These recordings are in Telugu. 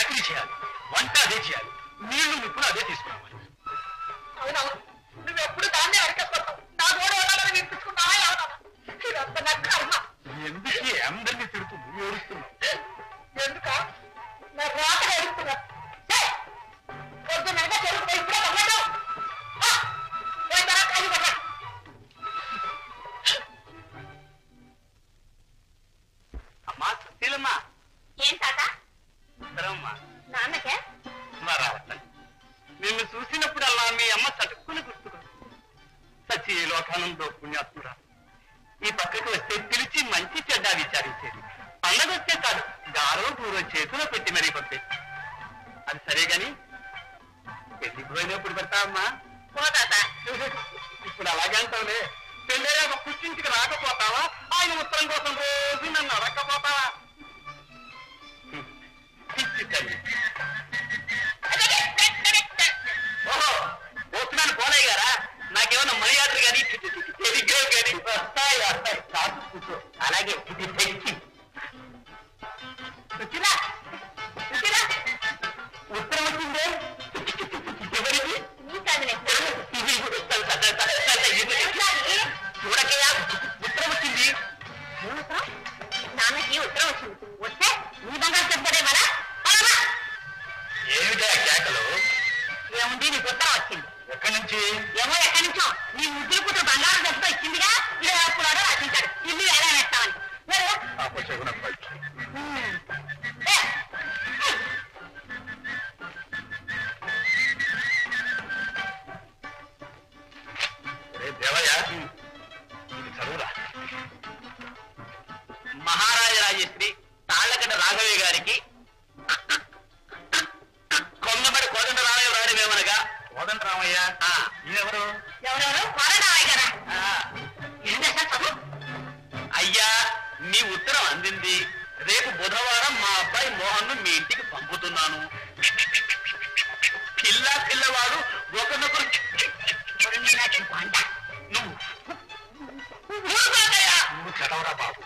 చాకరీ చేయాలి వంట అదే చేయాలి నీళ్లు నిప్పులు అదే తీసుకురావాలి అవునవును నువ్వు ఎప్పుడు దాన్నే అడగకపోతావు నా గోడ ఉండాలని వినిపించుకున్నావా ఏమన్నా ఇదంతా నా కర్మ ఎందుకు అందరినీ తిడుతూ నువ్వు ఏడుస్తున్నావు ఎందుక నా రాత ఏడుస్తున్నా పొద్దున్నగా చెరుకు పోయి ఇప్పుడే పడ్డాడు పోయి తర్వాత కాలు పడ్డా అమ్మా సుశీలమ్మా ఏం తాత ఉత్తరమ్మా నాన్నకే మరా నిన్ను చూసినప్పుడల్లా మీ అమ్మ చటుక్కుని గుర్తుకుంది సచి లోకానందో పుణ్యాత్మురా ఈ పక్కకు వస్తే పిలిచి మంచి చెడ్డ విచారించేది పండగ వస్తే కాదు గారో దూరో చేతిలో పెట్టి మరీ పంపేది అది సరే గాని పెళ్లికి పోయినప్పుడు పెడతావమ్మా పో తాత ఇప్పుడు అలాగే అంటావులే పెళ్ళయ్యాక పుట్టింటికి రాకపోతావా ఆయన ఉత్తరం కోసం రోజు నన్ను అడగకపోతావా హ్మ్. పిచ్చి తల్లి ఓహో పోతున్నాను పోలయ్య గారా నాకేమన్నా మర్యాదలు కానీ టెలిగ్రామ్ కానీ వస్తాయి వస్తాయి కాదు కూర్చో అలాగే ఇది పెంచి సుశీలా సుశీలా ఉత్తరం వచ్చిందే ఎవరిది నీ కాదులే ఇది కూడా తల- తల- తల- తల- ఇది. చూడకయ్యా ఉత్తరం వచ్చింది నాన్నకి ఉత్తరం వచ్చింది వస్తే నీ బంగారు చెప్తారే మన ఏమిటా కేకలు ఏముంది నీకు ఉత్తరం వచ్చింది ఎక్కడి నుంచి ఏమో ఎక్కడి నుంచో నీ ముద్దుల కూతురు బంగారం చెప్తా ఇచ్చిందిగా ఇది అప్పుడాడో రచించాడు ఇల్లు ఎలా వేస్తామని వేరే? అపశకున పైకి హ్మ్. ఏ, రే దేవయ్య ఇది చదువురా మహారాజ రాజశ్రీ తాళ్ళగడ్డ రాఘవయ్య గారికి కొంగబడి కోదండ రామయ్య రాయడమేమనగా కోదండ రామయ్య ఎవరు ఎవరెవరు కోరడావయ్య గారా ఏం చేశారు చదువు అయ్యా మీ ఉత్తరం అందింది రేపు బుధవారం మా అబ్బాయి మోహన్ మీ ఇంటికి పంపుతున్నాను పిల్ల పిల్లవాడు ఒకరినొకరు మీనాక్షి పాండ నువ్వు ఊరుకోకయ్యా. నువ్వు చదవరా బాబు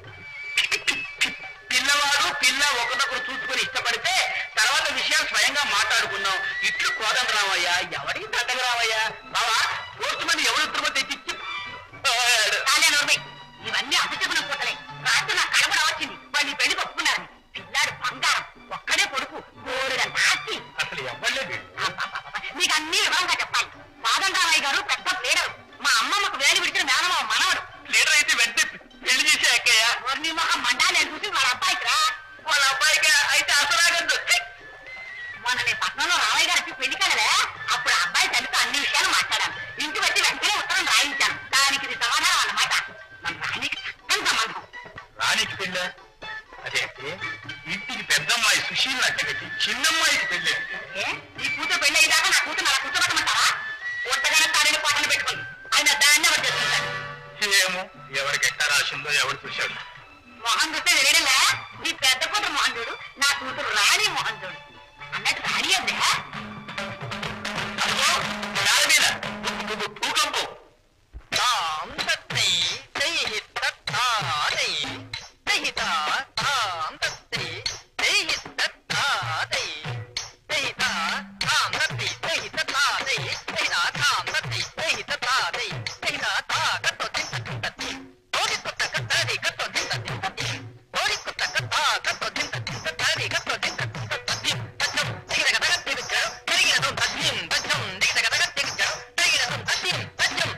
పిల్లవాడు పిల్ల ఒకరినొకరు చూసుకొని ఇష్టపడితే తర్వాత విషయాలు స్వయంగా మాట్లాడుకుందాం ఇట్లు కోదండ రామయ్య ఎవరికి దండగ రామయ్య బావా పోస్ట్ మని ఎవరు ఉత్తరం తెచ్చిచ్చి తానే నోర్మి ఇవన్నీ అసచెప్పున పోతలే రాత్రి నా కడపడ వచ్చింది వాళ్ళు ఈ పెళ్లి ఒప్పుకున్నారని పిల్లాడు బంగారం ఒక్కడే కొడుకు కోరుగా నాస్తి అసలు ఎవ్వలే అబ్బబ్బబ్బబ్బ. మీకు అన్ని వివరంగా చెప్పాలి వాదండారాయ్ గారు పెద్ద ప్లేడరు మా అమ్మమ్మకు వేడి విడిచిన మేనమావ మనవడు లీడర్ అయితే వెంటనే పెళ్లి చేసే అక్కయ్య నీ మొహం మండా నేను చూసి వాళ్ళ అబ్బాయికి రా వాళ్ళ అబ్బాయికి అయితే అసలాగద్దు మొన్న నేను పట్నంలో రామయ్య గారికి పెళ్లి కదలే అప్పుడు ఆ అబ్బాయి తల్లితో అన్ని విషయాలు మాట్లాడాను ఇంటికి వచ్చి వెంటనే ఉత్తరం రాయించాను దానికి ఇది సమాధానం అన్నమాట మన రాణికి చక్కని సంబంధం రాణికి పెళ్ళ అదే ఇంటికి పెద్దమ్మాయి సుశీల్ అక్కడికి చిన్నమ్మాయికి పెళ్ళి ఏ నీ కూతురు పెళ్లి అయ్యేదాకా నా కూతురు అలా కూర్చోబెట్టమంటావా ఒట్టగానే తాడిని పాటలు పెట్టుకుని ఆయన దాన్ని ఎవరు చేసుకుంటారు ఏమో ఎవరికి ఎట్టా రాసిందో ఎవరు చూశాడు మొహం చూస్తే వేడలే నీ పెద్ద కూతురు మొహం చూడు నా కూతురు రాణి మొహం చూడు అన్నట్టు రాణి అదే అదిగో, దాని మీద భూకంపం తాం తత్తి తైహి తత్తాదై తైహి తా తాం తత్తి తైహి తత్తాదై తైహి తా తాం తత్తి తైహి తత్తాదై తైహి తా తాం తత్తి తైహి తత్తాదై తైహి తా తా కత్తో తింత తింతతి తోడి కొత్త కత్తరి కత్తో తింత తింతతి తోడి కొత్త కత్త కత్తో తింత తింతతి కత్తో తింత తింతతి తచ్చం దిగదగ తగ తిగ కరిగినదో తద్యం తచ్చం దిగదగ తగ తిగ కరిగినదో తద్యం తచ్చం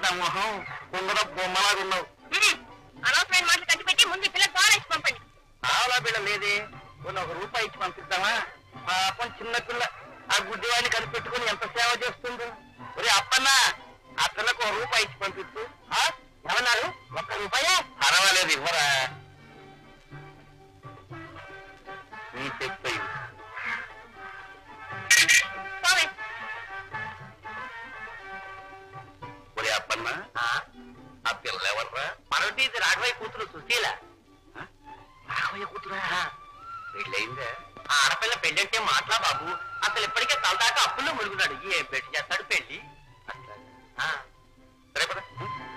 పడ్డ మొహం కుంగడ బొమ్మలాగా ఉన్నావు అనవసరమైన మాటలు కట్టిపెట్టి ముందు పిల్లలు ద్వారా ఇచ్చి పంపండి ఆవలా బిడ్డ లేదే కొన్ని ఒక రూపాయి ఇచ్చి పంపిద్దామా పాపం చిన్న పిల్ల ఆ గుడ్డివాడిని కనిపెట్టుకుని ఎంత సేవ చేస్తుందో ఒరే అప్పన్న ఆ పిల్లకు ఒక రూపాయి ఇచ్చి పంపించు ఆ? ఏమన్నారు ఒక్క రూపాయే పర్వాలేదు ఇవ్వరా నీ చెప్పు పోవే. ఒరే అప్పన్న ఆ పిల్ల ఎవర్రా మరొకటి ఇది రాఘవయ్య కూతురు సుశీల రాఘవయ్య కూతురా పెళ్ళయిందా ఆ ఆడపిల్ల పెళ్ళంటే మాట్లా బాబు అసలు ఇప్పటికే తలదాకా అప్పుల్లో మురుగున్నాడు ఏ పెళ్లి చేస్తాడు పెళ్లి అట్లాగా. ఆ. సరే పద.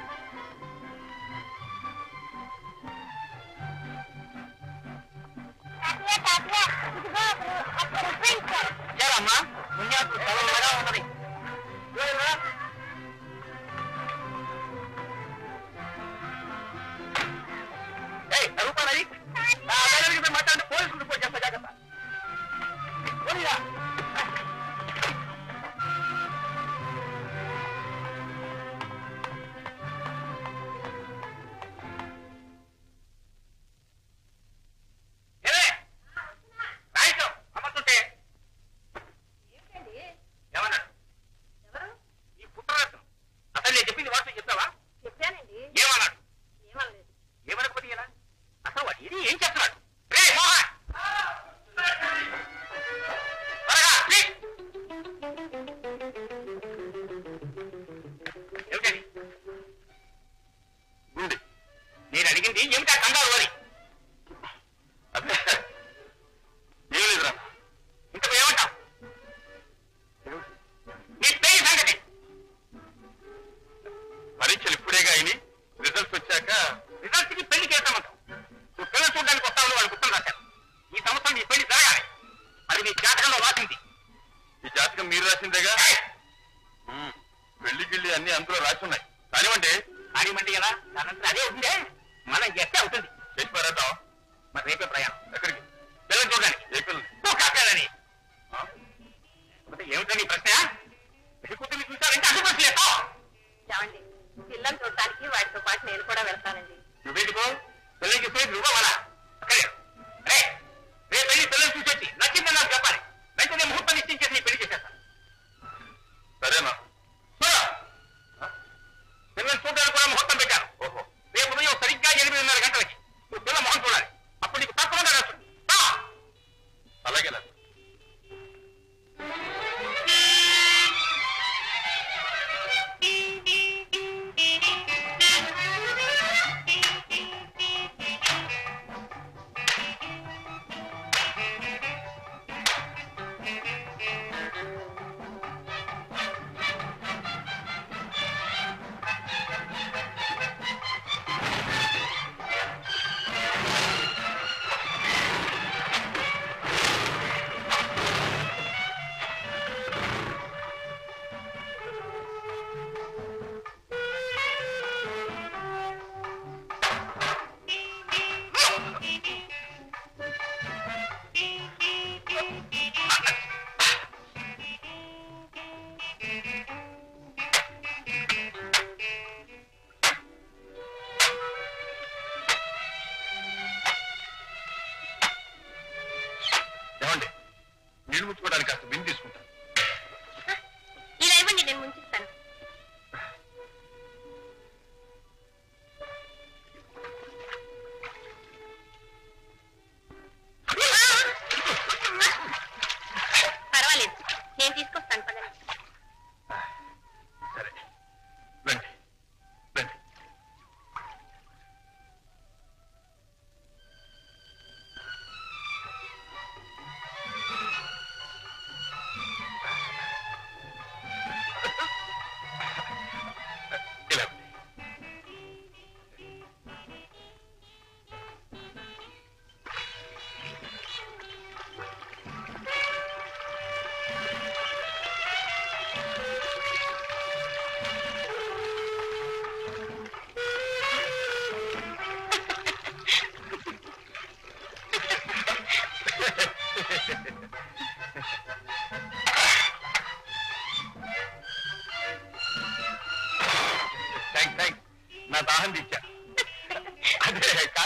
తాతయ్య, తాతయ్య, ఇదిగో ఒక- ఒక్క రూపాయి ఇచ్చారు. ఇచ్చారమ్మా పుణ్యాకు చల్లగా ఉన్నది చూడరా. ఏయ్, ఆ రూపాయలు అయ్యి. ఆ అబ్బాయిల మీద మాట్లాడి పోలీసులు రిపోర్ట్ చేస్తా జాగ్రత్త పోనీరా. ఏమే? రాయిస్తాం అమ్మతుంటే ఏమన్నాడు ఈ పుట్టరాత్రం అసలు నేను చెప్పింది వాస్తవం చెప్తావా చెప్పానండి ఏమన్నాడు ఏమనలేదు ఏమనకపోతే ఎలా అసలు వాడు ఇది ఏం చేస్తున్నాడు రేయ్, మోహన్! త్వరగా, ప్లీజ్! ఏమిటది గుండె నేను అడిగింది ఏమిటా కంగారు అని అదే ఏం లేదురా ఇంతకు ఏమంటావు నీ పేరు సంగతి పరీక్షలు ఇప్పుడేగా అయినాయి రిజల్ట్స్ వచ్చాక రిజల్ట్స్ కి పెళ్లి చేస్తామంటాం నువ్వు పిల్లలు చూడడానికి వస్తావు వాడు గుర్తం రాశాను ఈ సంవత్సరం నీ పెళ్లి జరగాలి అది నీ జాతకంలో రాసింది ఈ జాతకం మీరు రాసిందేగా ఉమ్, పెళ్లి గిళ్ళి అన్ని అందులో రాసి ఉన్నాయి కానివ్వండి కానివ్వండి కదా దానంతా అదే ఉంటే మనం ఎట్టే అవుతుంది చేసి పారేద్దాం మరి రేపే ప్రయాణం ఎక్కడికి పిల్లలు చూడడానికి ఏ పిల్లలు నువ్వు కాకాలని ఆ? అంటే ఏమిటో నీ ప్రశ్న పెళ్లి కూతుర్ని చూసారంటే అడ్డు ప్రశ్న వేస్తావు ఏమండి పిల్లలు చూడటానికి వాటితో పాటు నేను కూడా వెళ్తానండి నువ్వేందుకో పిల్లలకి సేపు నువ్వు వాళ్ళ అక్కడే రే రేపు వెళ్ళి పిల్లలు చూసొచ్చి నచ్చిందని నాకు చెప్పాలి వెంటనే ముహూర్తం నిశ్చయించేసి నీ పెళ్లి చేసేస్తాను సరేనా చూడు పిల్లలు చూడడానికి కూడా ముహూర్తం పెట్టాను ఓహో రేపు ఉదయం సరిగ్గా ఎనిమిదిన్నర గంటలకి నువ్వు పిల్ల మొహం చూడాలి అప్పుడు నీకు తప్పకుండా వస్తుంది అలాగే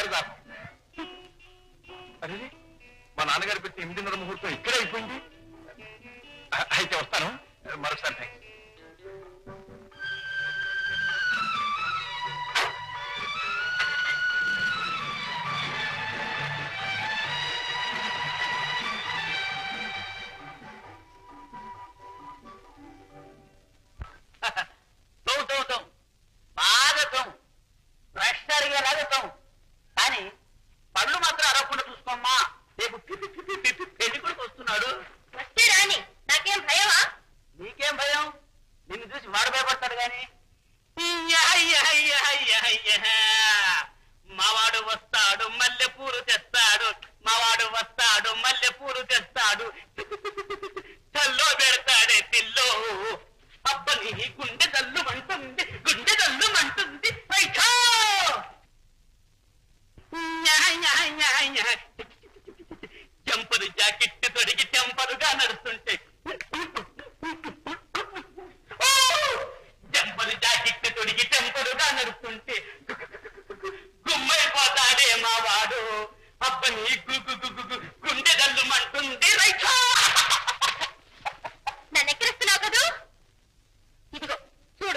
పారిదాసం అరే మా నాన్నగారు పెట్టి ఎనిమిదిన్నర ముహూర్తం ఇక్కడే అయిపోయింది అ- అయితే వస్తాను మరొకసారి థ్యాంక్స్ తౌ తౌ తౌ బాగా తౌ బ్రష్ అడిగేలాగా తౌ కానీ పళ్ళు మాత్రం అరవకుండా చూసుకోమ్మా రేపు పిపి పిపి పిపి పెళ్లి కొడుకు వస్తున్నాడు వస్తే రాని నాకేం భయమా నీకేం భయం నిన్ను చూసి వాడు భయపడతాడు గాని ఇయ్యా, అయ్యా, అయ్యా, అయ్యా, అయ్యా. మావాడు వస్తాడు మల్లె పూలు తెస్తాడు మావాడు వస్తాడు మల్లె పూలు తెస్తాడు చల్లో పెడతాడే పిల్లో అబ్బని గుండె జల్లు మంటుంది గుండె జల్లు మంటుంది పైఠా! న్యా, న్యా, న్యా, న్యా. చెంపలు జాకెట్ తొడిగి చెంపలుగా నడుస్తుంటే ఓ! చెంపలు జాకెట్ తొడిగి చెంపలుగా నడుస్తుంటే గుమ్మైపోతాడే మా వాడు అబ్బని గు గు గు గు గు గుండె జల్లు మంటుంది రైటా నన్ను ఎక్కిరిస్తున్నావు కదూ ఇదిగో చూడు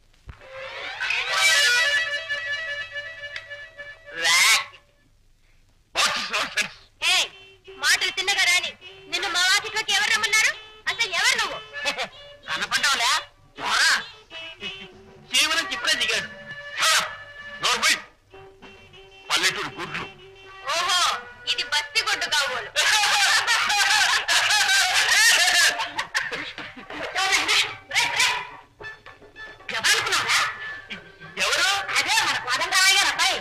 ఏ మాటలు తిన్నగా రాని నిన్ను మా వాకిట్లోకి ఎవరు రమ్మన్నారు అసలు ఎవరు నువ్వు కనపడ్డావులే జీవనం ఇప్పుడే దిగాడు నోర్మై పల్లెటూరు గుడ్లు ఓహో ఇది బస్తి గొడ్డు కాబోలు ఎవరనుకున్నావురా ఎవరు అదే మన కోదండరామయ్య గారు అబ్బాయి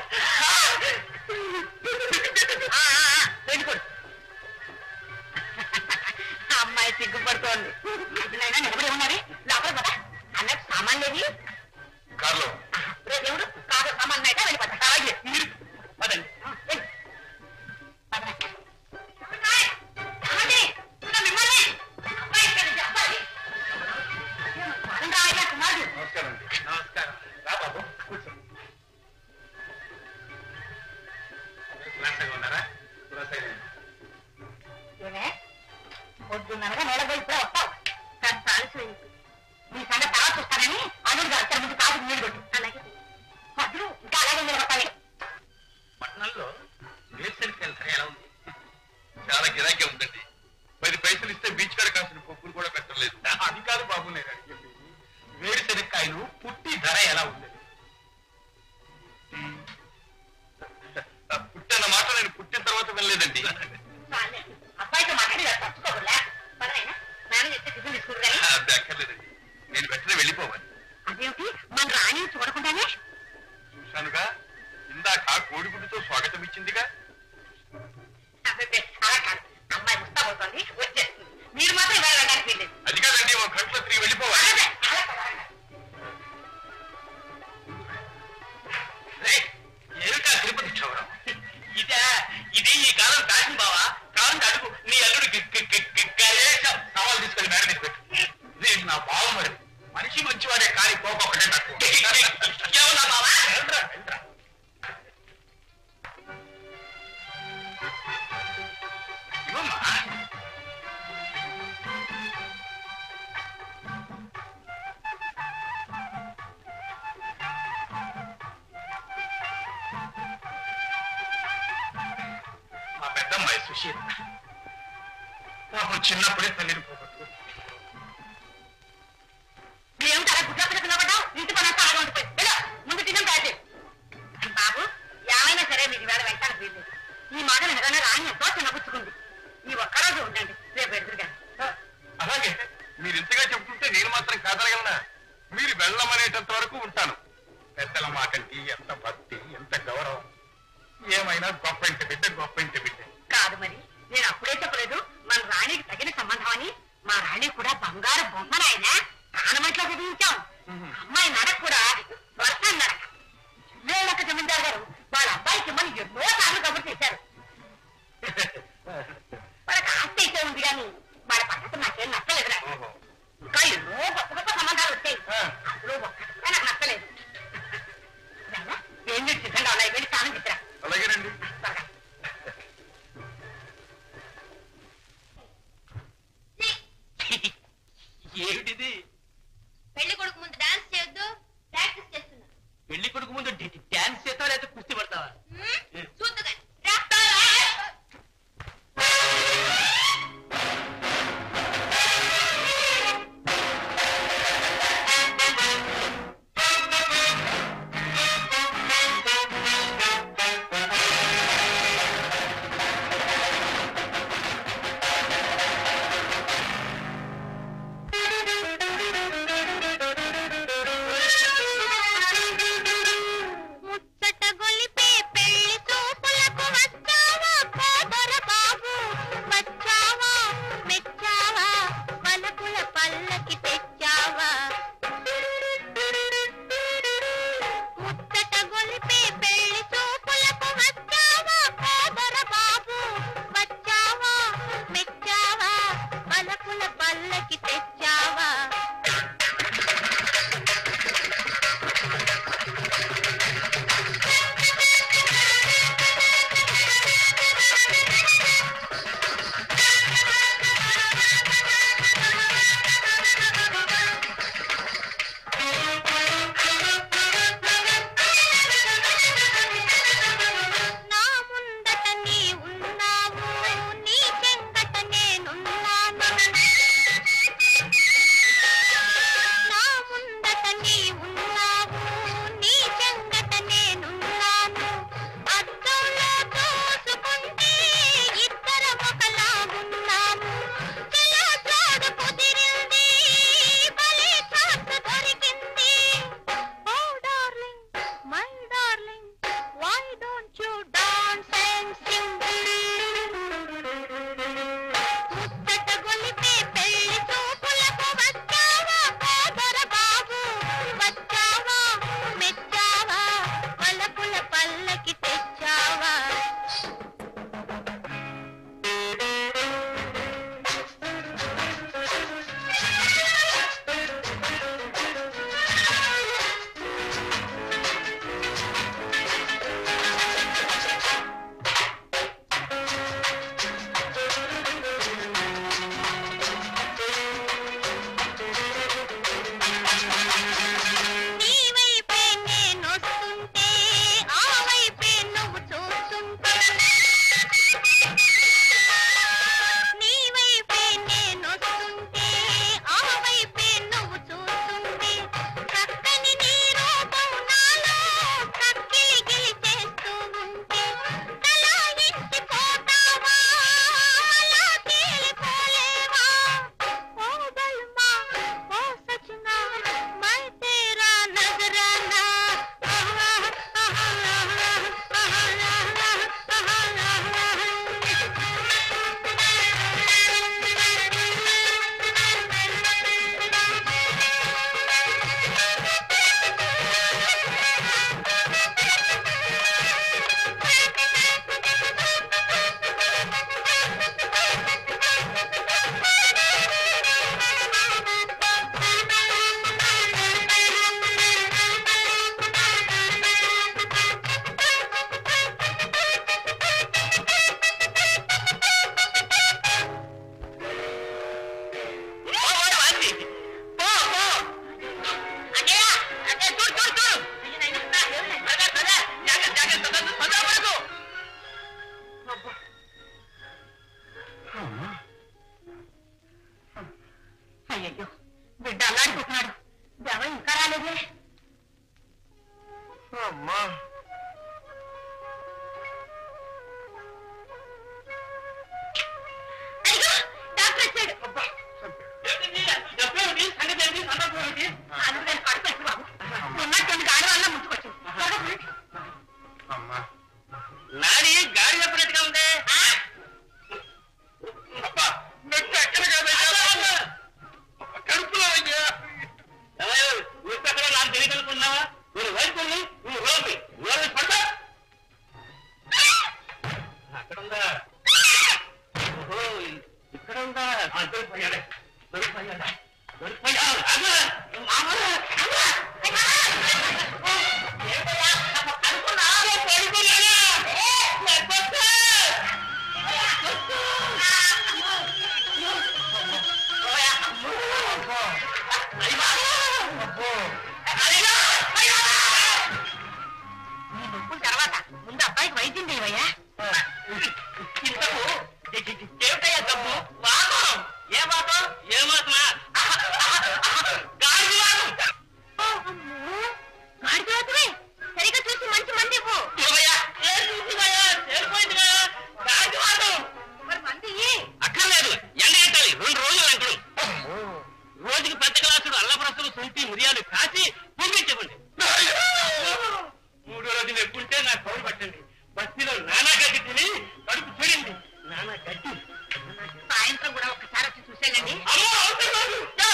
ఆ, ఆ, ఆ, వెళ్ళిపోడు అమ్మాయి సిగ్గుపడుతోంది అదినైనా నిలబడి ఉన్నది లోపల పద అన్నట్టు సామాన్లేవి కార్లో రే దేవుడు కాదు సామాన్లు అయితే వెళ్ళిపోతా అలాగే మీరు పదండి వెళ్ళు. పద. ఏమంటాయ్? ఏమండి? ఇంకా మిమ్మల్ని అబ్బాయి ఇక్కడ నుంచి అబ్బాయి. ఏమో, కోదండరామయ్య గారు కుమారుడు. నమస్కారం అండి నమస్కారం రా బాబు కూర్చో కులాసాగా ఉన్నారా కులాసాగా ఏమే? పొద్దున్నరగా నిలబడి ఇప్పుడే వస్తావు కాస్త ఆలస్యమైంది నీ సంగతి తర్వాత చూస్తానని అల్లుడు గారు తన ముందు కాదు నీళ్ళు కొట్టు అలాగే వద్దు ఇంకా అలాగే నిలబడతాయి పట్టణంలో వేరుశనగకాయల ధర ఎలా ఉంది చాలా గిరాకీ ఉందండి పది పైసలు ఇస్తే బీచ్ కాడ కాసిన పప్పులు కూడా పెట్టలేదు అది కాదు బాబు నేను అడిగింది వేరుశనగకాయలు పుట్టి ధర ఎలా ఉంది పుట్టిన మాట నేను పుట్టిన తర్వాత వెళ్ళలేదండి చాలే. అబ్బాయితో మాట్లాడి ఇలా తప్పుకోకూడదా పదనైనా నాన్న చెప్తే టిఫిన్ తీసుకుంటారని అది అక్కర్లేదండి నేను వెంటనే వెళ్ళిపోవాలి అదేమిటి మన రాణి చూడకుండానే చూశానుగా ఇందాక కోడిగుడ్డుతో స్వాగతం ఇచ్చిందిగా అబ్బబ్బే, అలా కాదు అమ్మాయి ముస్తాబోతోంది వచ్చేస్తుంది మీరు మాత్రం ఇవాళ వెళ్ళడానికి వీల్లేదు అది కాదండి ఒక గంటలో తిరిగి వెళ్ళిపోవాలి అలాగే, అలా పద. రేయ్, ఏమిటా తిరుపతి క్షవరం ఇదే ఇది ఈ కాలం ఫ్యాషన్ బావా కాలం అడుగు నీ అల్లుడు గి- గి- గి- గి- గణేశం సవాల్ తీసుకొని మేడం మీద పెట్టు నేను నా బావ మరి మనిషి మంచివాడే కానీ కోపం ఒకటే తక్కువ ఏమన్నా బావా వెళ్ళరా, వెళ్ళరా. ఇవ్వమ్మా మా పెద్దమ్మాయి సుశీల పాపం చిన్నప్పుడే తల్లిని పోగొట్టు ఏమిటి అలా గుడ్ల పిల్ల నిలబడ్డావు? ఇంటి పని అంతా అలాగే ఉండిపోయి. వెళ్ళు, ముందు టిఫిన్ తయారు చేయి. బాబు ఏమైనా సరే మీరు ఇవాళ వెళ్ళటానికి వీల్లేదు ఈ మాట నిజంగా రాణి ఎంతో చిన్నపుచ్చుకుంది ఈ ఒక్కరోజు ఉండండి రేపు ఎదురుగా అలాగే మీరు ఇంతగా చెప్తుంటే నేను మాత్రం కాదనగలనా మీరు వెళ్ళమనేటంత వరకు ఉంటాను పెద్దల మాటంటి ఎంత భక్తి ఎంత గౌరవం ఏమైనా గొప్ప ఇంటి బిడ్డ గొప్ప ఇంటి బిడ్డ కాదు మరి నేను అప్పుడే చెప్పలేదు మన రాణికి తగిన సంబంధం అని మా రాణి కూడా బంగారు బొమ్మనాయన ప్రాణమంట్లో చదివించాం అమ్మాయి నడక కూడా వర్ష నడక వీళ్ళకి జమీందారు గారు వాళ్ళ అబ్బాయికి ఇమ్మని ఎన్నో సార్లు కబురు చేశారు వాళ్ళకి ఆస్తి అయితే ఉంది కానీ వాళ్ళ పద్ధతి నాకేం నచ్చలేదురా ఓహో. ఇంకా ఎన్నో గొప్ప గొప్ప సంబంధాలు వచ్చాయి ఆ. అందులో ఒక్కటి కూడా నాకు నచ్చలేదు నాయనా, ఏం చేసి సిద్ధంగా ఉన్నాయి వెళ్ళి స్నానం చెప్పరా అలాగే నాడి గాడి చెప్పినట్టుగా ఉంది అబ్బా నొప్పి ఎక్కడ కదా కడుపులో అయ్యా ఊరిపక్కన నాకు తెలియకనుకున్నావా నేను వైపు నువ్వు రోడ్డు రోడ్డు పడతా అక్కడ ఉందా ఓహో ఇక్కడ ఉందా ఆ, దొరికిపోయాడే దొరికిపోయాడా దొరికిపోయాడు అమ్మా! అమ్మా! అమ్మా! ఏంటయ్యా? అనుకున్నా? పడుకున్నానా? లేకపోతే? నీ నొప్పుల తర్వాత ముందు అబ్బాయికి వైద్యం చేయవయ్యా ఇంతకు ఏమిటయ్యా తప్పు వాదం ఏ వాదం ఏ వాసన గాడి వాదం గాడి మాత్రమే సరిగా చూసి మంచి మంది ఇవ్వు ఏమయ్యా? ఏం చూసిందయ్యా? సరిపోయిందిగా? గాడి వాదం. మరి మంది ఇయ్యి. అక్కర్లేదు ఎండ కట్టాలి రెండు రోజులు అంటాడు రోజుకి పెద్ద గ్లాసులు అల్లప్రసలు శుంఠి మిరియాలు కాచి పంపించండి మూడో రోజు నెప్పుంటే నాకు కౌరు పట్టండి బస్తీలో నానా గడ్డి తిని కడుపు చూడండి నానా గడ్డి సాయంత్రం కూడా ఒక్కసారి వచ్చి చూసేయండి అమ్మో, అవసరం లేదు. యా.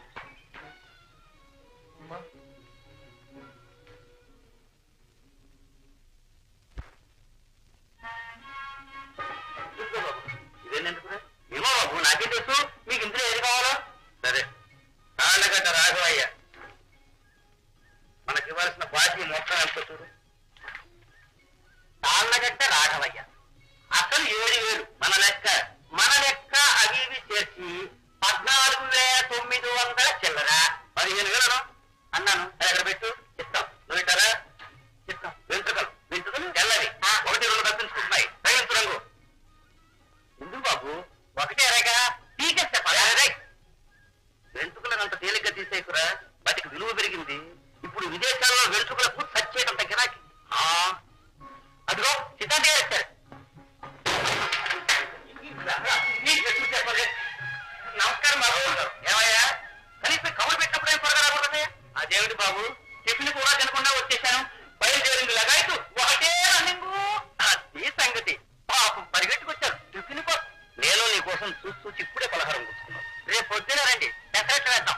ఇదేంటంటే ఏమో బాబు నాకే తెలుసు మీకు ఇందులో ఏది కావాలో సరే తాళ్ళగడ్డ రాఘవయ్య మనకి ఇవ్వాల్సిన బాకీ మొత్తం ఎంత చూడు తాళ్ళగడ్డ రాఘవయ్య అసలు ఏడు వేలు మన లెక్క మన లెక్క అవి ఇవి చేర్చి పద్నాలుగు వేల తొమ్మిది వందల చిల్లర పదిహేను వేలను అన్నాను అది ఎక్కడ పెట్టు ఇస్తాం నువ్వు ఇట్టారా ఇస్తాం వెంట్రుకలు వెంట్రుకలు తెల్లది ఒకటి రెండు తప్పించుకుంటున్నాయి రైతు రంగు ఎందుకు బాబు ఒకటే రేగా పీకేస్తే పదారే వెంట్రుకలను అంత తేలిగ్గా తీసేకురా వాటికి విలువ పెరిగింది ఇప్పుడు విదేశాల్లో వెంట్రుకలకు సచ్చేయడం గిరాకి ఆ, అదిగో సిద్ధాంతి గారు వచ్చారు నీకు ఎప్పుడు చెప్పాలి? నమస్కారం బాబు ఏమయ్యా కనీసం కబురు పెట్టినప్పుడు ఏం త్వరగా రాకూడదు అదేమిటి బాబు టిఫిన్ కూడా తినకుండా వచ్చేసాను బయలుదేరింది లగాయతు ఒకటే రన్నింగు అది సంగతి పాపం పరిగెట్టుకొచ్చారు టిఫిన్ కో నేను నీ కోసం చూసి చూసి ఇప్పుడే పలహారం కూర్చున్నాను రేపు పొద్దున రండి డెకరేట్ వేద్దాం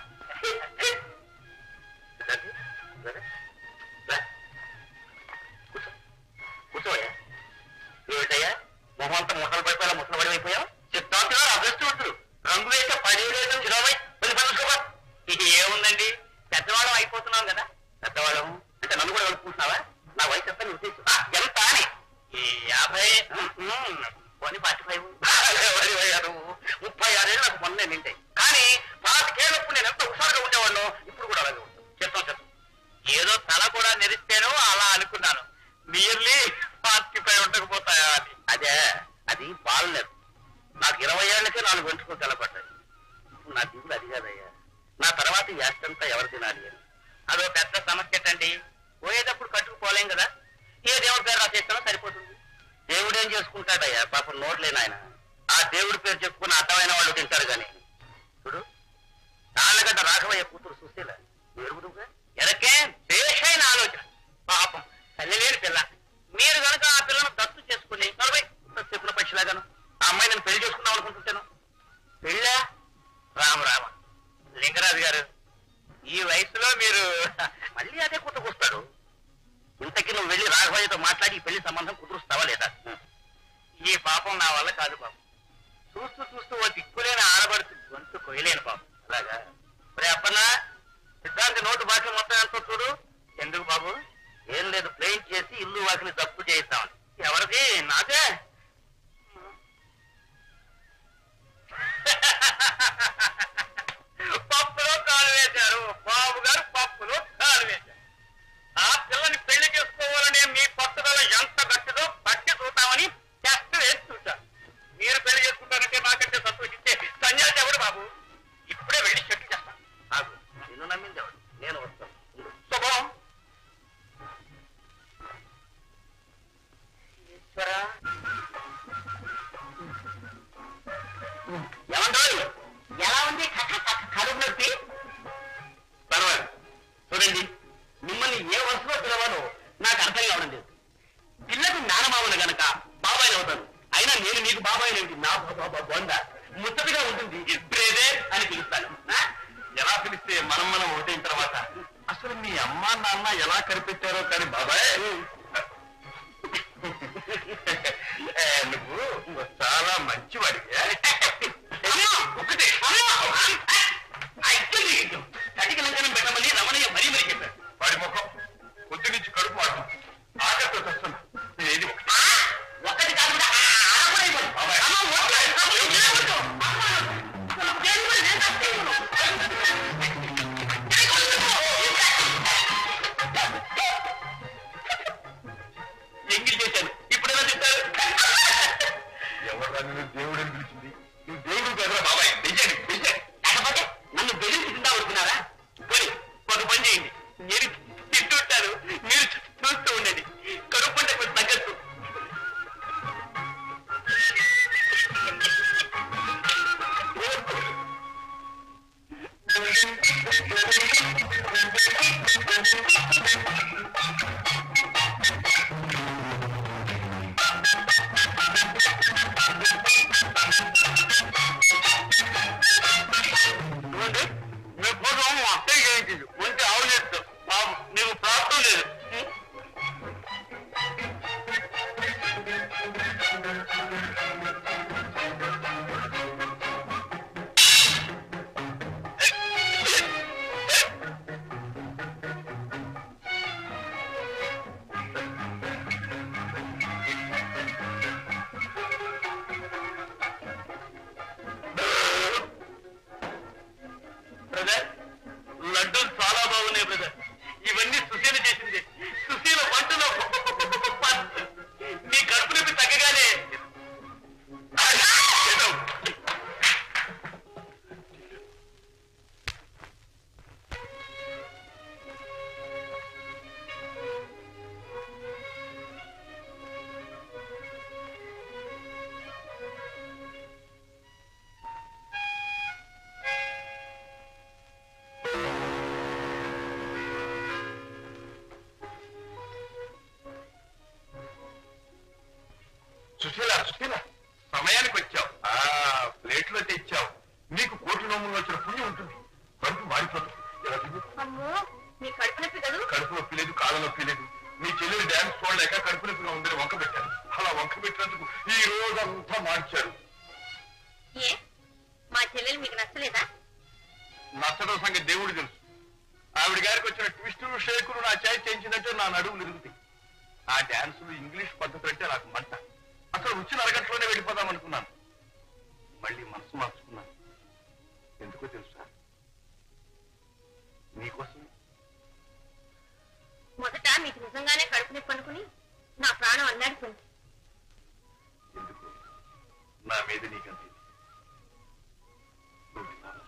రండి, రండి. రా. కూర్చో కూర్చోయ్యా ఏమిటయ్యా మొహంతా ముసలు పడిపోయా ముసలు పడి అయిపోయావు చిత్తాంతులు అదృష్టవంతులు రంగు వేస్తే పది వేలు చిరవై పది పనుకోవా ఇది ఏముందండి పెద్దవాళ్ళం అయిపోతున్నాం కదా పెద్దవాళ్ళం అంటే నన్ను కూడా కలుపుకుంటున్నావా నా వయసు ఎంత నువ్వు తెలుసు ఆ, ఎంత అని ఈ యాభై పోనీ ఫార్టీ ఫైవ్ ముప్పై ఆరేళ్ళు నాకు మొన్నే నింటాయి కానీ పాతికేళ్ళప్పుడు నేను ఎంత హుషారుగా ఉండేవాడిను ఇప్పుడు కూడా అలాగే ఉంటాను చెప్తాం చెప్తాం ఏదో తల కూడా నెరిస్తేనో అలా అనుకున్నాను నియర్లీ ఫార్టీ ఫైవ్ ఉండకపోతాయా అని అదే అది బాలలేదు నాకు ఇరవై ఏళ్ళకే నాలుగు వెంట్రుకలు తెలపడ్డాయి ఇప్పుడు నా దిగులు అది కాదయ్యా నా తర్వాత ఈ యాస్తంతా ఎవరు తినాలి అని అదో పెద్ద సమస్య అండి పోయేటప్పుడు కట్టుకుపోలేం కదా ఏ దేవుడి పేరు రాసేస్తానో సరిపోతుంది దేవుడు ఏం చేసుకుంటాడయ్యా పాపం నోట్లేని ఆయన ఆ దేవుడి పేరు చెప్పుకుని అర్థమైన వాళ్ళు తింటారు కానీ చూడు తాళ్ళగడ్డ రాఘవయ్య కూతురు సుశీల ఎరుగుదుగా ఎనకే బేషైన ఆలోచన పాపం తల్లిలేని పిల్ల మీరు కనుక ఆ పిల్లను దత్తు చేసుకుని నలభై చెప్పిన పక్షిలాగాను ఆ అమ్మాయి నేను పెళ్లి చేసుకుందాం అనుకుంటుంటాను పెళ్ళా రామ రామ లింగరాజు గారు ఈ వయసులో మీరు మళ్ళీ అదే కుట్టుకొస్తాడు ఇంతకీ నువ్వు వెళ్ళి రాఘవయ్యతో మాట్లాడి ఈ పెళ్లి సంబంధం కుదురుస్తావా లేదా ఈ పాపం నా వల్ల కాదు బాబు చూస్తూ చూస్తూ ఓ దిక్కులేని ఆడబడుతు గొంతు కొయ్యలేను బాబు అలాగా రే అప్పన్నా సిద్ధాంతి నోటు బాకీ మొత్తం ఎంత చూడు ఎందుకు బాబు ఏం లేదు ప్లేన్ చేసి ఇల్లు వాకిని తప్పు చేయిద్దామని ఎవరిది నాకే పప్పులో కాలు వేశారు బాబు గారు పప్పులో కాలు వేశారు ఆ పిల్లని పెళ్లి చేసుకోవాలనే మీ పట్టుదల ఎంత గట్టిదో పట్టి చూద్దామని టెస్ట్ వేసి చూశారు మీరు పెళ్లి చేసుకుంటారంటే నాకంటే సంతోషించే సన్యాసి ఎవడు బాబు ఇప్పుడే వెళ్ళి చెట్టు చేస్తాను ఆగు నిన్ను నమ్మింది ఎవడు నేను వస్తాను ఉండు. శుభం ఈశ్వరా ఏమంటారు ఎలా ఉంది కడుపు నొప్పి పర్వాలేదు చూడండి మిమ్మల్ని ఏ వరుసలో పిలవాలో నాకు అర్థం కావడం లేదు పిల్లకు నానమావను గనక నేను నీకు బాబాయ్ ఏంటి నా బాబా బొంద ముచ్చటగా ఉంటుంది బ్రదర్ అని పిలుస్తాను ఆ? ఎలా పిలిస్తే మనం మనం ఒకటైన తర్వాత అసలు మీ అమ్మ నాన్న ఎలా కనిపెట్టారో కానీ బాబాయ్ ఏ, నువ్వు చాలా మంచివాడి ఒకటే యాక్చువల్లీ కటిక లంకనం పెట్టమని రమణయ్య మరీ మరీ చెప్పారు వాడి ముఖం పొద్దు నుంచి కడుపు వాడు ఆకలితో వస్తున్నా ఏది ఒకటి ఒకటి కాకుండా బాబాయ్ ఎంగిల్ చేశాను ఇప్పుడు ఎలా చెప్తారు ఎవరా నేను దేవుడు అని పిలిచింది నువ్వు దేవుడు కదరా బాబాయ్ వెయ్యండి వెయ్యండి లేకపోతే నన్ను బెదిరించి తిందా అనుకున్నారా పోనీ ఒక పని చేయండి నేను తింటుంటారు మీరు చూ- చూస్తూ ఉండండి కడుపుంటే కొంచెం తగ్గచ్చు చూడండి మీ కోసం అత్తయ్య చేయించింది మంచి ఆవు చేస్తాం పాపం నీకు ప్రాప్తం లేదు బ్రదర్ లడ్డూలు చాలా బాగున్నాయి బ్రదర్ ఇవన్నీ సుశీల చేసింది సుశీల వంటలో పంచ్. మీ కడుపు నొప్పి తగ్గగానే ఏదో. సుశీల సుశీల సమయానికి వచ్చావు ఆ ప్లేట్లో తెచ్చావు నీకు కోటి నోములు వచ్చిన పుణ్యం ఉంటుంది కడుపు మారిపోతుంది ఇలా చూడు. అమ్మో నీ కడుపు నొప్పి కదూ కడుపు నొప్పి లేదు కాళ్ళ నొప్పి లేదు మీ చెల్లెలు డ్యాన్స్ చూడలేక కడుపు నొప్పిగా ఉందని వంక పెట్టారు అలా వంక పెట్టినందుకు ఈ రోజంతా మార్చారు ఏ మా చెల్లెలు మీకు నచ్చలేదా నచ్చడం సంగతి దేవుడు తెలుసు ఆవిడ గారికి వచ్చిన ట్విస్టులు షేకులు నా చేయి చేయించినట్టు నా నడుములు ఇరుగుతాయి ఆ డాన్సులు ఇంగ్లీష్ పద్ధతులు అంటే నాకు మంట అసలు వచ్చిన అరగంటలోనే వెళ్ళిపోదాం అనుకున్నాను మళ్ళీ మనసు మార్చుకున్నాను ఎందుకో తెలుసా నీకోసం మొదట మీకు నిజంగానే కడుపు నొప్పి అనుకుని నా ప్రాణం అల్లాడిపోయింది ఎందుకు నా మీద నీకంత ఇది. నువ్వు విన్నావా?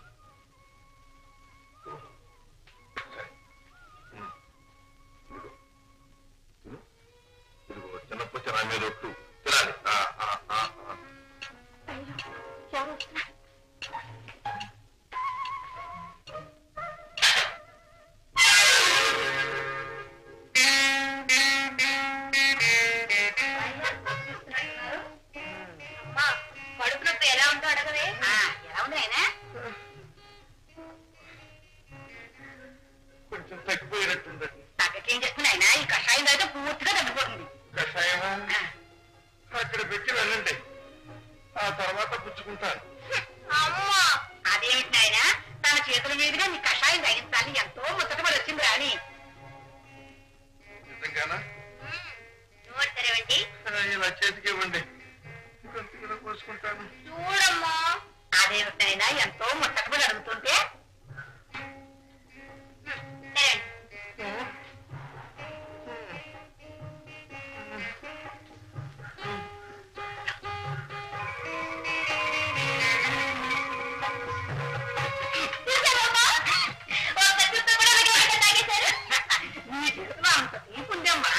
ఓహో. సరే. ఉమ్. ఇదిగో. ఉమ్. ఇదిగో చిన్నప్పటి నా మీద ఒట్టు తినాలి ఆ, ఆ, ఆ, ఆ. అయ్యో, ఎవరు వస్తున్నారు? అమ్మా, కడుపు నొప్పి ఎలా ఉందో అడగవే ఎలా ఉంది ఆయన కొంచెం తగ్గిపోయినట్టుందండి తగ్గకేం చెప్తుంది ఆయన ఈ కషాయం తాగితే పూర్తిగా తగ్గిపోతుంది కషాయమా అక్కడ పెట్టి వెళ్ళండి ఆ తర్వాత పుచ్చుకుంటాను అమ్మా అదేమిటి నాయన తన చేతుల మీదుగా నీ కషాయం తగ్గించాలి ఎంతో ముచ్చటపడి వచ్చింది రాని నిజంగానా నోరు తెరవండి ఆ, ఇలా చేతికి ఇవ్వండి గొంతుకులో పోసుకుంటాను చూడమ్మా అదేమిటి నాయన ఎంతో ముచ్చటపడి అడుగుతుంటే తెరండి. చూసావమ్మా? ఒక్క చుక్క కూడా మిగలకుండా తాగేశారు. నీ చేతిలో అంత తీపుందమ్మా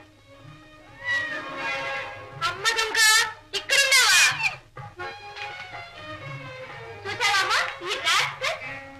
అమ్మ దుంక ఇక్కడున్నావా చూసావమ్మా ఈ డ్రెస్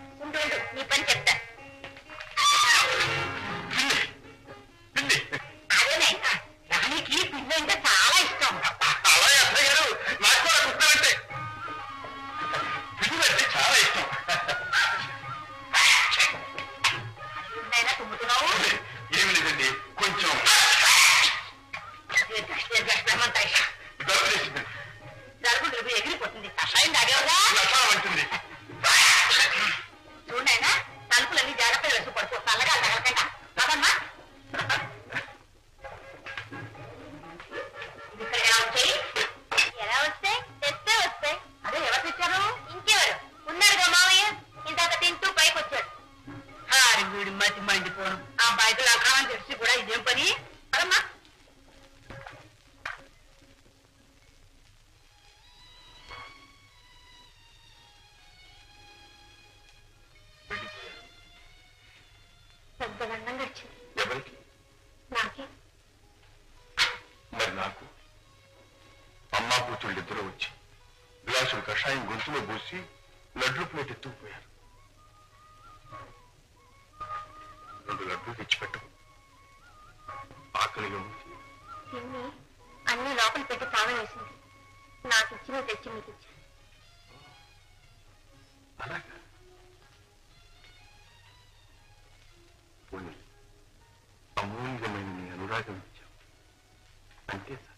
పడతాయి దొరకలేసింది జలుబు జలుబు ఎగిరిపోతుంది కషాయం తాగేవరా అంటుంది చూడైనా తలుపులన్నీ జాగ్రత్తగా వేసి పడుకో చల్లగా తగలకుండా కాదమ్మా ఇక్కడ ఎలా వచ్చాయి ఎలా వస్తాయి తెస్తే వస్తాయి అదే ఎవరు తెచ్చారు ఇంకెవరు ఉన్నాడుగా మావయ్య ఇందాక తింటూ పైకి వచ్చాడు హారి వీడి మతి మండిపోను ఆ బయట లగ్నాన్ని తెలిసి కూడా ఇదేం పని అదమ్మా పెద్ద దండం గడిచింది ఎవరికి నాకే మరి నాకు అమ్మా కూతుళ్ళు ఇద్దరు వచ్చి గ్లాసులు కషాయం గొంతులో పోసి లడ్డు ప్లేట్ ఎత్తుకుపోయారు రెండు లడ్డు తెచ్చిపెట్టు ఆకలిగా ఉంది తిన్ని అన్ని లోపల పెట్టి తాళం వేసింది నాకు ఇచ్చిన తెచ్చి మీకు ఇచ్చాను అలాగా పోనీ అమూల్యమైన నీ అనురాగం ఇచ్చావు అంతే సార్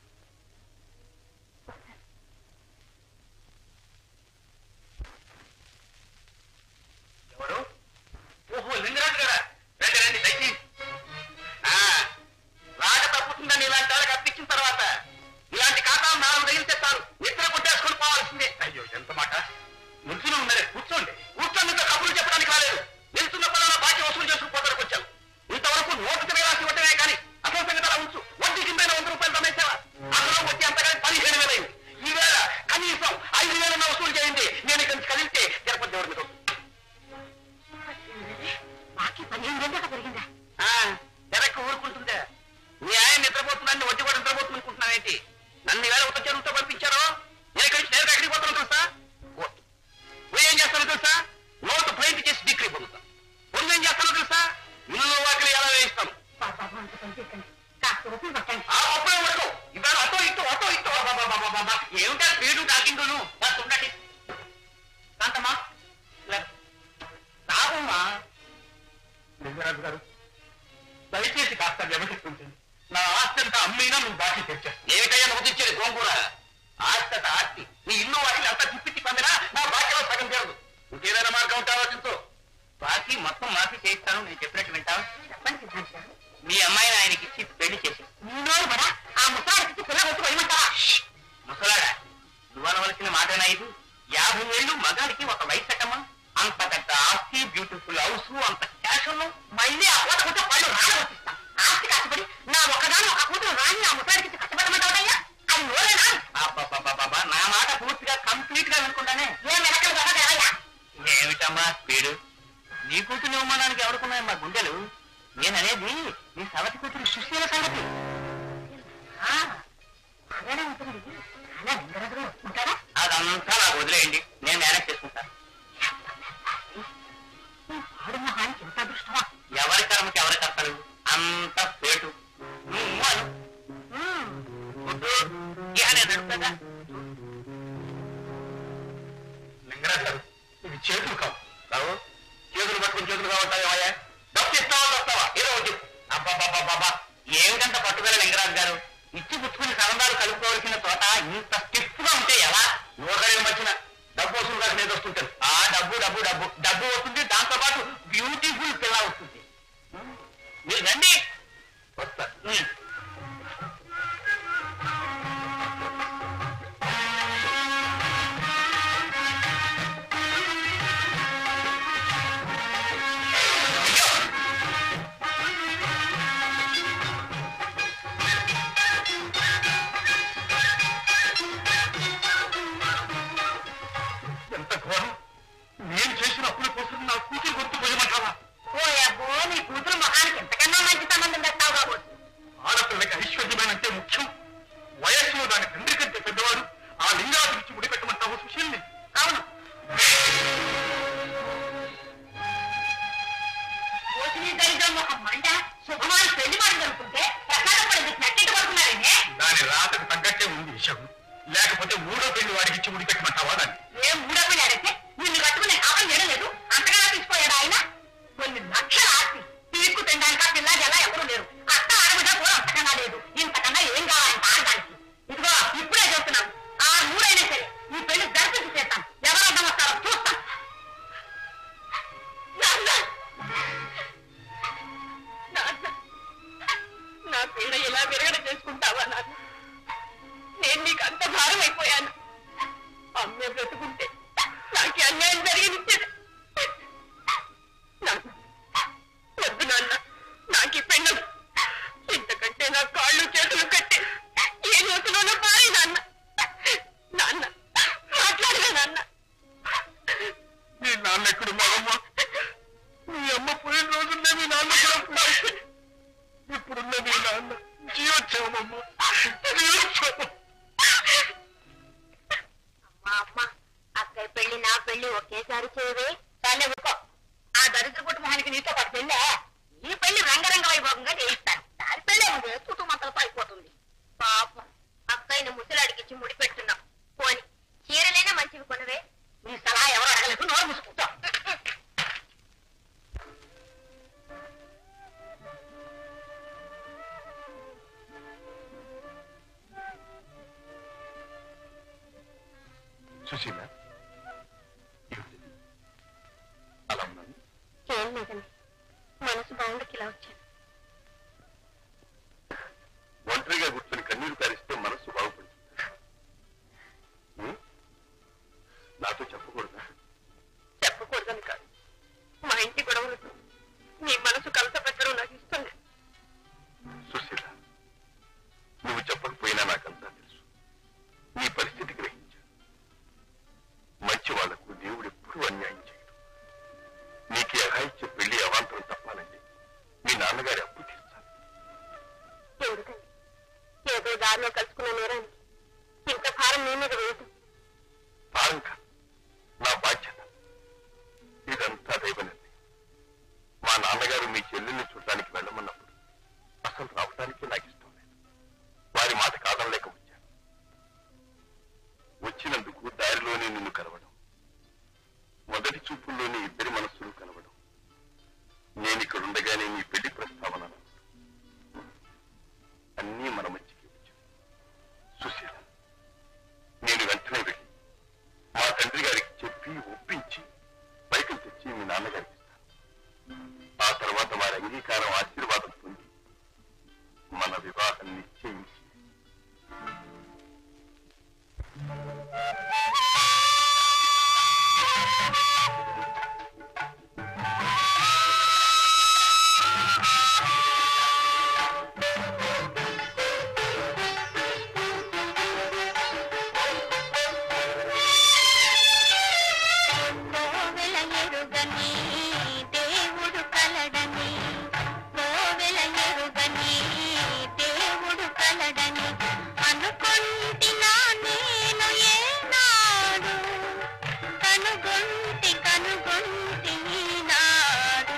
ఎవరు ఓహో లింగరాజు గారా రండి రండి దయచేసి ఆ, రాక తప్పుతుందని ఇలాంటి వాళ్ళకి అప్పించిన తర్వాత ఇలాంటి ఖాతాలు నాలుగు తగిలితే చాలు ఇతర కొట్టేసుకొని పోవాల్సిందే అయ్యో ఎంత మాట నుంచుని ఉన్నారే కూర్చోండి కూర్చొని ఇంకా కబుర్లు చెప్పడానికి రాలేదు నిల్చున్న పనుల బాకీ వసూలు చేసుకుపోతానికి వచ్చాం ఇంతవరకు నోటు తిరగాల్సి ఇవ్వటమే కానీ అసలు సంగతి అలా ఉంచు వడ్డీ కింద వంద రూపాయలు తమ్మేసావా అందులో వచ్చి అంతగా పదిహేను వేలు అయింది ఈవేళ కనీసం ఐదు వేలన్న వసూలు చేయండి నేను ఇక్కడి నుంచి కదిలితే తిరుపతి దేవుడి మీద వస్తుంది. బాకీ పదిహేను వేలు దాకా పెరిగిందా ఆ, వెనక్కి ఊరుకుంటుందే మీ ఆయన నిద్రపోతుందని వడ్డీ కూడా నిద్రపోతుంది అనుకుంటున్నావేంటి నన్ను వేళ ఉత్త చెరువుతో పంపించారో నేను ఇక్కడి నుంచి నేరుగా ఎక్కడికి పోతాను తెలుసా కోర్టు నువ్వు ఏం చేస్తానో తెలుసా నోటు ప్రింట్ చేసి డిగ్రీ పొందుతాను ముందు ఏం చేస్తానో తెలుసా ఇల్లు వాకిలి ఎలా వేయిస్తాను పాపం అంత పని చేయకండి కాస్త ఓపిక పట్టండి ఆ ఒప్పుడే ఉండకు ఇవాళ అటో ఇటు అటో ఇటు అబ్బబ్బబ్బబ్బబ్బ. ఏమిటా స్పీడు టాకింగ్ను ఉండండి కాంతమ్మా రాబమ్మా లింగరాజు గారు దయచేసి కాస్త వ్యవహరిస్తుంటుంది నా ఆస్తి అంతా అమ్మైనా నువ్వు బాకీ తెచ్చేస్తా ఏమిటయ్యా నువ్వు తెచ్చేది గోంగూర ఆస్తి అంత ఆస్తి నీ ఇల్లు వాటిని అంతా తిప్పిచ్చి పందినా నా బాకీలో సగం చేరదు ఇంకేదైనా మార్గం ఉంటే ఆలోచించు బాకీ మొత్తం మాఫీ చేయిస్తాను నేను చెప్పినట్టు వింటావు చెప్పండి సిద్ధాంతి గారు మీ అమ్మాయిని ఆయనకి ఇచ్చి పెళ్లి చేసి నోరు కూడా ఆ ముసలాడికి పిల్ల కొట్టు వేయమంటావా ముసలాడా నువ్వు అనవలసిన మాటనా ఇది యాభై ఏళ్ళు మగాడికి ఒక వయసు అట్టమ్మా అంత పెద్ద ఆస్తి బ్యూటిఫుల్ హౌస్ అంత క్యాష్ మళ్ళీ ఆ పూట కొట్ట పళ్ళు రాడగొట్టిస్తా ఆస్తి కష్టపడి నా ఒకదాని ఒక కూతురు రాని ఆ ముసలాడికి కష్టపడమంటావయ్యా అది నోరేనా అబ్బబ్బబ్బబ్బబ్బా, నా మాట పూర్తిగా కంప్లీట్ గా వినుకుంటానే ఏం వెనకలు కదగలయ్యా ఏమిటమ్మా స్పీడు నీ కూతురు ఇవ్వమనడానికి ఎవరుకున్నాయి మా గుండెలు నేననేది నీ సవతి కూతురు సుశీల సంగతి అలానే ఉంటుంది అలా లింగరాజుగా వస్తుంటారా అదంతా నాకు వదిలేయండి నేను మేనేజ్ చేసుకుంటాను వాడు మొహానికి ఎంత అదృష్టమా ఎవరి కర్మకి ఎవరి కర్తలు అంత పేటు నువ్వు అను. వద్దు. ఇక నేను నడుపుతా. లింగరాజు గారు ఇవి చేతులు కావు రావు చేతులు పట్టుకుని చేతులు కావట్టాయా డబ్బు ఇస్తావా వస్తావా ఏదో ఒకటి అబ్బాబాబాబా ఏమిటంత పట్టుదల లింగరాజు గారు ఇచ్చి పుచ్చుకుని సరదాలు కలుపుకోవాల్సిన చోట ఇంత స్టిఫ్ గా ఉంటే ఎలా నూరగడి మధ్యన డబ్బు వసూలు దాకా మీద వస్తుంటారు ఆ డబ్బు డబ్బు డబ్బు డబ్బు వస్తుంది దాంతో పాటు బ్యూటిఫుల్ పిల్ల వస్తుంది మీరు రండి వస్తా ఉమ్. ఎంత ఘోరం నేను చేసిన అప్పుల కోసం నా కూతురు గుర్తు పోయమంటావా ఓ అబ్బో నీ కూతురు మొహానికి ఎంతకన్నా మంచి సంబంధం పెట్టావు కాబోసు ఆడపిల్లకి ఐశ్వర్యమైనంతే ముఖ్యం వయస్సులో దాని తండ్రి కంటే పెద్దవాడు ఆ లింగాలు ఇచ్చి ముడిపెట్టమంటావు సుశీల్ని అవును పోసిని దరిద్రం ఒక మంట శుభమాని పెళ్లి మాట జరుగుతుంటే ప్రసాదం పడి నట్టెట్టు పడుతున్నారండి దాని రాతకు తగ్గట్టే ఉంది విషయం లేకపోతే మూడో పెళ్లి వాడికి ఇచ్చి ముడిపెట్టమంటావా దాన్ని ఏం మూడో పిల్లారైతే నిన్ను కట్టుకునే కాపం చేయలేదు అంతగా తీసిపోయాడు ఆయన కొన్ని లక్షల ఆస్తి తీర్పు తినడానికి ఆ పిల్ల జల ఎవరు లేరు అత్త ఆడబిడ్డ కూడా అంతకన్నా లేదు ఇంతకన్నా ఏం కావాలంట ఆడడానికి ఇదిగో నీకు అంత భారం అయిపోయాను అమ్మే బ్రతుకుంటే నాకు ఈ అన్యాయం జరిగించేది నాన్న, వద్దు నాన్న నాకు ఈ పెళ్ళం ఇంతకంటే నా కాళ్ళు చేతులు కట్టి ఏ నూతులోనూ పారి నాన్న నాన్న మాట్లాడగా నాన్న మీ నాన్న ఎక్కడున్నారమ్మా మీ అమ్మ పోయిన రోజుల్లో మీ నాన్న కూడా పోయాడు. ఇప్పుడున్న మీ నాన్న జీవోత్సవమమ్మా జీవోత్సవం అమ్మా అమ్మ అక్కయ్య పెళ్లి నా పెళ్లి ఒకేసారి చేయవే దాన్ని ఊరుకో ఆ దరిద్ర కుటుంబానికి నీతో పాటు పెళ్ళా ఈ పెళ్లి రంగరంగ వైభవంగా చేయిస్తాను దాని పెళ్ళి ఉంది చుట్టూ మంతలతో అయిపోతుంది పాపం అక్కయ్యని ముసలాడికిచ్చి ముడి పెడుతున్నాం పోని చీరలైనా మంచివి కొనవే నీ సలహా ఎవరు అడగలేదు నోరు మూసుకుంటాం సుశీల ఏమిటిది? అలా ఉన్నాను ఏం లేదండి మనసు బాగుండకి ఇలా వచ్చాను ఒంటరిగా కూర్చొని కన్నీరు కారిస్తే మనస్సు బాగుపడుతుంది ఉం? నాతో చెప్పకూడదా చెప్పకూడదని కాదు మా ఇంటి గొడవలతో నీ మనసు కలత పెట్టడం నాకు ఇష్టం లేదు సుశీల నువ్వు చెప్పకపోయినా నాకంతా తెలుసు నీ పరిస్థితి గ్రహించాను మంచి వాళ్లకు దేవుడు ఎప్పుడూ అన్యాయం చేయడు నీకు ఈ అఘాయిత్య పెళ్లి అవాంతరం తప్పాలంటే మీ నాన్నగారి అప్పు తీర్చాలి ఎందుకండి ఏదో దారిలో కలుసుకున్న నేరానికి ఇంత భారం నీ మీద వేయదు భారం కాదు నా బాధ్యత ఇదంతా దైవనండి మా నాన్నగారు మీ చెల్లెల్ని చూడటానికి వెళ్ళమన్నప్పుడు అసలు రావడానికి నాకు ఇష్టం లేదు వారి మాట కాదనలేక వచ్చాను వచ్చినందుకు దారిలోనే నిన్ను కలవడం మొదటి చూపుల్లోనే ఇద్దరి మనస్సులు కలవడం నేను ఇక్కడ ఉండగానే నీ పెళ్లి ప్రస్తావన అన్నాడు. అన్నీ మన మంచికి వచ్చాయి సుశీల నేను వెంటనే వెళ్ళి మా తండ్రి గారికి చెప్పి ఒప్పించి బైకులు తెచ్చి మీ నాన్నగారికి ఇస్తాను ఆ తర్వాత వారి అంగీకారం ఆశీర్వాదం పొంది మన వివాహం నిశ్చయించి కోవెల ఎరుగని దేవుడు కలడని కోవెల ఎరుగని దేవుడు కలడని అనుకుంటినా నేను ఏనాడు కనుగొంటి కనుగొంటి ఈనాడు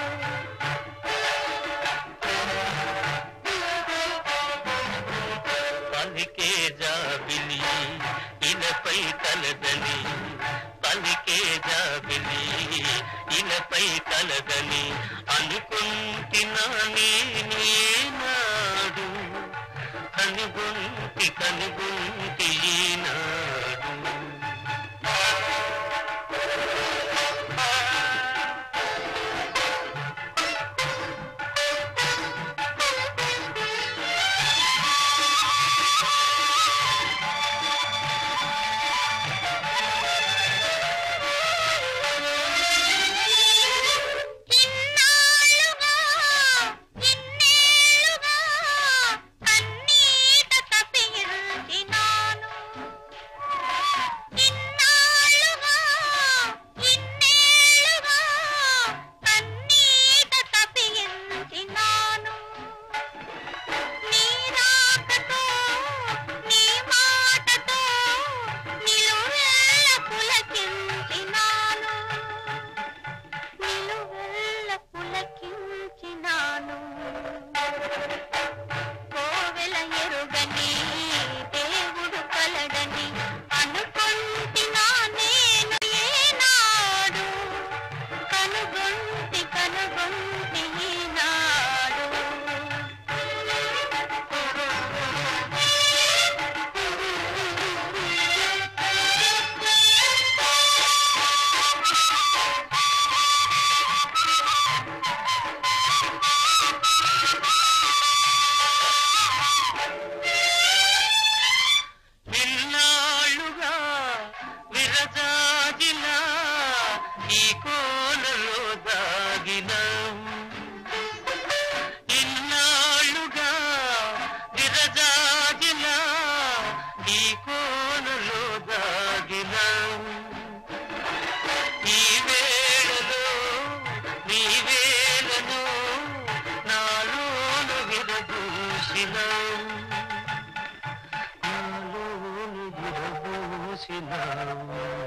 పలికే జాబిలి ఇలపై కలదని పలికే జాబిలి ఇలపై కలదని అనుకుంటున్నా నేను ఏనాడు కనుగొంటి కనుగొంటి ఈనాడు ఇన్నాళ్ళుగా ఇన్నేళ్ళుగా కన్నీట తప్పించి ఈ కోనలో దాగినాం ఈ వేళలో నీ వేళలో నాలోను విరబూసినాం నాలోను విరబూసినాం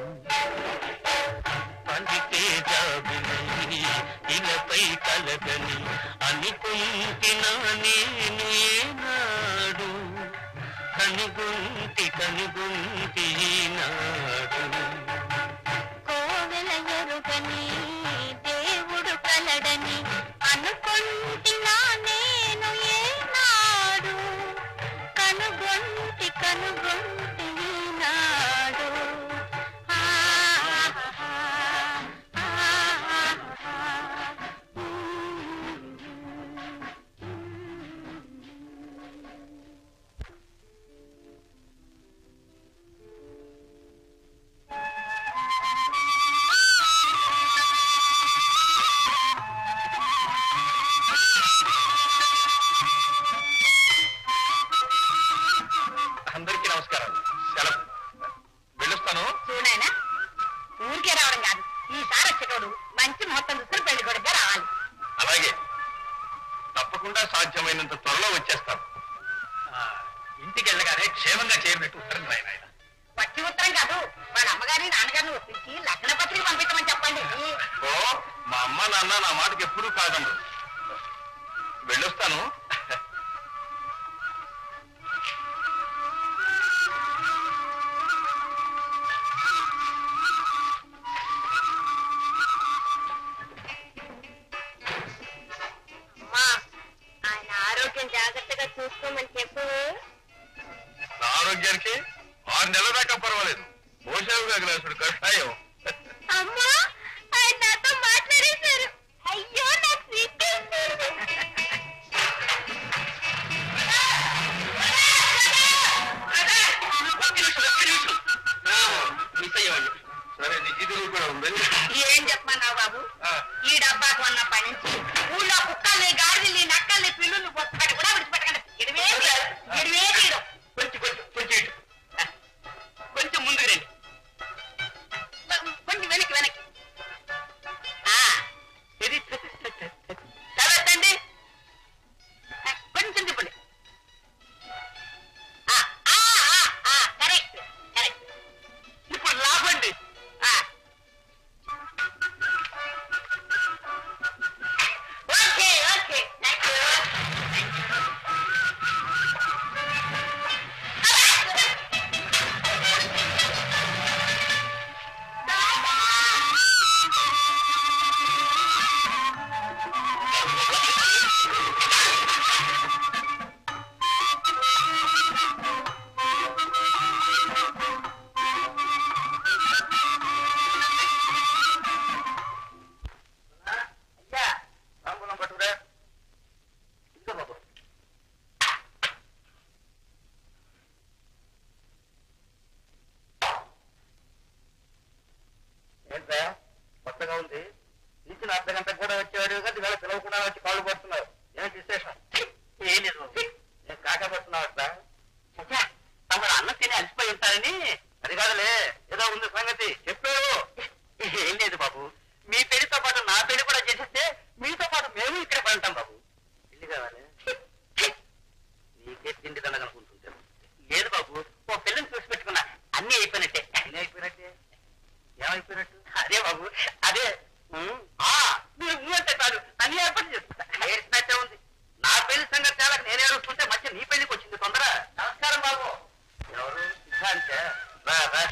పలికే జాబిలి ఇలపై కలగని అనుకుంటున్నా నేను ఏనాడు కనుగొంటి కనుగొంటి ఈనాడు కోవెల ఎరుగని దేవుడు కలడని అనుకుంటున్నా నేను ఏనాడు కనుగొంటి కనుగొంటి ఈనాడు ఆహాహా, ఆహాహా. అందరికీ నమస్కారం సెలవు వెళ్ళొస్తాను చూడాయనా ఊరికే రావడం కాదు ఈసారి వచ్చేటోడు మంచి మొత్తం చూసుకుని పెళ్లి కొడుకే రావాలి అలాగే తప్పకుండా సాధ్యమైనంత త్వరలో వచ్చేస్తాను ఇంటికి వెళ్ళగానే క్షేమంగా చేరినట్టు ఉత్తరం రాయన ఆయన వచ్చి ఉత్తరం కాదు వాళ్ళ అమ్మగారిని నాన్నగారిని ఒప్పించి లగ్న పత్రిక పంపించమని చెప్పండి ఓ మా అమ్మ నాన్న నా మాటకి ఎప్పుడూ కాదమ్మరు వెళ్ళొస్తాను అమ్మా ఆయన ఆరోగ్యం జాగ్రత్తగా చూసుకోమని చెప్పు నా ఆరోగ్యానికి ఆరు నెలల దాకా పర్వాలేదు పోషావుగా గ్లాసుడు కషాయం అమ్మా ఆయన నాతో మాట్లాడేశారు అయ్యో నాకు సిగ్గేసింది. సరే నిజీదులు కూడా ఉంది ఏం చెప్పమన్నావు బాబు ఆ, ఈ డబ్బాకు ఉన్న పని నుంచి ఊళ్ళో కుక్కల్ని గాడిల్ని నక్కల్ని పిల్లుల్ని ఒక్కటి కూడా విడిచిపెట్టకండి ఇడివే ఇడివే తీయడం కొంచెం కొంచెం కొంచెం ఇటు. కొంచెం ముందుకు రండి కొంచెం వెనక్కి వెనక్కి ఆ, ఇది చదవద్దండి ఆ, కొంచెం తిప్పండి ఆ, ఆ, ఆ, ఆ, కరెక్ట్ కరెక్ట్ ఇప్పుడు లాభండి ఆ. ఓకే ఓకే థ్యాంక్ యూ అయ్యా తాంబూలం పట్టుకురా ఇదిగో బాబు ఏంట్రా కొత్తగా ఉంది ఇచ్చిన అర్ధ గంట కూడా వచ్చేవాడు కదా ఇవాళ పిలవకుండా వచ్చి కాళ్ళు పడుతున్నావు ఏంటి విశేషం ఏం లేదు బాబు. నేను కాకా పడుతున్నావు అట్లా తమరు అన్నం తిని అలసిపోయి ఉంటారని అది కాదులే ఏదో ఉంది సంగతి చెప్పారు ఏం లేదు బాబు మీ పెళ్లితో పాటు నా పెళ్లి కూడా చేసేస్తే మీతో పాటు మేము ఇక్కడ పడతాం బాబు ఇల్లు కావాలి నీకే తిండి దండగనుకుంటుంటాను లేదు బాబు ఓ పిల్లని చూసి పెట్టుకున్నా అన్ని అయిపోయినట్టే అన్నీ అయిపోయినట్టే ఏమైపోయినట్టు అదే బాబు అదే ఉమ్, ఆ, మీరు ఊ అంటే చాలు అన్ని ఏర్పాటు చేస్తా ఏడ్చినట్టే ఉంది నా పెళ్లి సంగతి తేలకు నేను ఏడుస్తుంటే మధ్య నీ పెళ్లికి వచ్చింది తొందర నమస్కారం బాబు ఎవరు సిద్ధాంతే రా రా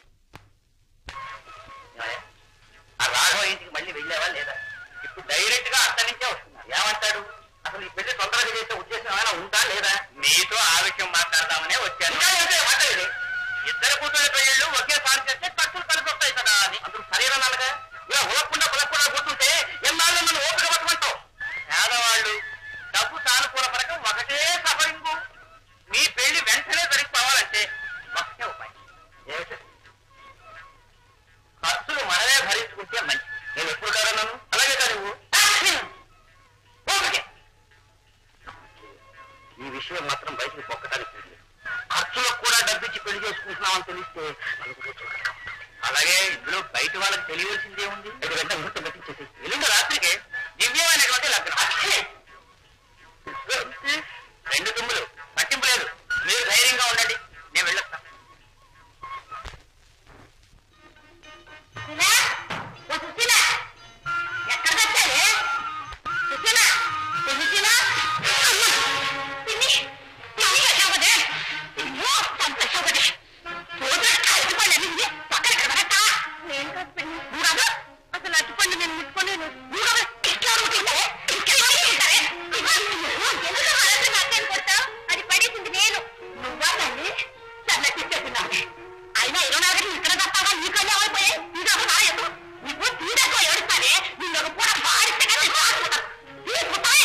ఏమయ్య? ఆ రాఘవ ఇంటికి మళ్ళీ వెళ్ళావా లేదా ఇప్పుడు డైరెక్ట్ గా అక్కడి నుంచే వస్తున్నా ఏమంటాడు అసలు ఈ పెళ్లి తొందరగా చేసే ఉద్దేశం ఏమైనా ఉందా లేదా మీతో ఆ విషయం మాట్లాడదామనే వచ్చాను ఇంకా ఏంటి మాట్లాడేది? ఇద్దరు కూతురు పెళ్ళిళ్ళు ఒకేసారి చేస్తే ఖర్చులు కలిసి వస్తాయి కదా అని అందుకు శరీరం అనగా ఇలా ఉలకుండా పులకుండా కూర్చుంటే ఎన్నాళ్ళు మనం ఓపిక పట్టుకుంటాం పేదవాళ్ళు డబ్బు సానుకూల పథకం ఒకటే సఫరింగు మీ పెళ్లి వెంటనే జరిగిపోవాలంటే ఒకటే ఉపాయం ఏమిటి ఖర్చులు మనమే భరించుకుంటే మంచి నేను ఎప్పుడు కాదన్నాను అలాగే కదా నువ్వు ఓకే ఈ విషయం మాత్రం బయటకు పొక్కడానికి లేదు. ఖర్చులకు కూడా డబ్బిచ్చి పెళ్లి చేసుకుంటే ఉన్నామని తెలిస్తే నలుగురు చూడక అలాగే ఇందులో బయట వాళ్ళకి తెలియవలసిందే ఉంది వెంట ముహూర్తం పెట్టించేసి ఎల్లుండి రాత్రికి దివ్యమైనటువంటి లగ్నం రెండు తుమ్ములు పట్టింపు లేదు మీరు ధైర్యంగా ఉండండి నేను వెళ్ళొస్తాను సుశీలా? ఓ సుశీలా? ఎక్కడ తెచ్చావే? సుశీలా? ఓ సుశీలా? అమ్మా! పిన్ని! పిన్ని వచ్చావదే? అయ్యో, చంపేశావదే. చూడరా, అరటిపండు అన్నింది. పక్కన కనబడతా? నేను కాదు పిన్ని. నువ్వు కాదు? అసలు అరటిపండు నేను ముట్టుకోలేను. నువ్వు కాదు? ఇట్లా ముట్టిందే? ఇంకెలా ముట్టిందే? అమ్మా! ఎందుకు ఆలోచన నాకేం కొట్టావు? అది పడేసింది నేను. నువ్వా తల్లి? చల్లటి చెప్పినావు. అయినా ఇరవై నాలుగు ఇక్కడ తప్పగా నీ కళ్ళు అయిపోయాయి ఇంకా నాయకు నీకు తీరకో ఏడుస్తానే నిన్ను ఒక పూట బారిస్తే తీసుకుంటాయి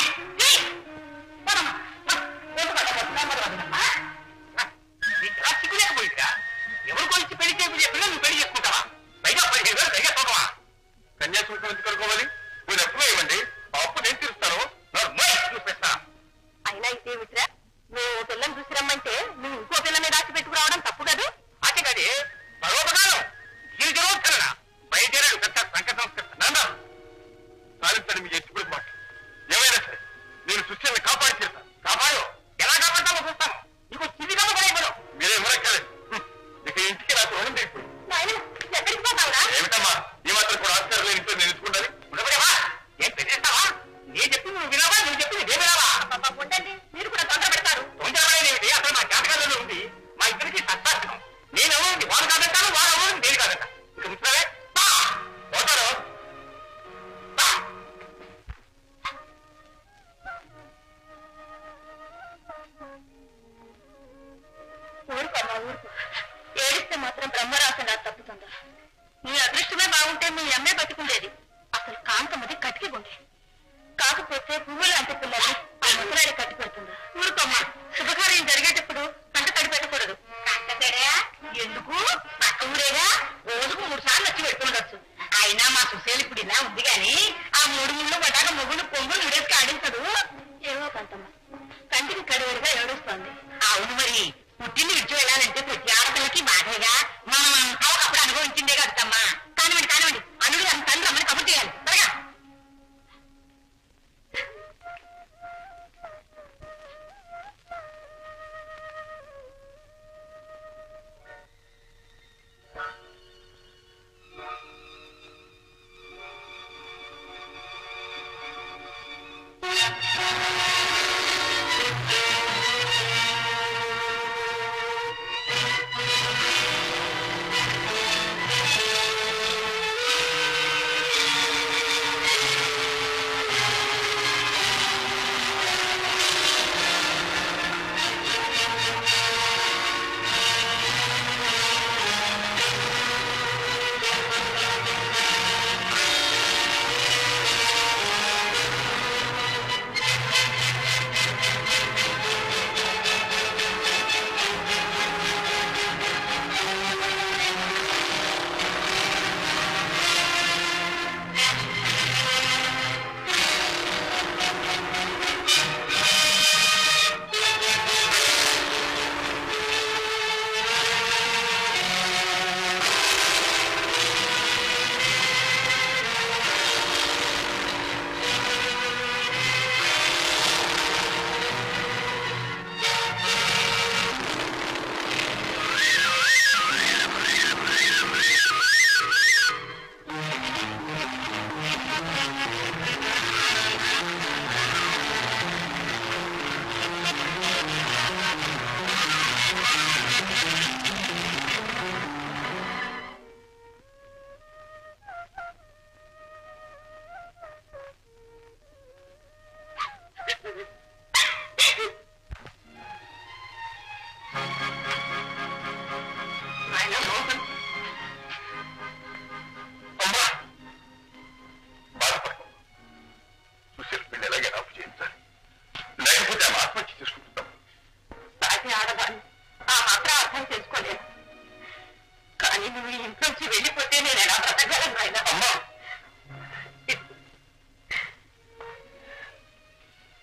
సిగ్గులేకపోయిందిరా ఎవరు కొలిచి పెళ్లి చేసి పిల్లలు నువ్వు పెళ్లి చేసుకుంటావా పైగా పదిహేను వేలు పైగా చూడవా కన్యాశుల్కం ఎందుకు కనుక్కోవాలి మీరు ఎప్పుడో ఇవ్వండి ఆ అప్పు నేను తీరుస్తాను చూపిస్తా అయినా ఇదే విట్రా నువ్వు ఓ పిల్లని చూసి రమ్మంటే నువ్వు ఇంకో పిల్లని రాసి పెట్టుకురావడం తప్పు కాదు ఆటగాడి పరోపకారం గిరిజనోత్తరణ బయటేరాడు పెద్ద సంఘ సంస్కృత నందా సాధిస్తాను మీ ఎత్తుకుడు మాట ఏమైనా సరే నేను సుశీల్ని కాపాడి తీరుతాను కాపాడు ఎలా కాపాడతామో చూస్తాను నీకు చిదిగా పడైపోయావు మీరే మురక్కలేదు ఇక ఇంటికి నాకు రుణం ఇప్పుడు నాయన ఎక్కడికి పోతావురా ఏమిటమ్మా ఈ మాత్రం కూడా ఆస్కారం లేని ఇంట్లో నేను ఎంచుకుంటాను ఉండబడేవా ఏం పెద్దేస్తావా నేను చెప్పింది నువ్వు వినావా నువ్వు చెప్పింది నేను వినావా పాపా ఉండండి మీరు కూడా తొందర పెడతారు తొందరపడేది ఏమిటి అసలు మా జాతకాలలో ఉంది మా ఇద్దరికి సత్తాష్టం నేను ఎవరికి వాడు కాదంటాను వాడు ఎవరు నేను కాదంట ఇక ముచ్చుతావే పోతారు బా. ఊరుకోమ్మా ఊరుకో ఏడిస్తే మాత్రం బ్రహ్మరాసంగా తప్పుతుందా నీ అదృష్టమే బాగుంటే మీ అమ్మే బతికుండేది అసలు కాంతమది కటికి ఉండే కాకపోతే పువ్వులు అంత పిల్లలు ఆ ముసలాడి కట్టి పెడుతుందా ఊరుకోమ్మా శుభకార్యం జరిగేటప్పుడు పంట కడి పెట్టకూడదు ఎందుకు పక్క ఊరేగా రోజుకు మూడు సార్లు వచ్చి పెట్టుకుండొచ్చు అయినా మా సుశీల్ ఇప్పుడు ఇలా ఉంది గాని ఆ మూడు ముళ్ళు పడ్డాక మొగుడు పొంగులు విడేసి ఆడించదు ఏమో కంతమ్మ కంటికి కడివడిగా ఏడుస్తోంది అవును మరి పుట్టింది విడిచి వెళ్ళాలంటే ప్రతి ఆడపిల్లకి బాధేగా మనం అంతా ఒకప్పుడు అనుభవించిందే కదమ్మా కానివ్వండి కానివ్వండి అనుడు అంత తండ్రి అమ్మని కబుర్ చేయాలి త్వరగా ఆయన మోసం అమ్మా బాధపడకు సుశీల్ పెళ్లి ఎలాగే ఆపు చేయించాలి లేకపోతే ఆమె ఆత్మహత్య చేసుకుంటాం సాటి ఆడదాన్ని ఆ మాత్రం అర్థం చేసుకోలేను కానీ నువ్వు ఈ ఇంట్లోంచి వెళ్ళిపోతే నేను ఎలా బ్రతకగలను నాయనా అమ్మా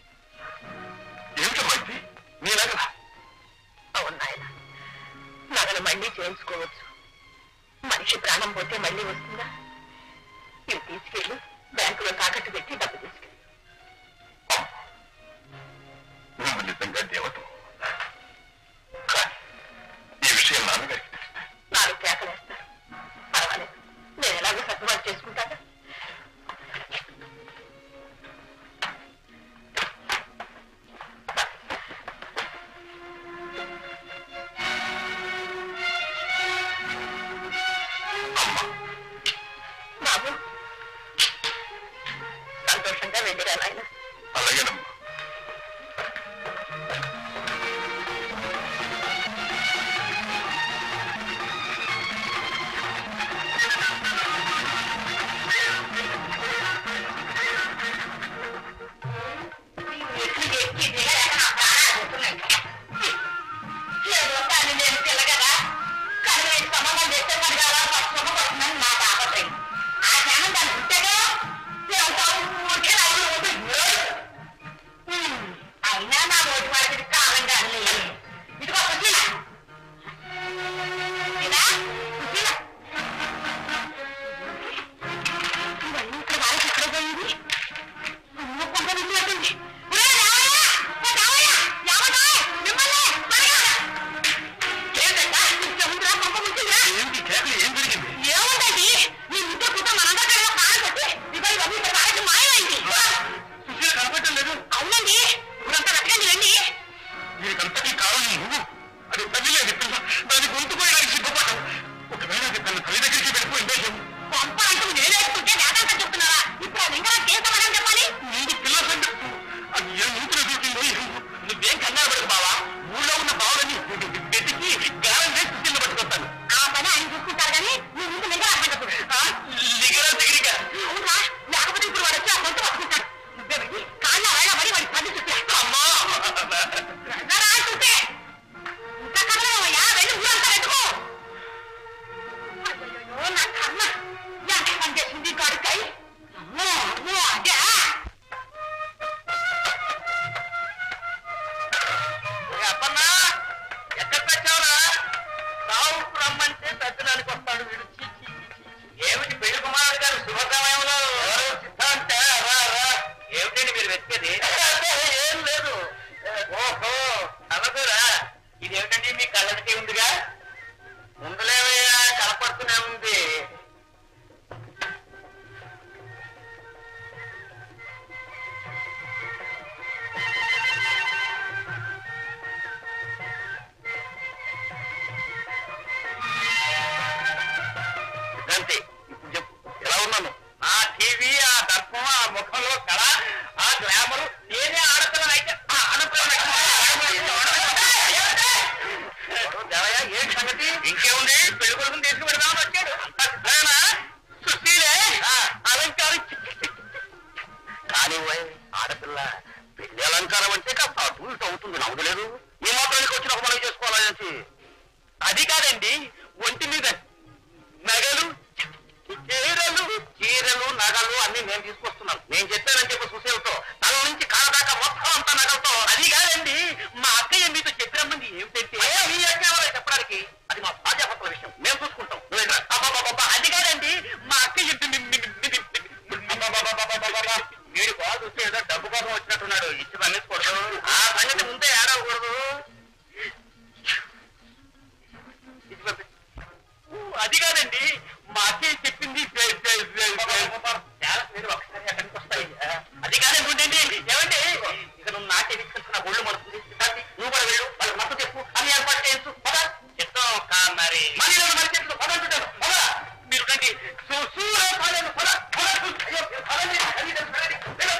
ఏమిటమ్మా ఇది నీ నగల అవును నాయన నగల ఆపరేషన్ మళ్ళీ చేయించుకోవచ్చు మనిషి ప్రాణం పోతే మళ్ళీ వస్తుందా ఇవి తీసుకెళ్ళి బ్యాంకులో తాకట్టు పెట్టి డబ్బు తీసుకెళ్ళి నువ్వు నిజంగా దేవత కానీ ఈ విషయం నాన్నగారికి తెలిస్తే నాలుగు కేకలేస్తారు పర్వాలేదు నేను ఎలాగో సర్దుబాటు చేసుకుంటాను బాబు సంతోషంగా వెళ్ళిరా నాయన అలాగేనమ్మా ఎక్కి ఎక్కి దిగలేక నా ప్రాణాలు పోతున్నాయి. ఏదో కానీ నేను పిల్లగదా కానీ నేను సంబంధం చేసేవాడు కదా పట్టుకుని వస్తుందని నా తాపత్రయం ఆ జ్ఞానం దాన్ని ఉంటేనే ఎంత ఊరికే నా ఊరు ఉంటుంది. హ్మ్, అయినా నా ఓటు వాడికి కాలం కానీ ఇదిగో సుశీల సుశీల సుశీల ఇవన్నీ ఇక్కడ వాళ్ళకి ఎక్కడ పోయింది అమ్మో, కొంప మునిగిపోతుంది. ఒరేయ్ రావయ్య! ఓ రావయ్య! ఎవరు? మిమ్మల్ని! త్వరగా! ఏంటంట? ఇంకెముందురా కొంప మునిగిందిరా? ఏంటి కేకలు ఏం జరిగింది ఏముందండి? మీ ముద్ద పుట్ట మనందరికీ ఏదో కారం కొట్టి, ఇదిగో ఇవన్నీ ఇక్కడ వాళ్ళకి మాయమైంది. సుశీల కనపడటం లేదు అవునండి ఇప్పుడంతా వెతకండి రండి దీనికంతకీ కారణం నువ్వు అది తల్లి అది పిల్ల దాని గొంతు పోయడానికి సిద్ధపడ్డావు ఒకవేళ అది తన తల్లి దగ్గరికి వెళ్ళిపోయిందే కొంప అంటూ నేనేసుకుంటే వేదాంతం చెప్తున్నారా ఇప్పుడు అది ఇంకా కేసు సమాధానం చెప్పాలి ముందు పిల్ల సంగతి అది ఏ నూతులు దూకిందో ఏమో. నువ్వేం కంగారు పడకు బావా ఊళ్ళో ఉన్న బావులని వెతికి గాలం చేసి కింద పట్టుకొస్తాను ఆ పని ఆయన చూసుకుంటారు కానీ మీ ముందు నిజం అర్థం చెప్పు దిగరా దిగరిగా అవునా లేకపోతే ఇప్పుడు వాడు వచ్చి ఆ గొంతు పట్టుకుంటాడు నువ్వే వెళ్ళి కాళ్ళ వేళ పడి వాడి పని చెప్పి అమ్మా రా చూస్తే ఇంకా కదలవయ్యా వెళ్ళి ఊరంతా పెట్టుకో అయ్యయ్యో, నా కర్మ ఎంత పని చేసింది కొడుకై అమ్మో అమ్మో అదే అప్పన్నా ఎక్కడ తెచ్చావురా రావు రమ్మంటే పెద్దడానికి వస్తాడు వీడు చీ, చీ, చీ, చీ. ఏమిటి పెళ్లి కుమారుడు గారు శుభకామయంలో ఎవరు సిద్ధాంత రా రా ఏమిటండి మీరు వెతికేది ఏం లేదు ఓహో కలదురా ఇదేమిటండి మీ కళ్ళకి ఉందిగా ముందులేవయ్యా కనపడుతూనే ఉంది అంతే ఇప్పుడు చెప్పు ఎలా ఉన్నాను ఆ టీవీ ఆ దర్పం ఆ ముఖంలో కళ ఆ గ్లామర్ నేనే ఆడపిల్లని అయితే ఆ ఆడపిల్లని దేవయ్య ఏం సంగతి ఇంకేముంది పెళ్లి కొడుకుని తీసుకుపెడదామని వచ్చాడు అంతా సిద్ధమేనా? సుశీలే ఆ, అలంకారం కానీ ఓయ్, ఆడపిల్ల పెళ్లి అలంకారం అంటే కాస్త అటు ఇటు అవుతుంది నవ్వులేదు ఈ మాత్రానికి వచ్చిన ఒక మనం చేసుకోవాలని అది కాదండి ఒంటి మీద నగలు చీరలు చీరలు నగలు అన్ని నేను తీసుకొస్తున్నాను నేను చెప్పానని చెప్పి సుశీలతో తల నుంచి కాళ్ళ దాకా మొత్తం అంతా నగలతో అది కాదండి మా అక్కయ్య మీతో చెప్పినమ్మంది ఏమిటంటే మీ అక్క ఎవరో చెప్పడానికి అది మా భార్యాభర్తల విషయం మేము చూసుకుంటాం నువ్వు వెళ్ళిరా. అబ్బబ్బబ్బబ్బ, అది కాదండి మా అక్కయ్య అబ్బబ్బబ్బబ్బబ్బబ్బబ్బ, వీడి బాగా చూస్తే ఏదో డబ్బు కోసం వచ్చినట్టున్నాడు ఇచ్చి పనికూడదు ఆ సంగతి ముందే ఏడవకూడదు ఇచ్చి పంపి అది కాదండి మా అక్కయ్య చెప్పింది జై- జై- జై- జై. చాలా మీరు ఒకసారి అక్కడికి వస్తాయి అది కాదండి ఉండండి ఏమండి ఇక నువ్వు నాకే తీసుకొచ్చిన ఒళ్ళు మడుతుంది సిద్ధార్థి, నువ్వు కూడా వెళ్ళు వాళ్ళకి మద్దతు చెప్పు అన్ని ఏర్పాటు చేయొచ్చు పద చెప్తాం కా మరి మరి ఎవరు మరి చెప్తాం పద అంటున్నాను పద మీరు రండి సు- సూర పాలన పద పద అయ్యో, పదండి, అది తెలుసు, పదండి. వెళ్ళు.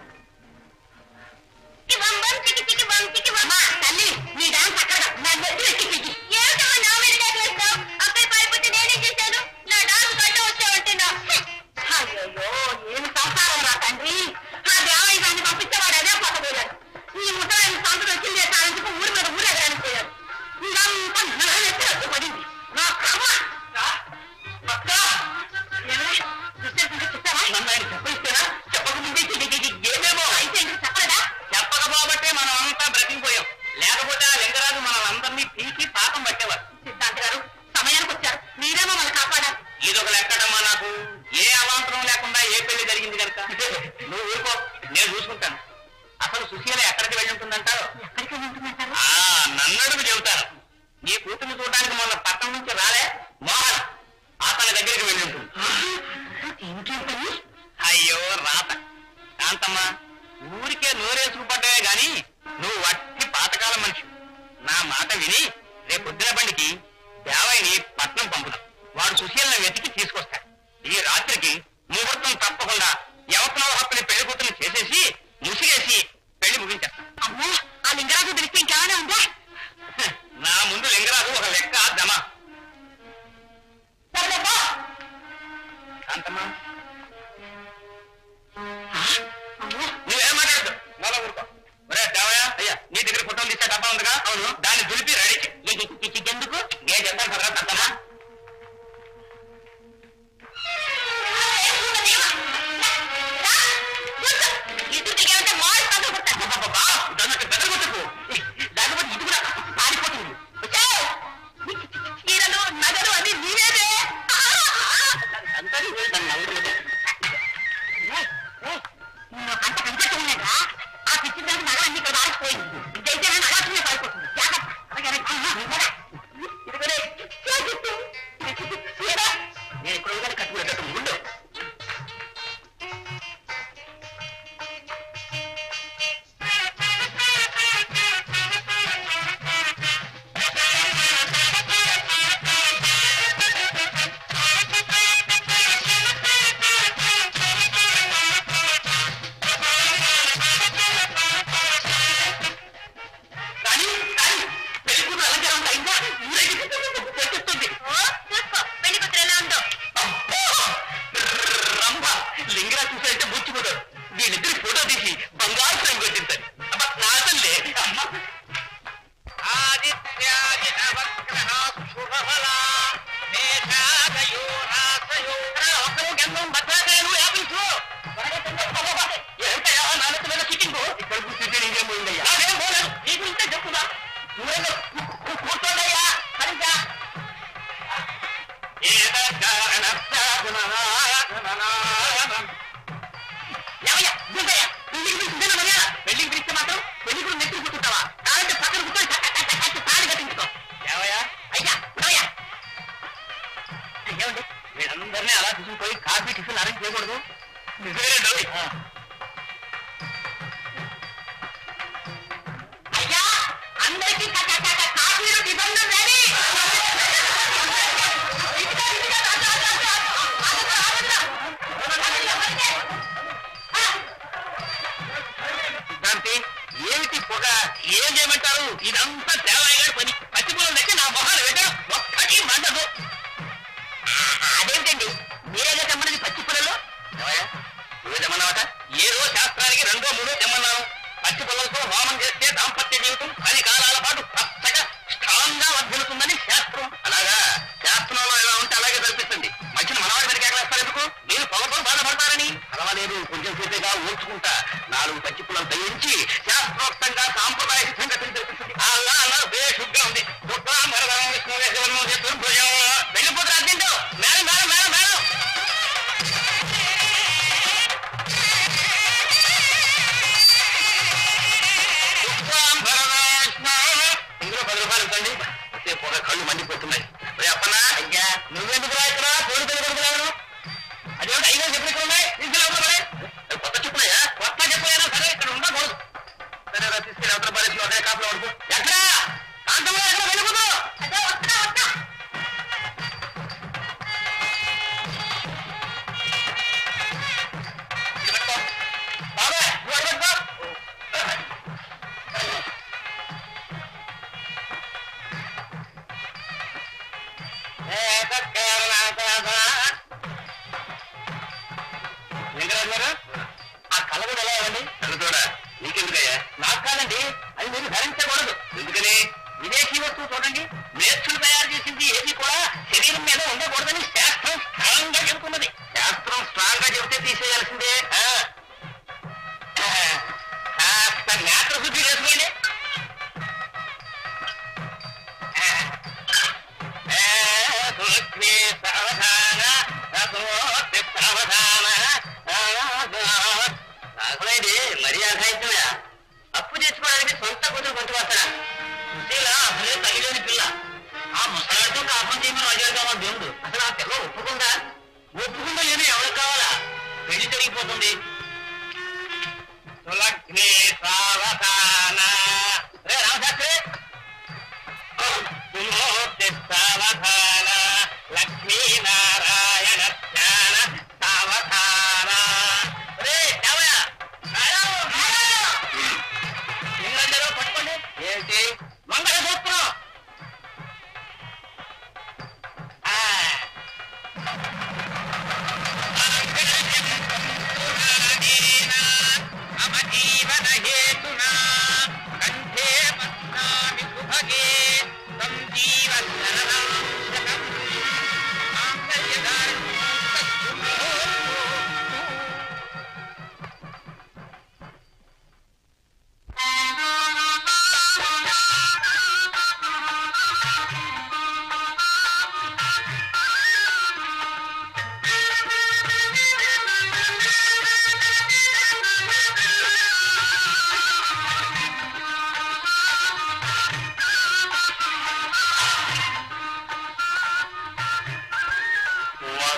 తల్లి నీ డాన్స్ అక్కడ నా నెత్తి ఎక్కి పిగి ఏమిటో నా మీద చేస్తావు అబ్బాయి పడిపోతే నేనేం చేశాను నా డాన్స్ గడ్డ వచ్చావంటున్నా అయ్యో ఏమి సంసారం రా తండ్రి ఆ దేవయ్య దాన్ని పంపించేవాడు అదే పక్కపోయాడు ఈ ముసలాయన సంతకు వచ్చిందే సాయంత్రం ఊరి మీద ఊరే పోయాడు ఇదంతా నా నెత్తి వచ్చి పడింది నా కర్మ ఏమే? చూస్తే కాంతమ్మా నువ్వేం మాట్లాడదు మూల ఊరుకో ఒరే దేవయ్య అయ్యా నీ దగ్గర ఫోటోలు తీసే డబ్బా ఉందిగా అవును దాన్ని దులిపి రెడీ ఎందుకు నేను చెప్తాను కదా కాంతమ్మా ఇటు దిగాలంటే మాడి పగలగొడతాను. అబ్బబ్బబ్బా, దానికి బెదరగొట్టకు. లేకపోతే ఇది కూడా పారిపోతుంది వచ్చావు. చీరలు నగలు అన్ని నీవేనే అంతా నువ్వే దాన్ని నవ్వుతుంది. నువ్వు అంత కనిపెట్టుకున్నాగా ఆ పిచ్చి దానికి నగలు అన్ని ఇక్కడ మారిపోయింది ఇదైతే నేను నగలనే పడిపోతుంది జాగ్రత్త అలాగే ఇది కూడా ఇది కూడా చీర నేను ఇప్పుడు కానీ కట్టుకునేటట్టు ముందు కానీ కానీ పెళ్లి కూతురు అలంకారం అయిందా ఊరేగిస్తుంది ఓ చూసుకో పెళ్లి కూతురు ఎలా ఉందో రంభ లింగరా చూసారంటే ముచ్చిపోతారు వీళ్ళిద్దరి ఫోటో తీసి బంగారు ఫ్రేమ్ కొట్టించారు అబ్బా, నా తల్లే అమ్మ. ఆదిత్యాది నవగ్రహ శుభఫలా మేషాదయో రాసయో ఒక్కరు గంధం భద్రాకాయలు యాపిల్స్ త్వరగా తిందాం. అబ్బబ్బా, ఏంటయ్యా నా నెత్తి మీద చికెన్ ఇక్కడ కూర్చుంటే నీకేం పోయిందయ్యా నాకేం పోలేదు నీకు ఇంటే చెప్పుదా నువ్వేదో కూ- కూర్చోండయ్యా సరిగ్గా ఏమయ్యా దుర్గయ్య పెళ్లికి పిలిచిందేనా మర్యాద పెళ్లికి పిలిస్తే మాత్రం పెళ్లి కూడా నెత్తి కూర్చుంటావా కావాలంటే పక్కన కూర్చొని టక్ టక్ టక్ టక్ తాళి కట్టించుకో ఏమయ్యా అయ్యా ఉండవయ్యా ఏమండి వీళ్ళందరినీ అలా తీసుకుపోయి కాఫీ టిఫిన్ అరేంజ్ చేయకూడదు నిజమేనండి అయ్యా అందరికీ టక్ టక్ టక్ టక్ కాఫీలు టిఫిన్లు రెడీ ఇదిగో, ఇదిగో, అదిగో, అదిగో, అదిగో, అదిగో, అదిగో. సిద్ధాంతి ఏమిటి పొగ ఏం చేయమంటారు ఇదంతా దేవయ్య గారి పని పచ్చిపూలం దగ్గర నా మొహాలు పెట్టా ఒక్కటి మండదు అదేంటండి మీరేగా తెమ్మన్నది పచ్చిపూలలో నువ్వే తెమ్మన్నావట ఏదో శాస్త్రానికి రెండో మూడో తెమ్మన్నాను పచ్చి పొలంతో హోమం చేస్తే దాంపత్య జీవితం పది కాలాల పాటు పచ్చగా స్ట్రాంగ్ గా వర్ధిల్లుతుందని శాస్త్రం అలాగా శాస్త్రంలో ఎలా ఉంటే అలాగే కల్పిస్తుంది మధ్యన మనవాడి దగ్గరికి ఎగరేస్తారు ఎందుకు నేను పొగతో బాధపడతారని పర్వాలేదు కొంచెం సేపేగా ఊడ్చుకుంటా నాలుగు పచ్చి పొలం తగ్గించి శాస్త్రోక్తంగా సాంప్రదాయ సిద్ధంగా తెలిపిస్తుంది అలా అలా బేషుగ్గా ఉంది దుఃఖం వరదం విష్ణువే శివన్మో చతుర్భుజం వెళ్ళిపోతారు urgent madam madam madam madam ఇందులో పది రూపాయలు ఇవ్వండి వస్తే పొగ కళ్ళు మండిపోతున్నాయి రే అప్పనా అయ్యా నువ్వెందుకు రా ఇక్కడ తోడు పెళ్లి కొడుకున్నాను అదేమిటి ఐదో చెప్పులు ఇక్కడ ఉన్నాయి తీసుకెళ్ళి అవతల పడే. అవి కొత్త చెప్పులయ్యా కొత్త చెప్పులైనా సరే ఇక్కడ ఉండకూడదు సరే రా తీసుకెళ్ళి అవతల పడేసి అదే కాపులో పడుకో ఎక్కడ కాంతంలో ఎక్కడ వెళ్ళిపోదు అదో వస్తా వస్తా బాబాయ్ నువ్వు అటు పెట్టుకో. లింగరాజు గారు ఆ కళ్ళ కూడా ఎలా ఇవ్వండి కళ్ళతోడా నీకెందుకయ్యా నాకు కాదండి అది మీరు ధరించకూడదు ఎందుకని విదేశీ వస్తువు చూడండి మేర్చులు తయారు చేసింది ఏది కూడా శరీరం మీద ఉండకూడదని శాస్త్రం స్ట్రాంగ్ గా చెబుతున్నది శాస్త్రం స్ట్రాంగ్ గా చెబితే తీసేయాల్సిందే ఆ. ఆ, కాస్త నేత్ర శుద్ధి చేసుకోండి లక్ష్మీ సావధాన రథోత్తి సావధాన రాఘవేది మరీ అఘాయితమా అప్పు తెచ్చుకోవడానికి సొంత కూతురు కొంచెం వస్తాడా సుశీల అసలే తగిలేని పిల్ల ఆ ముసలాడితో కాపం చేయమని అడిగామా దేవుడు అసలు ఆ పిల్ల ఒప్పుకుందా ఒప్పుకుందా లేదు ఎవరికి కావాలా పెళ్లి జరిగిపోతుంది లక్ష్మీ సావధాన రే రామశాస్త్రి విమోక్తి సావధాన లక్ష్మీనారాయణ జ్ఞాన సావధాన రే దేవయ్య, మేడం, మేడం. పిల్లలందరూ పట్టుకోండి ఏంటి మంగళ సూత్రం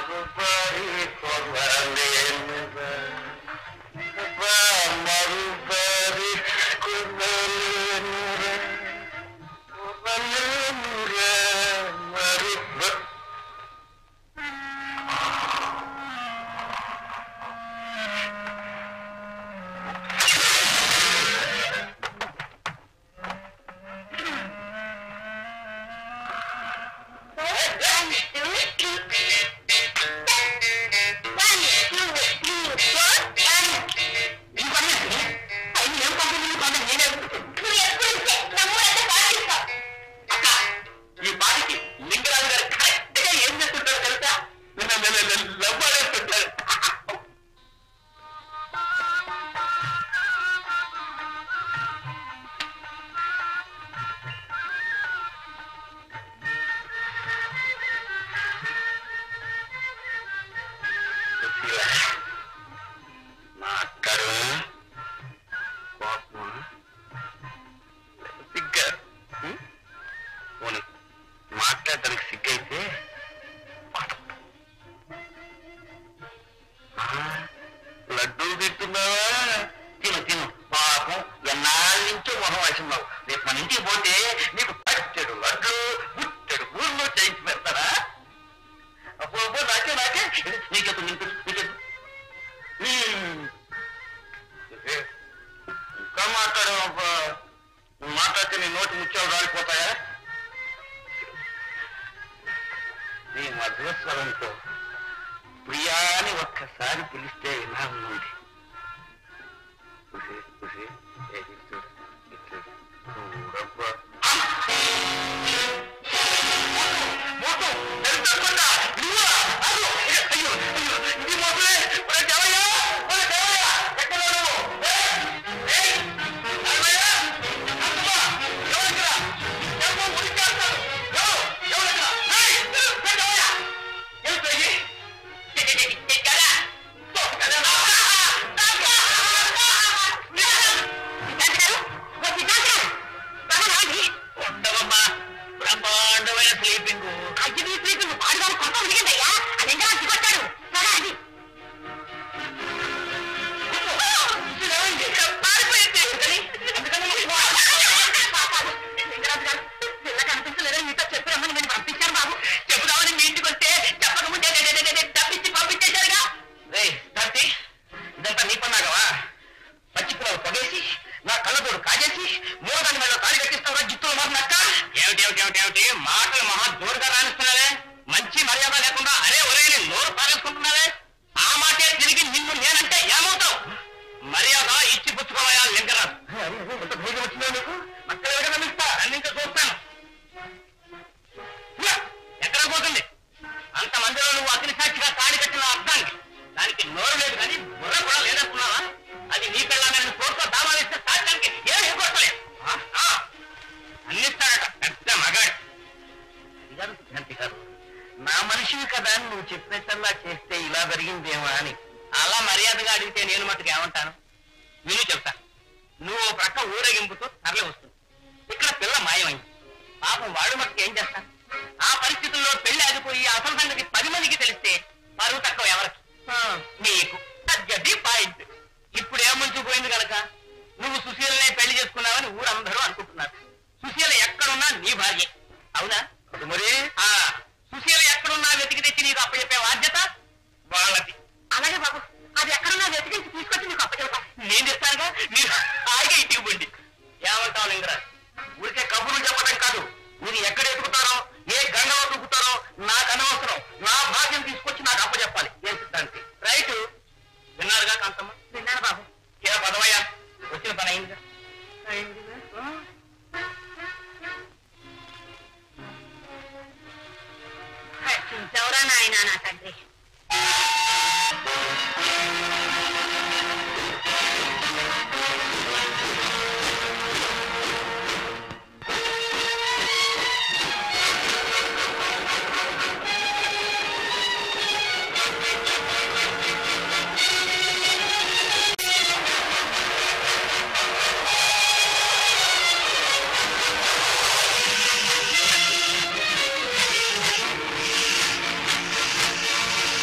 మరుపరి కొనలేనురా మరుపరి కొనలేనురా కొనలేనురా మరుప ఈ బాలికి లింగరాజు గారు కరెక్ట్ గా ఏం చేస్తుంటారో తెలుసా లవ్వాడేస్తుంటారు మా అక్కరు కోపమా సిగ్గా ఉం? పోనీ మాట్లాడడానికి సిగ్గైతే ఆ, లడ్డూలు తింటున్నావా తిను తిను పాపం ఎన్నాళ్ళ నుంచో మొహం వేసున్నావు రేపు మన ఇంటికి పోతే నీకు పచ్చడు లడ్డు ముట్టడు ఊళ్ళో చేయించి పెడతారా అప్పుడు అప్పుడు నాకే నాకే నీకెత్తు నీకు నీకెత్తు ఇంకా మాట్లాడావబ్బా నువ్వు మాట్లాడితే నీ నోటి ముత్యాలు రాలిపోతాయా నీ మధురస్వరంతో ప్రియాని ఒక్కసారి పిలిస్తే ఇలా ఉంది చూసి చూసి ఏ ఇటు ఇటు చూడబ్బా మోసం తెలుసుకోకుండా నువ్వా అయ్యో అయ్యో అయ్యో ఇది మోసమే మన దేవయ్య మన దేవయ్య ఎక్కడ నువ్వు ఏయ్ అన్నయ్య అమ్మ ఎవరికరా ఎవరు ఉడికేస్తారు ఎవరు ఎవరికరా ఏయ్ దేవయ్య ఏం చెయ్యి కదా కదా ఉండవమ్మా బ్రహ్మాండమైన స్లీపింగ్ చెప్పుదామని మీ ఇంటికి వస్తే చెప్పక ముందే తప్పించి పంపించేశారుగా రేయ్ తప్పి ఇదంతా నీ పన్నాగవా పచ్చి పిల్లలు పొగేసి నా కళ్ళతోడు కాజేసి మూడదాని మీద తాళి కట్టిస్తావా జిత్తులు మారినక్క ఏమిటి ఏమిటి ఏమిటి ఏమిటి మాటలు మహా జోరుగా రాణిస్తున్నావే మంచి మర్యాద లేకుండా అరే ఒరే నీ నోరు పారేసుకుంటున్నావే ఆ మాటే తిరిగి నిన్ను నేనంటే ఏమవుతావు మర్యాద ఇచ్చి పుచ్చుకోవయా లింగరాజు ఎంత ధైర్యం వచ్చిందో నీకు మక్కలు ఎవరిగా నమ్మిస్తా అన్ని ఇంకా చూస్తాను ఎక్కడ పోతుంది అంత మందిలో నువ్వు అగ్ని సాక్షిగా తాడి కట్టిన అర్థానికి దానికి నోరు లేదు కానీ బుర్ర కూడా లేదనుకున్నావా అది నీ పిల్లలని కోర్టులో దావా వేస్తే సాధ్యానికి ఏమీ కొట్టలేదు అందిస్తాడట పెద్ద మగాడు అది కాదు సిద్ధాంతి గారు నా మనిషివి కదా అని నువ్వు చెప్పినట్టల్లా చేస్తే ఇలా జరిగిందేమో అని అలా మర్యాదగా అడిగితే నేను మట్టుకు ఏమంటాను నేను చెప్తాను నువ్వు ఓ ప్రక్క ఊరేగింపుతో తరలి వస్తుంది ఇక్కడ పిల్ల మాయమైంది పాపం వాడు మట్టుకు ఏం చేస్తాను ఆ పరిస్థితుల్లో పెళ్లి ఆగిపోయి అసలు సంగతి పది మందికి తెలిస్తే పరువు తక్కువ ఎవరికి నీకు అది పాయింట్ ఇప్పుడు ఏముంచిపోయింది కనుక నువ్వు సుశీలనే పెళ్లి చేసుకున్నావని ఊరందరూ అనుకుంటున్నారు సుశీల ఎక్కడున్నా నీ భార్య అవునా మరి ఆ సుశీల ఎక్కడున్నా వెతికి తెచ్చి నీకు అప్పచెప్పే బాధ్యత వాళ్ళది అలాగే బాబు అది ఎక్కడున్నా వెతికించి తీసుకొచ్చి నీకు అప్పచెప్తా నేను ఇస్తానుగా మీరు హాయిగా ఇంటికి పోండి ఏమంటావు లింగరాజ్ ఊరికే కబుర్లు చెప్పడం కాదు మీరు ఎక్కడ ఎదుగుతారో ఏ గంగలో దూకుతారో నాకు అనవసరం నా భాగ్యం తీసుకొచ్చి నాకు అప్పచెప్పాలి ఏం సిద్ధాంతి రైట్ విన్నారుగా కాంతమ్మ విన్నాను బాబు ఇలా పదవయ్యా వచ్చిన పని అయిందిగా రక్షించవరా నాయనా నా తండ్రి ఆ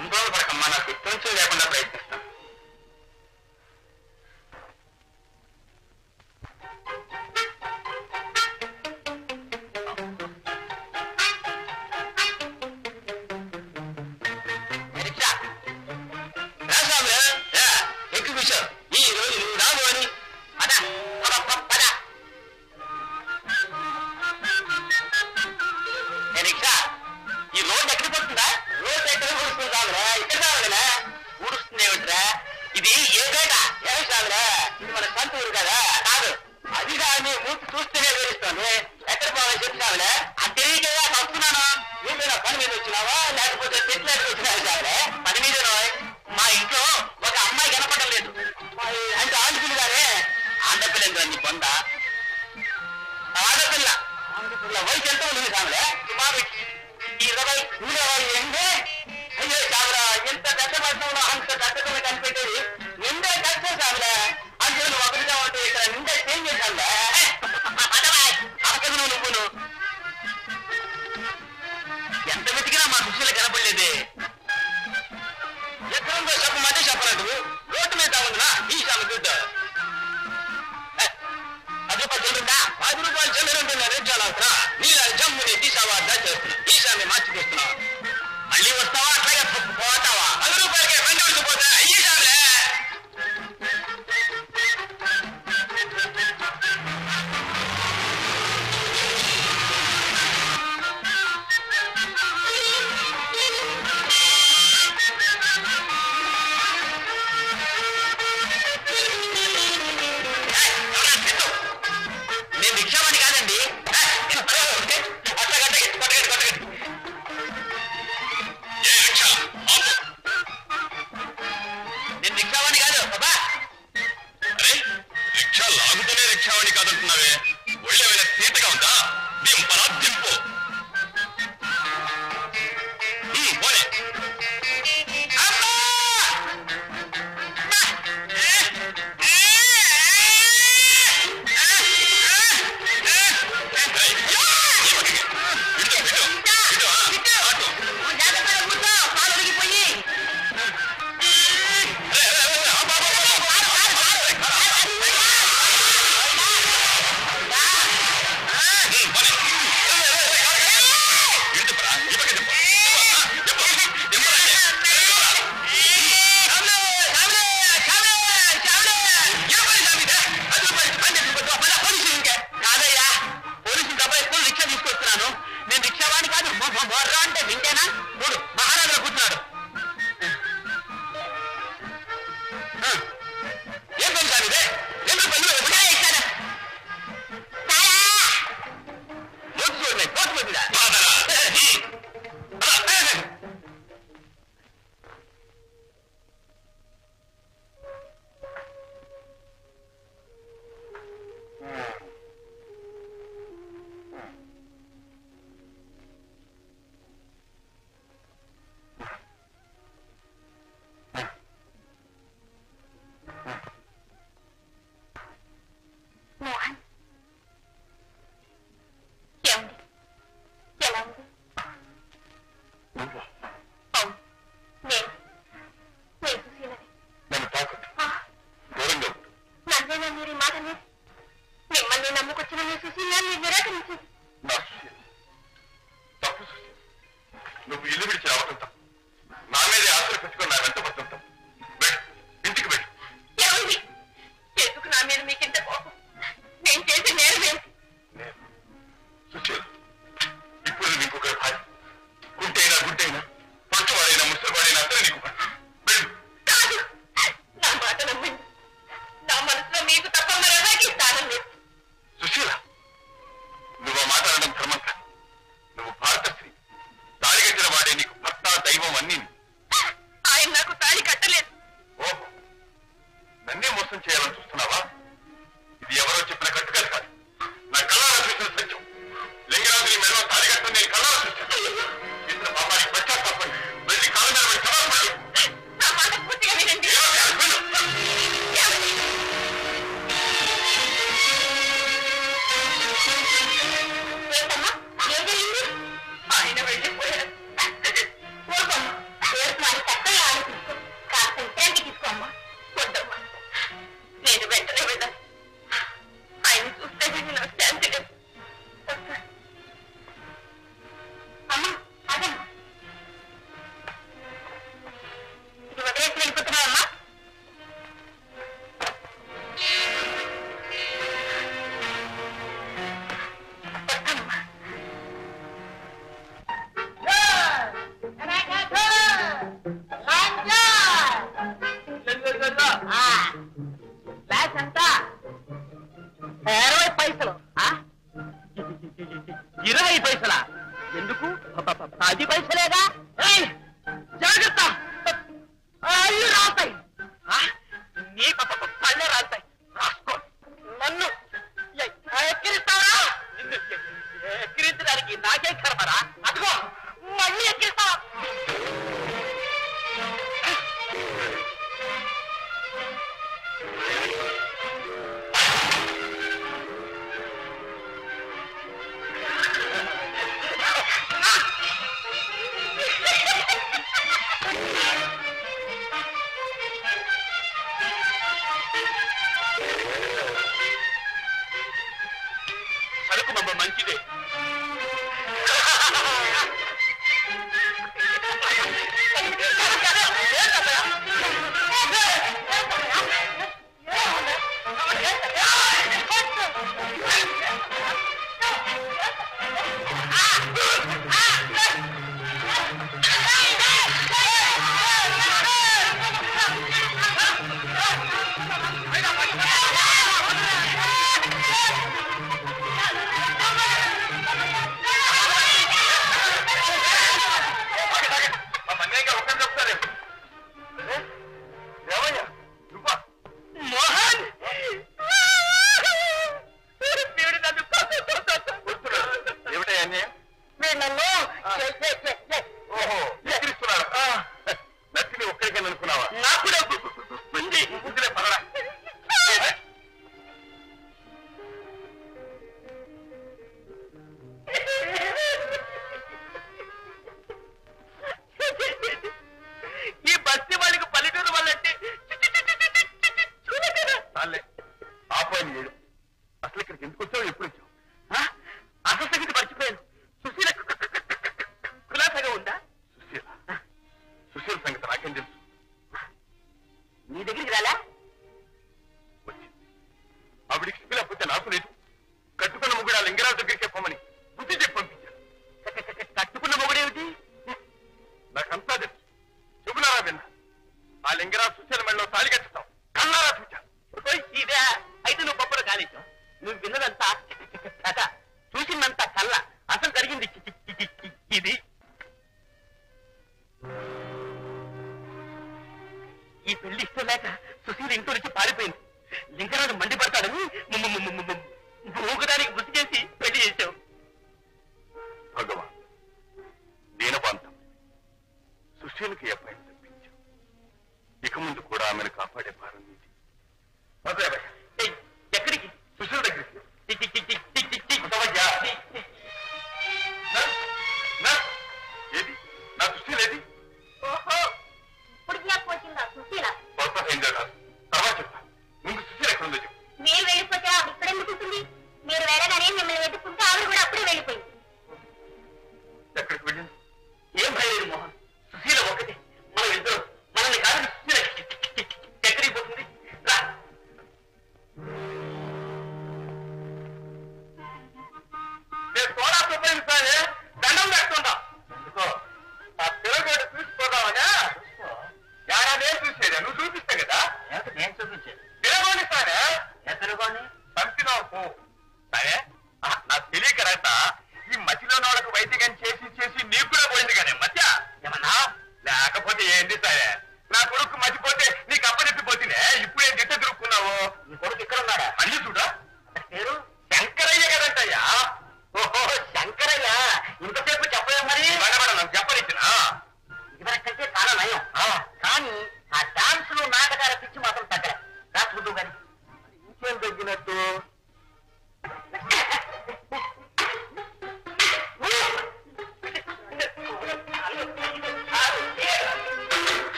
ఆందోళన పడకమ్మా నాకు ఇష్టం లేకుండా ప్రయత్నిస్తాను రిక్షా. రా స్వామి, రా. ఎక్కు కూర్చో. ఈ రోజు నువ్వు రావు అని పద, పద, పద, పద. ఏ రిక్షా, ఈ రోడ్డు ఎక్కడ పడుతుందా రోడ్డు ఎక్కడ ఊడుస్తుంది కాదురా ఇక్కడ కావాలనా ఊడుస్తుంది ఏమిట్రా ఇది ఏ పేట ఏ సాగురా ఇది మన సొంత ఊరు కదా కాదు అది కానీ మూర్తి చూస్తేనే తెలుస్తుంది ఎక్కడ పోవాలి చెప్పు సాగులే అది తెలియకగా వస్తున్నాను నువ్వు పని మీద వచ్చినావా లేకపోతే చెట్లకు వచ్చినావు సాగులే పని మీద మా ఇంట్లో ఒక అమ్మాయి కనపడడం లేదు మా- అంటే ఆంధ్రపిల్ల గారే ఆంధ్రపిల్ల ఎందుకు నీ బొంద ఆడపిల్ల ఆడపిల్ల వయసు ఎంత ఉంది సాగులే సుమారు ఇరవై ఇరవై ఎండే అయ్యో సాగురా ఎంత పెద్ద పట్టణంలో అంత పెద్దగా కనిపెట్టేది నిండే కష్ట సాగులే అందులో నువ్వు ఒకటిగా ఉంటే ఇక్కడ నిండే చేంజ్ చేశానులే అవసరం నువ్వును ఎంత వెతికినా మా దృష్టిలో కనపడలేదే ఎక్కడుందో చెప్పమంటే చెప్పలేదు రోడ్డు మీద ఉందినా ఈ సాగు చూద్దా అది పది ఉంటుందా పది రూపాయలు చిల్లర ఉంటుంది రేట్ల అవసరం నీళ్ళ జమ్ముని తీసావాడ్డా చేస్తున్నా ఈసారి మార్చి తెస్తున్నా మళ్ళీ వస్తావా అట్లాగే పో- పోతావా పది రూపాయలకి బండి వెళ్ళిపోతా ఈసారి నేను రిక్షామని కాదండి అట్లా కొట్టగండి కొట్టగండి కొట్టగండి గ్లాస్ ఎంత ఇరవై పైసలు ఆ? ఇరవై పైసలా ఎందుకు పది పైసలేగా ఏయ్, జాగ్రత్త అయ్యి రాతాయి ఆ? నీ ప- ప- ప- పళ్ళే రాస్తాయి రాసుకో నన్ను ఎ- ఎక్కిరిస్తావా నిన్ను ఎ- ఎక్కిరించడానికి నాకేం కర్మరా అదిగో మళ్ళీ ఎక్కిరిస్తావా సరుకు మమ్మ మంచిదే మమ్మల్ని ఒకరు చెప్తారే ఏమయ్యా నువ్వా మోహన్ వీడు నన్ను వస్తున్నాడు ఏమిటయ్యా అన్యాయం మీరు నన్ను చె- చె- చె- చె- ఓహో ఎక్కిరిస్తున్నాడు నచ్చిని ఒక్కరికే అనుకున్నావా నాకు కూడా ఉంది ఉందిలే పదరా ఈ బస్తీ వాళ్ళకి పల్లెటూరు వాళ్ళంటే చాలే ఆపోయింది ఏడు అసలు ఇక్కడికి ఎందుకు వచ్చావు ఎప్పుడు వచ్చావు ఆ? అసలు సంగతి మర్చిపోయాను సుశీల కులాసగా ఉందా సుశీల సుశీల సంగతి నాకేం తెలుసు నీ దగ్గరికి రాలా వచ్చింది ఆవిడికి సిగ్గులేకపోతే నాకు లేదు కట్టుకున్న ముగ్గురు ఆ లింగరాజు దగ్గరికే పోమని బుద్ధి చెప్పి పంపించాను క- క- క- కట్టుకున్న మొగుడేమిటి నాకంతా తెలుసు చెబునారా విన్నా ఆ లింగరాజు సుశీల మెళ్ళలో తాళి కట్టుతాం కన్నారా చూచాను ఓయ్, ఇదే అయితే నువ్వు పప్పులు కాలేసావు నువ్వు విన్నదంతా కథ చూసిందంతా కళ్ళ అసలు జరిగింది చి- చి- చి- చి- చి- ఇది ఈ పెళ్లి ఇష్టం లేక సుశీల ఇంట్లో నుంచి పారిపోయింది లింగరాజు మండిపడతాడని మూగదానికి గుర్తు చేసి పెళ్లి చేశావు భగవాన్ దీనపాంతం సుశీలకి ఈ అబ్బాయిని తెప్పించాం ఇక ముందు కూడా ఆమెను కాపాడే భారం నీది అదే ఏయ్, ఎక్కడికి సుశీల దగ్గరికి చి- చి- చి- చి- చి- చి- చి- వదవయ్యా. చి- చి- నర్స్, నర్స్, ఏది నా సుశీల ఏది ఓహో ఇప్పుడు జ్ఞాపకం వచ్చిందా సుశీల ప్రోత్సాహం జరగాలి తర్వాత చెప్తా ముందు సుశీల ఎక్కడ ఉందో చెప్పు మీరు వెళ్ళిపోతే ఆవిడ ఇక్కడ ఎందుకు ఉంటుంది మీరు వెళ్ళగానే మిమ్మల్ని వెతుక్కుంటే ఆవిడ కూడా అప్పుడే వెళ్ళిపోయింది ఎక్కడికి వెళ్ళింది ఏం భయం లేదు మోహన్ సుశీల ఒకటి మన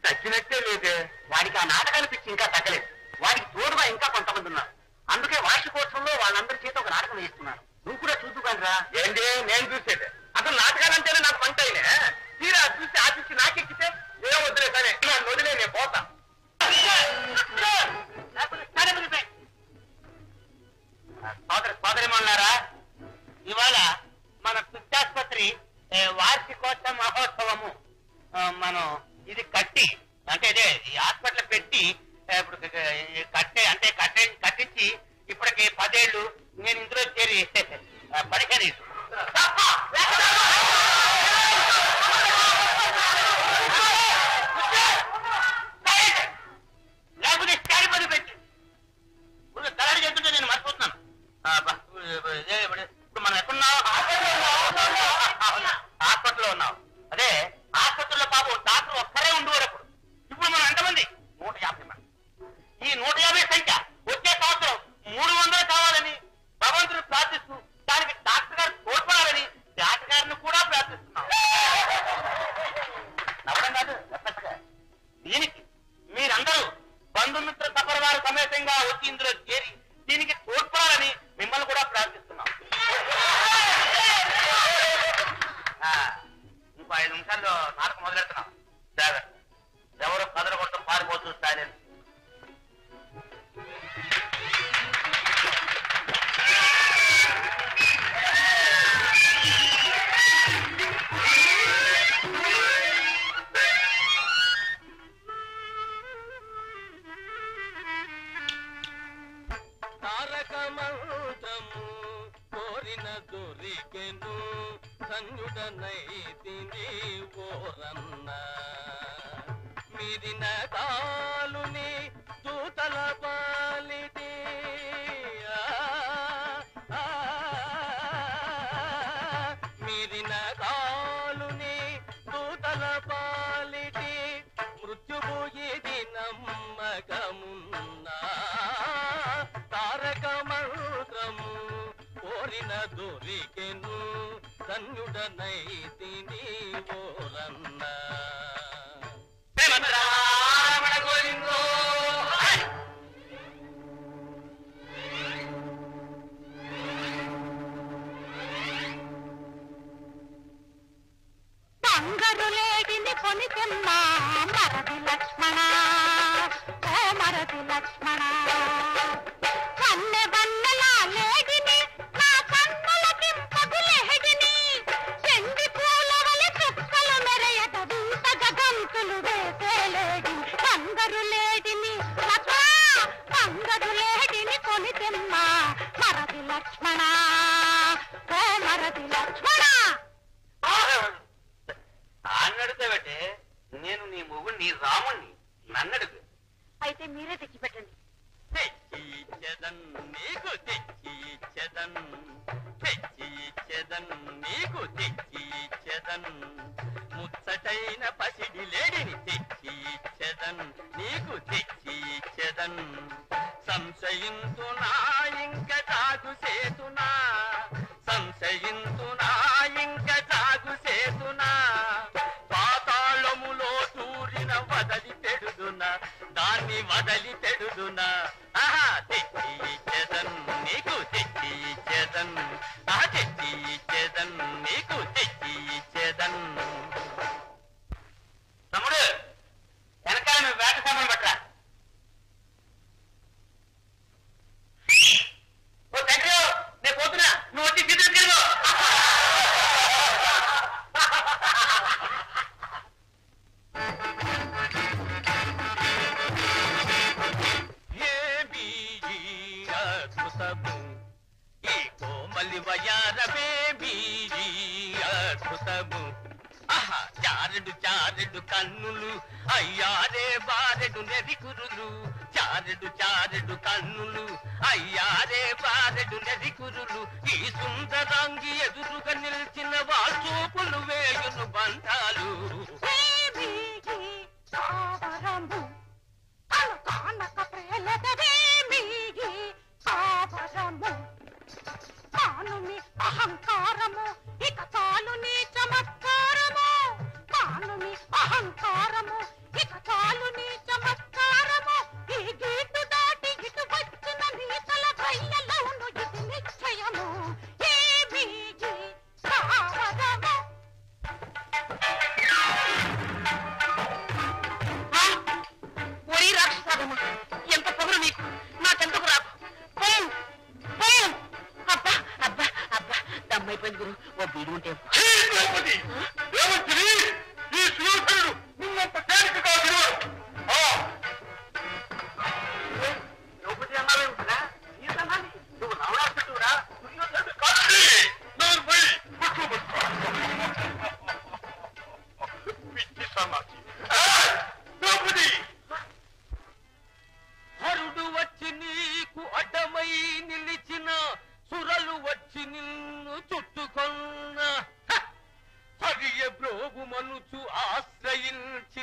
తగ్గినట్టే లేదే వాడికి ఆ నాటకాలు పిచ్చి ఇంకా తగ్గలేదు వాడికి తోడుగా ఇంకా కొంతమంది ఉన్నారు అందుకే వార్షికోత్సవంలో వాళ్ళందరి చేత ఒక నాటకం వేస్తున్నారు నువ్వు కూడా చూద్దుకానరా ఏంటి నేను చూసేది అసలు నాటకాలంటేనే నాకు పంట అయినా తీరా చూసి ఆశించి నాకెక్కితే ఏ వద్దులే సరే నన్ను వదిలే నేను పోతా సోదర సోదరిమన్నారా ఇవాళ మన పిచ్చాసుపత్రి ఏ, వార్షికోత్సవ మహోత్సవము ఆ, మనం ఇది కట్టి అంటే ఇదే ఈ హాస్పిటల్ పెట్టి ఆ, ఇప్పుడు క- ఈ కట్టే అంటే కట్టే కట్టించి ఇప్పటికి పదేళ్ళు నేను ఇందులో చేరి ఆ, పదిహేను లేకపోతే స్టాండ్ పది పెట్టి ఇప్పుడు తలాడి చేస్తుంటే నేను మర్చిపోతున్నాను ఆ, బా, ఇదే ఇప్పుడు ఇప్పుడు మనం ఎక్కడున్నాం హాస్పిటల్లో ఉన్నాం అదే హాస్పిటల్లో పాపం డాక్టర్ ఒక్కరే ఉండేవారు అప్పుడు ఇప్పుడు మనం ఎంతమంది నూట యాభై మంది ఈ నూట యాభై సంఖ్య వచ్చే సంవత్సరం మూడు వందలు కావాలని భగవంతుడు ప్రార్థిస్తూ దానికి డాక్టర్ గారు తోడ్పడాలని డాక్టర్ గారిని కూడా ప్రార్థిస్తున్నాం నవ్వడం కాదు చెప్పచ్చగా దీనికి మీరందరూ బంధుమిత్ర సపరివార సమేతంగా వచ్చి ఇందులో చేరి దీనికి తోడ్పడాలని మిమ్మల్ని కూడా ప్రార్థిస్తున్నాం ఆ, ఇంకో ఐదు నిమిషాల్లో నాటకం మొదలెడుతున్నాం జాగ్రత్త ఎవరు కదలకూడదు పారిపోతూ సైలెన్స్ తారక మంత్రము కోరిన దొరికెను సంయుడనైతిని ఓరన్న మీరిన కాలుని దూతల పాలిటి ఆ, ఆ, మీరిన కాలుని దూతల పాలిటి మృత్యుపోయేది నమ్మకమున్నా తారక మంత్రము కోరిన దొరికెను ధన్యుడనైతిని ఓరన్న శ్రీమద్రామణ గోవిందో బంగారు లేడిని కొనితెమ్మ మరది లక్ష్మణ ఓ మరది లక్ష్మణ కన్నె బన్నెల లేడిని నా కన్నుల కింపకు లేడిని చెండి పూల వలె చుక్కలు మెరయట వింత గగంతులు వేసే లేడి బంగారు లేడిని లక్ష్మణ బంగారు లేడిని కొనితెమ్మ మరది లక్ష్మణ ఓ మరది లక్ష్మణ అన్నడితే బట్టే నేను నీ మొగుడు నీ రాముణ్ణి నన్నడుగు అయితే మీరే తెచ్చిపెట్టండి తెచ్చి ఇచ్చెదన్ నీకు తెచ్చి ఇచ్చెదన్ తెచ్చి ఇచ్చెదన్ నీకు తెచ్చి ఇచ్చెదన్ ముచ్చటైన పసిడి లేడిని తెచ్చి ఇచ్చెదన్ నీకు తెచ్చి ఇచ్చెదన్ సంశయింతునా ఇంక తాగు సేతునా సంశయింతునా ఇంక తాగు సేతునా పాతాళములో తూరిన వదలి పెడుదునా దాన్ని వదలి పెడుదునా ఆహా తెచ్చి ఇచ్చేదన్ నీకు తెచ్చి ఇచ్చేదన్ ఆ తెచ్చి ఇచ్చేదన్ నీకు తెచ్చి ఇచ్చేదన్ తమ్ముడు వెనకాల నువ్వు వేట సామాన్ పట్టరా ఓ తండ్రి నేను పోతున్నా నువ్వు వచ్చి తీసుకెళ్ళు ఏమీ ఈ అద్భుతము ఈ కోమలి వయారమేమీ ఈ అద్భుతము ఆహా చారెడు చారెడు కన్నులు అయ్యారే బారెడు నెరికురులు చారెడు చారెడు కన్నులు అయ్యారే బారెడు నెరికురులు ఈ సుందరాంగి ఎదురుగా నిలిచిన వాచూపులు వేయును బంధాలు దేవికి సావరము తను కానక ప్రేలదేవికి సావరము తానుని అహంకారము ఇక చాలు నీ చమత్కారము తానుని అహంకారము ఇక చాలు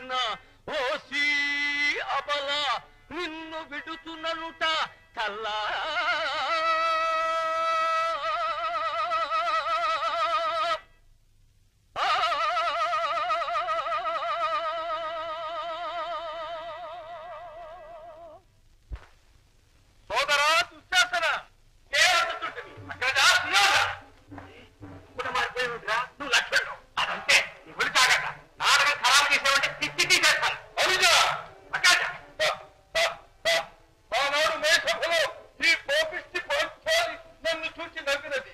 చేసిన ఓసి అబల నిన్ను విడుచుననుట కల్లా సోదరా దుశ్శాసన ఏ అందుతుంటుంది అక్కడ దాస్తున్నావా? ఇప్పుడు మారిపోయిందిరా నువ్వు లక్ష్మణుడు అదంతే ఇప్పుడు జాగ్రత్త నాటకం ఖరాబు చేసావంటే తిట్టి తీసేస్తాను అవునా అక్కడ ఆనాడు మేషపులో ఈ పోపిష్టి పోయి నన్ను చూసి నవ్వినది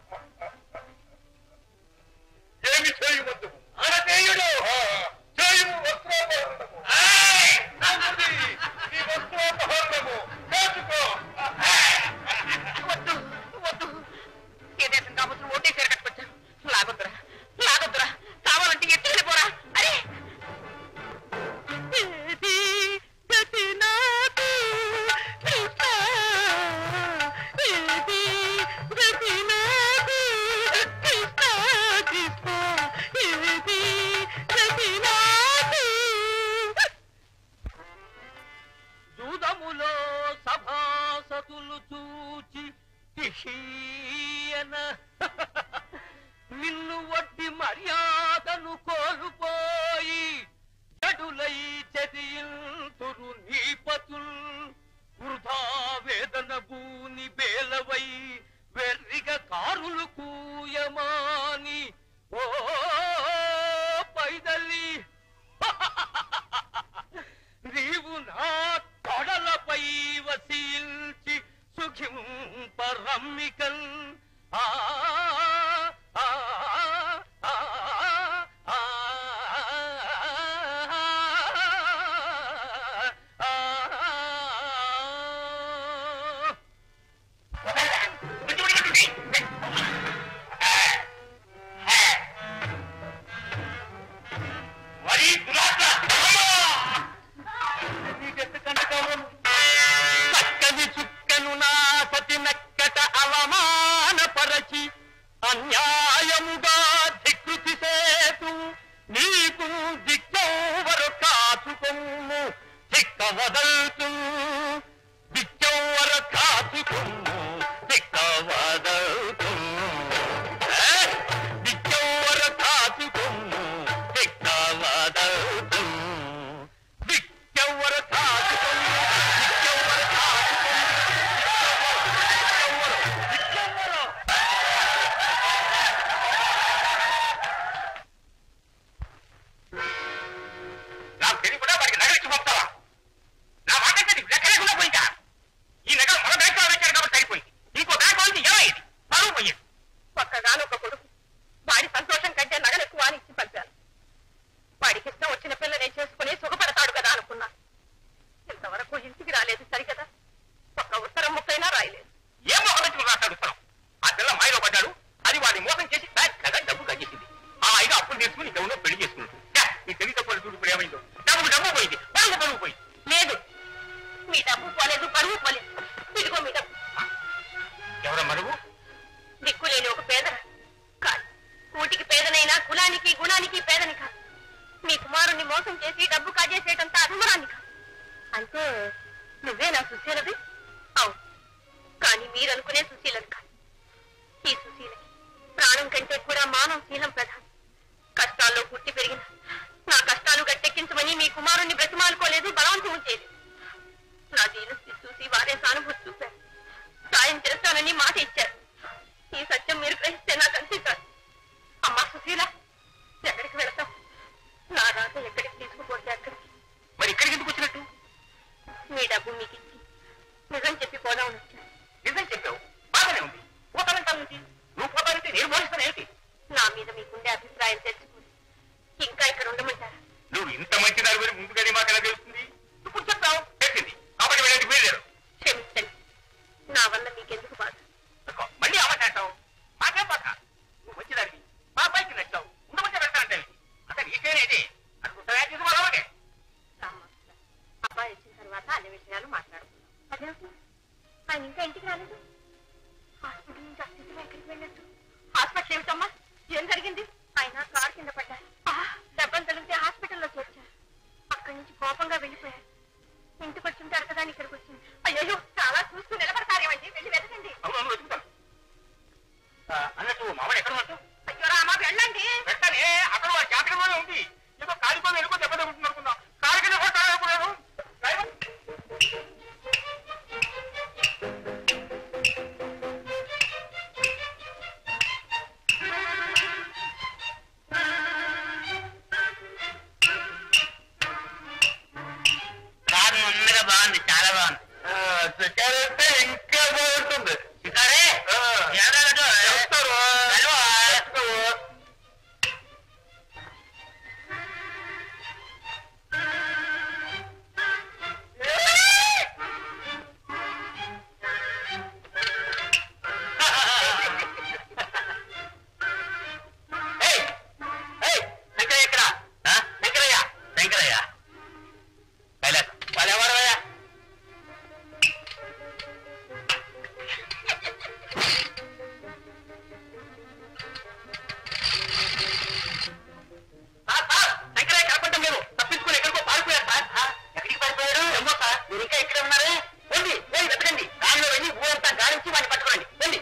ఏమి చేయవద్దు అనతేయుడు చేయము వస్త్రోపహరణము ఏయ్! నమ్ముది నీ వస్త్రోపహరణము నేర్చుకో వద్దు వద్దు ఏ దేశం కాబట్టి ఓటే చీర కట్టుకొచ్చాను లాగొద్దురా లాగొద్దురా కావాలంటే ఎత్తి వెళ్ళిపోరా అరే ఏది గతి నాకు కృష్ణ ఏది గతి నాకు కృష్ణ కృష్ణ ఏది గతి నాకు జూదములో సభాసతులు చూచి తిషీయన నిన్ను వడ్డి మర్యాదను కోల్పోయి జడులై చదియంతురు నీపతుల్ వృధా వేదన భూని బేలవై వెర్రిగ కారులు కూయమాని ఓ పైదల్లి నీవు నా తొడలపై వసీల్చి సుఖింపరమ్మికల్ ఆ ఆ, ఆ, ఆ, ఆ. వరి దురాత్మ చక్కని చుక్కను నా సతి నక్కట అవమానపరచి అన్యాయముగా ధికృతి సేతు నీకు దిక్కవరు కాచుకొమ్ము దిక్క వదల్తు దిక్కవర కాచుకొమ్ము దిక్క వదల్తు దిక్కవర కాచుకొమ్ము దిక్క వదల్తు దిక్కవర కాచుకొమ్ము దిక్కవర కాచుకొమ్ము దిక్కవర నా పెళ్లి కూడా వాడికి నగలిచ్చి పంపుతావా నా మాట అంటే నీకు లెక్క లేకుండా పోయిందా ఈ నగలు మన బ్యాంకులో వేశారు కాబట్టి అయిపోయింది ఇంకో బ్యాంకు నుంచి ఏమైంది పరువు పోయింది ఒక్కగానొక్క కొడుకు వాడి సంతోషం కంటే నగలు ఎక్కువ అని ఇచ్చి పంపాను వాడికి ఇష్టం వచ్చిన పిల్లనే చేసుకుని సుఖపడతాడు కదా అనుకున్నా ఇంతవరకు ఇంటికి రాలేదు సరికదా ఒక్క ఉత్తరం ముక్కైనా రాయలేదు ఏం మొహం పెట్టుకుని మాట్లాడుతున్నాం ఆ పిల్ల మాయలో పడ్డాడు అది వాడిని మోసం చేసి బ్యాంక్ కదా డబ్బు కట్టేసింది ఆ ఐదు అప్పులు తీసుకుని ఇంకెవరో పెళ్లి చేసుకుంటుంది ఛే, నీ తెలివి తక్కువ చూడు ఇప్పుడు ఏమైందో డబ్బు డబ్బు పోయింది పరువు పరువు పోయింది లేదు మీ డబ్బు పోలేదు పరువు పోలేదు ఇదిగో మీ డబ్బు ఎవరో మరువు దిక్కు లేని ఒక పేద కాదు కూటికి పేదనైనా కులానికి గుణానికి పేదని కాదు మీ కుమారుణ్ణి మోసం చేసి డబ్బు కాజేసేటంత అభిమానాన్ని కాదు అంటే నువ్వే నా సుశీలవి అవును కానీ మీరనుకునే సుశీలని కాదు ఈ సుశీలకి ప్రాణం కంటే కూడా మానవ శీలం ప్రధానం కష్టాల్లో పుట్టి పెరిగిన నా కష్టాలు గట్టెక్కించమని మీ కుమారుణ్ణి బ్రతిమాలుకోలేదు బలవంతం చేయలేదు నా దీనస్థితి చూసి వారే సానుభూతి చూపారు సాయం చేస్తానని మాట ఇచ్చారు ఈ సత్యం మీరు గ్రహిస్తే నాకు అంతే కాదు అమ్మా సుశీల ఎక్కడికి వెళతాం నా రాత ఎక్కడికి తీసుకుపోతే అక్కడికి మరి ఇక్కడికి ఎందుకు వచ్చినట్టు మీ డబ్బు మీకు ఇచ్చి నిజం చెప్పి పోదామని వచ్చాను నిజం చెప్పావు బాగానే ఉంది పోతానంటావు ఏంటి నువ్వు పోతానంటే నేను మోస్తాను ఏంటి నా మీద మీకుండే అభిప్రాయం తెలుసుకుని ఇంకా ఇక్కడ ఉండమంటారా నువ్వు ఇంత మంచి దాని గురించి ముందుగానే మాకు ఎలా తెలుస్తుంది ఇప్పుడు చెప్తావు తెలిసింది కాబట్టి వెళ్ళండి మీరు క్షమించండి నా వల్ల మీకెందుకు బాధ మళ్ళీ అవ్వటంటావు మాకేం పక్క నువ్వు మంచిదాన్ని మా అబ్బాయికి నచ్చావు ఉండమంటే వెళ్తానంటే అసలు నీకేనేది అనుకుంటావా తీసుకోవాలి రామ్మా, అబ్బాయి వచ్చిన తర్వాత అన్ని విషయాలు మాట్లాడుకుందాం అదేమిటి ఆయన ఇంకా ఇంటికి రాలేదు హాస్పిటల్ నుంచి అస్థితిలో ఎక్కడికి వెళ్ళట్టు హాస్పిటల్ ఏమిటమ్మా ఏం జరిగింది ఆయన కారు కింద పడ్డారు ఆ, దెబ్బలు తగిలితే హాస్పిటల్లో చేర్చారు కోపంగా వెళ్ళిపోయారు ఇంటికి వచ్చింటారు కదా అని ఇక్కడికి వచ్చింది అయ్యో చాలా చూస్తూ నిలబడతారేమండి వెళ్ళి వెతకండి అవును వెతుకుతాను ఆ, అన్నట్టు మామిడి ఎక్కడ ఉన్నట్టు అయ్యో రామా వెళ్ళండి వెంటనే అక్కడ వారి జాతకంలోనే ఉంది ఏదో కాలిపోయి వెళ్ళిపో దెబ్బ తగ్గుతుంది అనుకుందాం కాలి కింద కొట్టాలి అనుకున్నాను డ్రైవర్ కారు ముందుగా బాగుంది చాలా బాగుంది చికెన్ అంటే ఇంకా బాగుంటుంది సరే ఎవరెవరు? చెప్తారు. హలో. చెప్తారు. ఏయ్, ఏయ్, శంకరయ్య ఎక్కడ? ఆ? శంకరయ్య శంకరయ్య కైలాసం వాళ్ళెవరయ్యా సార్, సార్, శంకరయ్య కనపడటం లేదు తప్పించుకుని ఎక్కడికో పారిపోయారు సార్ ఆ, ఎక్కడికి పారిపోయారు ఏమో సార్ మీరు ఇంకా ఇక్కడే ఉన్నారే రండి పోయి వెతకండి దానిలో వెళ్ళి ఊరంతా గాలించి వాడిని పట్టుకోండి రండి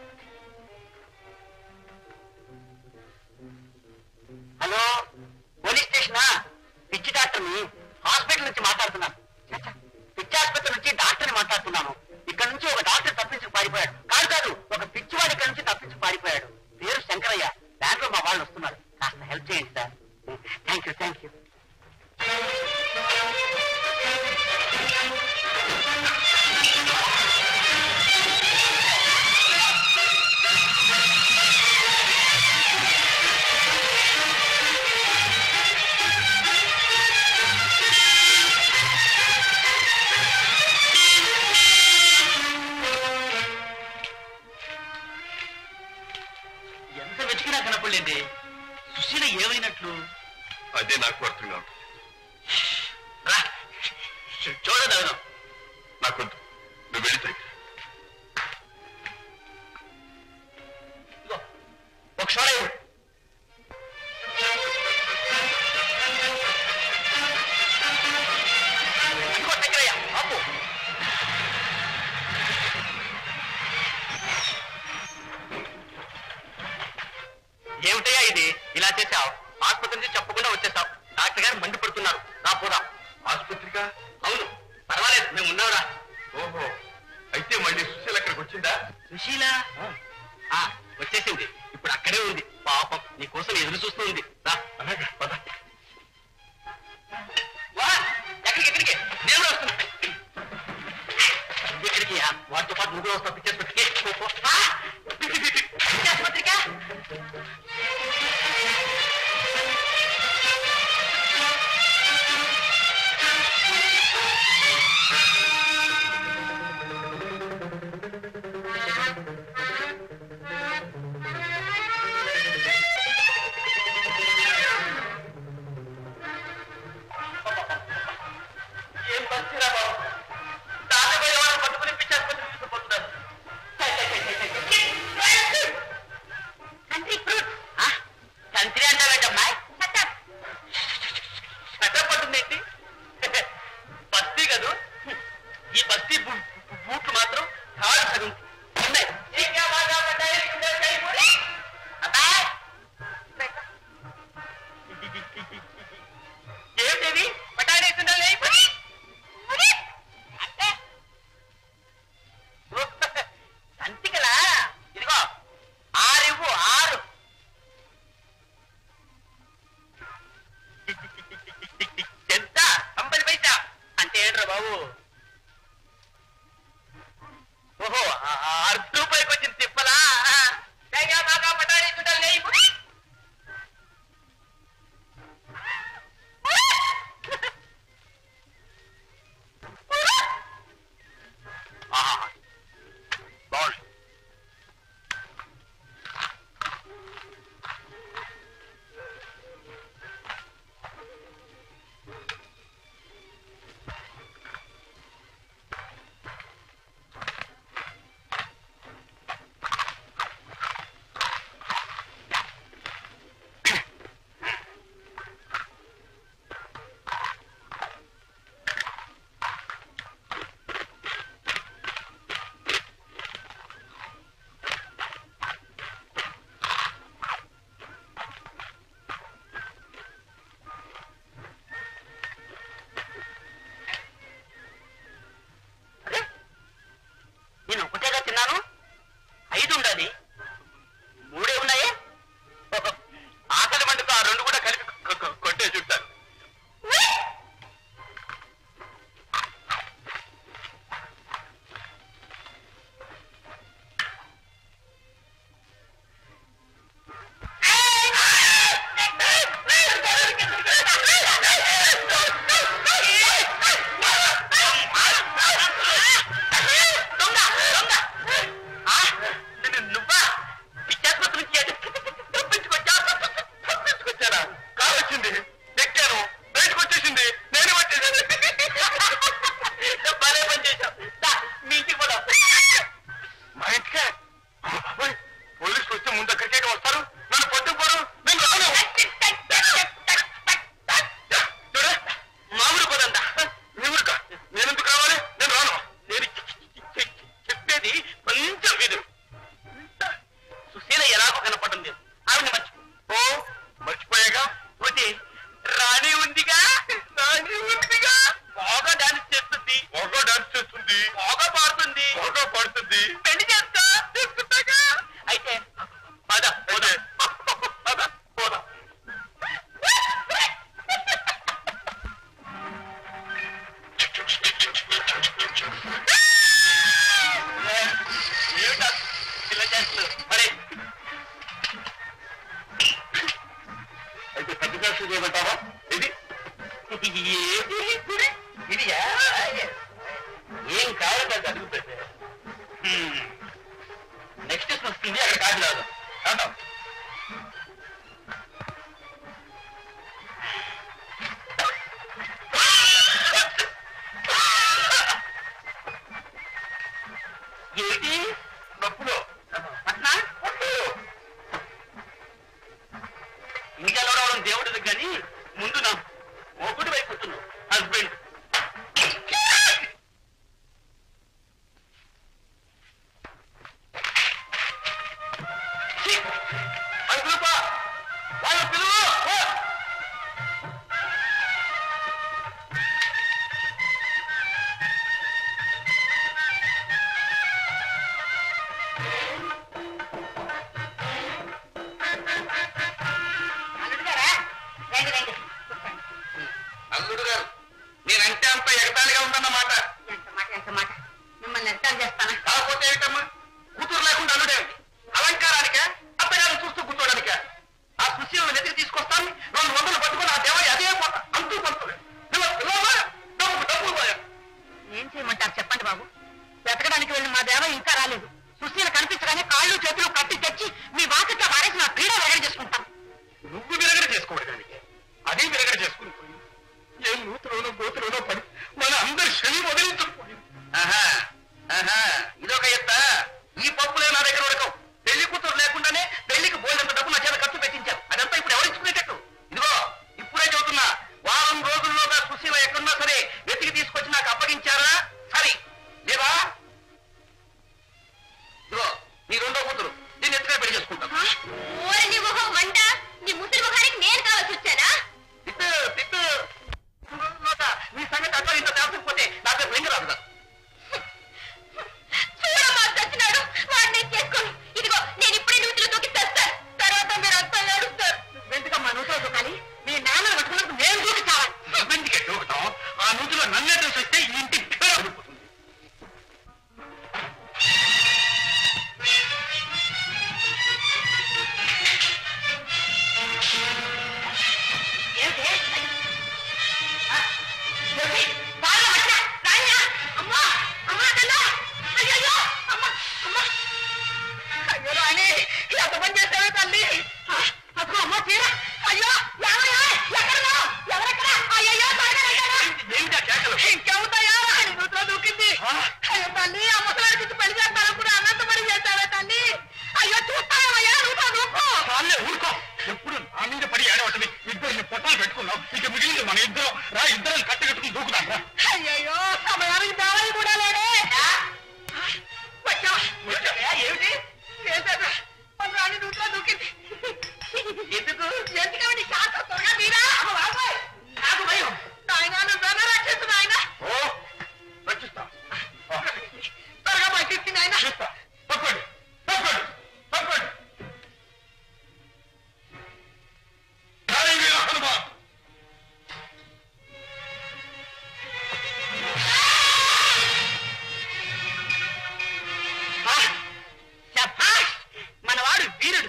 హలో పోలీస్ స్టేషనా పిచ్చి డాక్టర్ని హాస్పిటల్ నుంచి మాట్లాడుతున్నాను ఛ, ఛ, పిచ్చి ఆసుపత్రి నుంచి డాక్టర్ని మాట్లాడుతున్నాను ఇక్కడ నుంచి ఒక డాక్టర్ తప్పించుకు పారిపోయాడు కాదు కాదు ఒక పిచ్చివాడు ఇక్కడ నుంచి తప్పించుకు పారిపోయాడు పేరు శంకరయ్య బ్యాంక్ లో మా వాళ్ళు వస్తున్నారు కాస్త హెల్ప్ చేయండి sir thank you thank you ఎంత వెతికినా కనపడలేండి సుశీల ఏమైనట్లు అదే నాకు అర్థం కాదు రా చూడదగను నాకొద్దు నువ్వు వెళితే ఒక షోడ ఇవ్వు. ఇదిగో శంకరయ్య, ఆపు. ఏమిటయ్యా ఇది ఇలా చేశావు ఆసుపత్రి నుంచి చెప్పకుండా వచ్చేసావు డాక్టర్ గారు మండి పడుతున్నారు రా పోదాం ఆసుపత్రిగా అవును పర్వాలేదు మేము ఉన్నావురా ఓహో అయితే మళ్ళీ సుశీల అక్కడికి వచ్చిందా సుశీల ఆ, వచ్చేసింది ఇప్పుడు అక్కడే ఉంది పాపం నీ కోసం ఎదురు చూస్తూ ఉంది రా అలాగా పద వా, ఎక్కడికి ఎక్కడికి నేను కూడా వస్తున్నా ఎక్కడికి వాటితో పాటు నువ్వు కూడా వస్తావు పిచ్చేసుపత్రికి పిచ్చేసుపత్రికా ఏం బస్సురా బాబు తాతయ్య వాడు పట్టుకుని పిచ్చేసుపత్రికి తీసుకుపోతున్నారు కంట్రీ ఫ్రూట్ ఆ? సంత్రి అంటావేంటమ్మాయి కట్టపడుతుందేంటి బస్తీ కదూ ఈ బస్తీ బూ- బూట్లు మాత్రం థర్డ్ సగం ఉన్నాయి అబ్బాయ్! ఏమిటిది బఠానీ వేస్తుండాలి అంటే సంతికలా ఇదిగో ఆరు ఇవ్వు ఆరు ఎంత తొంభై పైసా అంటే ఏంట్రా బాబు ఓహో ఆ- ఆ అర్ధ రూపాయలకి వచ్చింది తిప్పలా తెగ బాగా పటాడీ చుట్టాలు లేవు. ఆహా. బాగుంది ఏది గుడి ఇదియా ఏం కావాలంటే అది అడుగు పెట్టే నెక్స్ట్ వస్తుంది అక్కడ కాదు రాదు రాదాం ఏంటి నొప్పులు అట్లా ఇంకెలా రావడం దేవుడిది కానీ ముందు నా మొగుడు వైపుతున్నావు హస్బెండ్ వాళ్ళ పిలువు పో. అల్లుడు గారా రండి రండి కూర్చోండి. అల్లుడు గారు నేనంటే అంత ఎగతాళిగా ఉందన్నమాట ఎంత మాట ఎంత మాట మిమ్మల్ని ఎంత చేస్తానా కాకపోతే ఏంటమ్మా కూతురు లేకుండా అల్లుడే ఉంది అలంకారానికే అత్తగారిని చూస్తూ కూర్చోడానికే ఆ సుశీలను వెతికి తీసుకొస్తాను రెండు వందలు పట్టుకుని ఆ దేవయ్య అదే పోతా అంతూ పడుతుంది డబ్బు డబ్బు పోయా ఏం చేయమంటారు చెప్పండి బాబు వెతకడానికి వెళ్ళిన మా దేవ ఇంకా రాలేదు సుశీల కనిపించగానే కాళ్ళు చేతులు కట్టి తెచ్చి మీ వాకిట్లో వారేసి నా పీడ వెగడ చేసుకుంటాం నువ్వు విరగడ చేసుకోవడానికి అది విరగడ చేసుకుని పోయింది ఏ నూతులోనో గోతులోనో పడి మన అందరి శని వదిలించుకుపోయింది ఆహా ఆహా ఇదొక ఎత్త ఈ పప్పులే నా దగ్గర ఉడకవు పెళ్లి కూతురు లేకుండానే పెళ్లికి పోయినంత డబ్బు నా చేత ఖర్చు పెట్టించారు అదంతా ఇప్పుడు ఎవరించుకునేటట్టు ఇదిగో ఇప్పుడే చెబుతున్నా వారం రోజుల్లోగా సుశీల ఎక్కడున్నా సరే వెతికి తీసుకొచ్చి నాకు అప్పగించారా సరే లేదా ఇదిగో నీ రెండో కూతురు దీన్ని ఎత్తుగా పెళ్లి చేసుకుంటాను ఓరి నీ మొహం వంట నీ ముసలి మొహానికి నేను కావాల్సి వచ్చానా తిట్టు తిట్టు నోట, నీ సంగతి అట్లా ఇంత తేల్చకపోతే నాకు లింగ రాదు కదా చూడమ్మా చచ్చినాడు వాడిని నేను చేసుకోను ఇదిగో నేను ఇప్పుడే నూతులు దూకి తెస్తాను తర్వాత మీరు అంతా ఏడుస్తారు ఎందుకమ్మా నూతులు దూకాలి మీ నాన్న పట్టుకున్నప్పుడు నేను దూకి చావాలి నువ్వెందుకే దూకుతాం ఆ నూతిలో నన్నే తెలిసి వస్తే ఈ ఇంటి పేరు అడిగిపోతుంది ఏమిటి? ఆ, ఏమిటి? బాగా వచ్చా? నాయనా! అమ్మా! అమ్మా, తల్లా! అయ్యయ్యో! అమ్మా! అమ్మా! అయ్యో, రాణి! ఎంత పని చేశావే తల్లి? ఆ, అదిగో అమ్మా చీర! అయ్యో! ఎవరయ్యా? ఎక్కడున్నావు? ఎవరెక్కడ? అయ్యయ్యో, త్వరగా రండి. ఏంటి ఆ కేకలు ఇంకెవరిదయ్యా? రాణి నూతిలో దూకింది. అయ్యో తల్లి ఆ ముసలాడికి ఇచ్చి పెళ్లి చేస్తానప్పుడు అన్నంత పని చేశావే తల్లి అయ్యో చూస్తావయ్యా నూతిలో దూకు చాలే ఊరుకో ఎప్పుడు నా మీద పడి ఏడవటమే ఇద్దరిని పొట్టాలు పెట్టుకున్నావు ఇక మిగిలింది మన ఇద్దరం రా ఇద్దరం కట్టి కట్టుకుని దూకుదాం రా అయ్యయ్యో సమయానికి దేవయ్య కూడా లేడే వచ్చావా? ఏమిటి చేశాడు మన రాణి నూతిలో దూకింది ఎందుకు ఎందుకని శాస్త్రం త్వరగా మీరా బాబాయ్ నాకు భయం నాయన నువ్వేనా రక్షిస్తు నాయన ఓ రక్షిస్తా ఆ, త్వరగా బయటికి నాయన చూస్తా తప్పండి తప్పండి తప్పండి కానీ వీర హనుమాన్ శభాష్ మనవాడు వీరుడు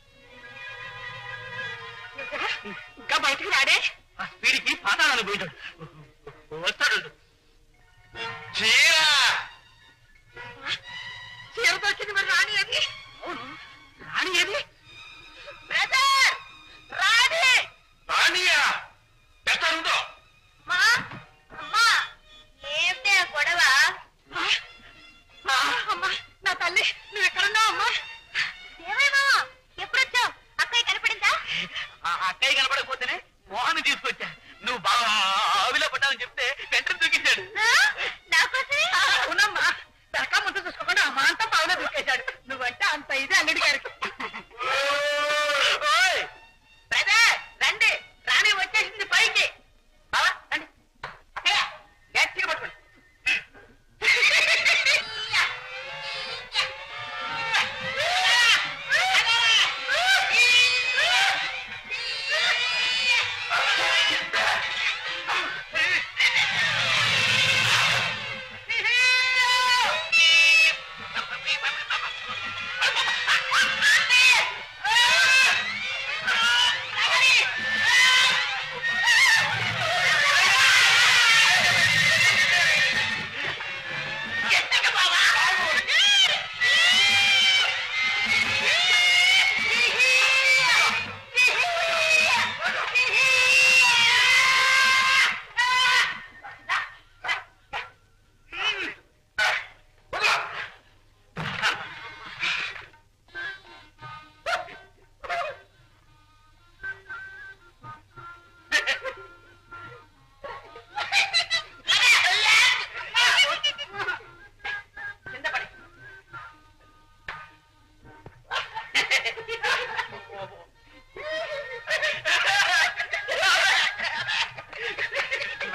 ఇంకా బయటికి రాడే ఆ స్పీడ్కి పాతాళాన్ని పోయినాడు వస్తాడు చీర చీర దొరికింది మరి రాణి ఏది అవును రాణి ఏది బ్రదర్ రాణి రాణియా ఎక్కడుందో అమ్మా అమ్మా ఏంటే గొడవ అమ్మా నా తల్లి నువ్వు ఎక్కడున్నావు అమ్మా ఏమైనా ఎప్పుడొచ్చావు అక్కయ్య కనపడిందా ఆ అక్కయ్య కనపడకపోతేనే మోహన్ తీసుకొచ్చా నువ్వు బాగా ఆవిలో పడ్డావని చెప్తే వెంటనే దూకించాడు నాకోసమే అవునమ్మా తరకా ముందు చూసుకోకుండా అమ్మా అంతా పావులో దూకేశాడు నువ్వంటే అంత ఇది అల్లుడి గారికి ఓయ్! బ్రదర్ రండి రాణి వచ్చేసింది పైకి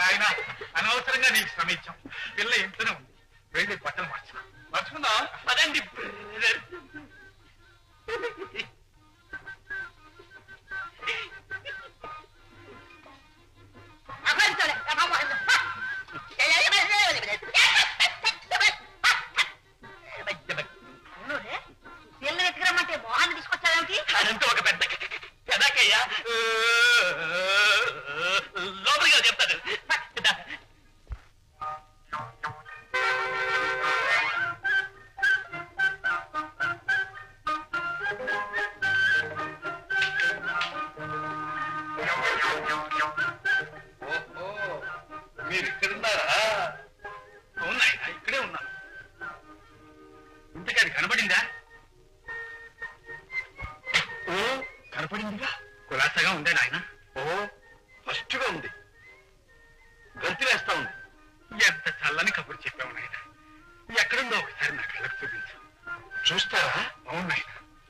నాయన అనవసరంగా నీకు శ్రమించాం పిల్ల ఇంట్లోనే ఉంది వెళ్ళి బట్టలు మార్చు మార్చుకుందా పదండి పిల్లలు ఎత్తుకురమ్మంటే మోహాన్ని తీసుకొచ్చావేమిటి అదంతా ఒక పెద్ద కథకయ్యా లోపలికి చెప్తాను ఓహో మీరు ఇక్కడ ఉన్నారా ఉన్నాయి ఇక్కడే ఉన్నాను ఇంతకీ అది కనబడిందా ఓ కనపడిందిగా కులాసగా ఉందే నాయన ఓ ఫస్ట్ గా ఉంది గంతి వేస్తా ఉంది ఎంత చల్లని కబురు చెప్పావు నాయన ఎక్కడుందో ఒకసారి నా కళ్ళకు చూపించు చూస్తావా అవును నాయన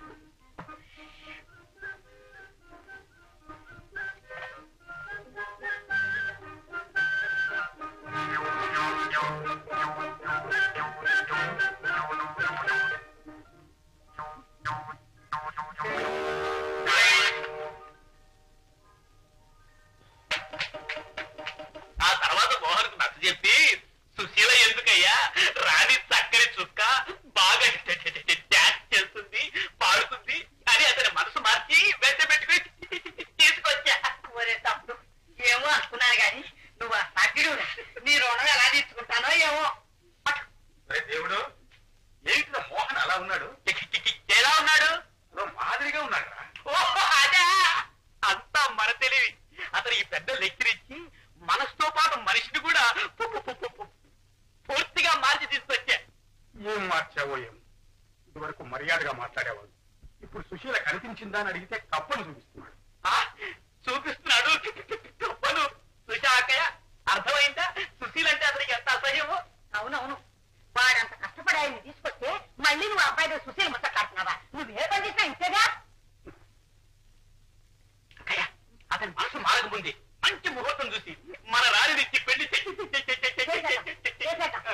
ఆ తర్వాత మోహన్కు నచ్చ చెప్పి సుశీల ఎందుకయ్యా రాణి చక్కని చుక్క బాగా డాన్స్ చేస్తుంది పాడుతుంది అని అతని మనసు మార్చి వెంట పెట్టుకుని తీసుకొచ్చా ఒరే తమ్ముడు ఏమో అనుకున్నాను గాని నువ్వు ఆ సగ్గుడు నీ రుణం ఎలా తీర్చుకుంటానో ఏమో అరే దేవుడు ఏంటి మోహన్ అలా ఉన్నాడు ఎలా ఉన్నాడు అదో మాదిరిగా ఉన్నాడు ఓహో అదా అంతా మన తెలివి అతను ఈ పెద్ద లెక్చర్ ఇచ్చి మనసుతో పాటు మనిషిని కూడా పు- పు- పు- పు- పు- పూర్తిగా మార్చి తీసుకొచ్చా ఏం మార్చావో ఏం ఇదివరకు మర్యాదగా మాట్లాడేవాడు ఇప్పుడు సుశీల కనిపించిందా అని అడిగితే కప్పను చూపిస్తున్నాడు ఆ, చూపిస్తున్నాడు తప్పను సుశాకయ్య అర్థమైందా సుశీల్ అంటే అతనికి ఎంత అసహ్యమో అవునవును వాడంత కష్టపడి ఆయన్ని తీసుకొస్తే మళ్ళీ నువ్వు అబ్బాయి సుశీల్ ముచ్చట్లాడుతున్నావా నువ్వు ఏ పని చేసినా ఇంతేగా అక్కయ్య అతని మనసు మారకముంది మంచి ముహూర్తం చూసి మన రాణినిచ్చి పెళ్లి చే- చే- చే- చే- చే- చే- చే- చే- చే- చే- చేసేద్దాం.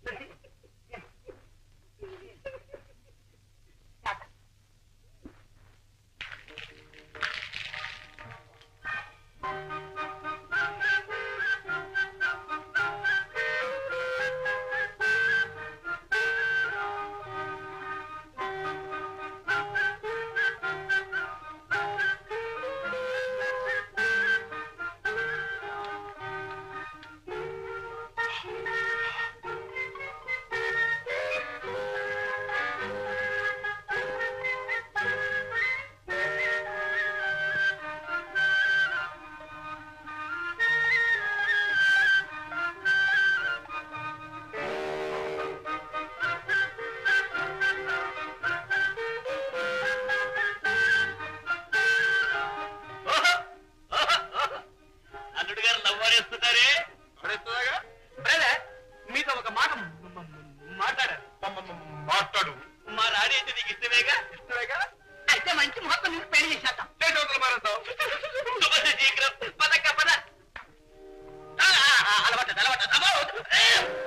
ఓహో, ఓహో, ఓహో. అల్లుడు గారు నవ్వారేస్తున్నారే పడేస్తుందాగా బ్రదర్ మీతో ఒక మాట మ- మ- మాట్లాడారు మాట్లాడు మా రాణి అంటే నీకు ఇష్టమేగా ఇష్టమేగా అయితే మంచి ముహూర్తం నీకు పెళ్లి చేసేద్దాం చేసేవతల మారేద్దాం శుభ శీఘ్రం పదక్క పద ఆ, ఆ, ఆ, అలవాటు అలవాటు అమ్మో! ఏ!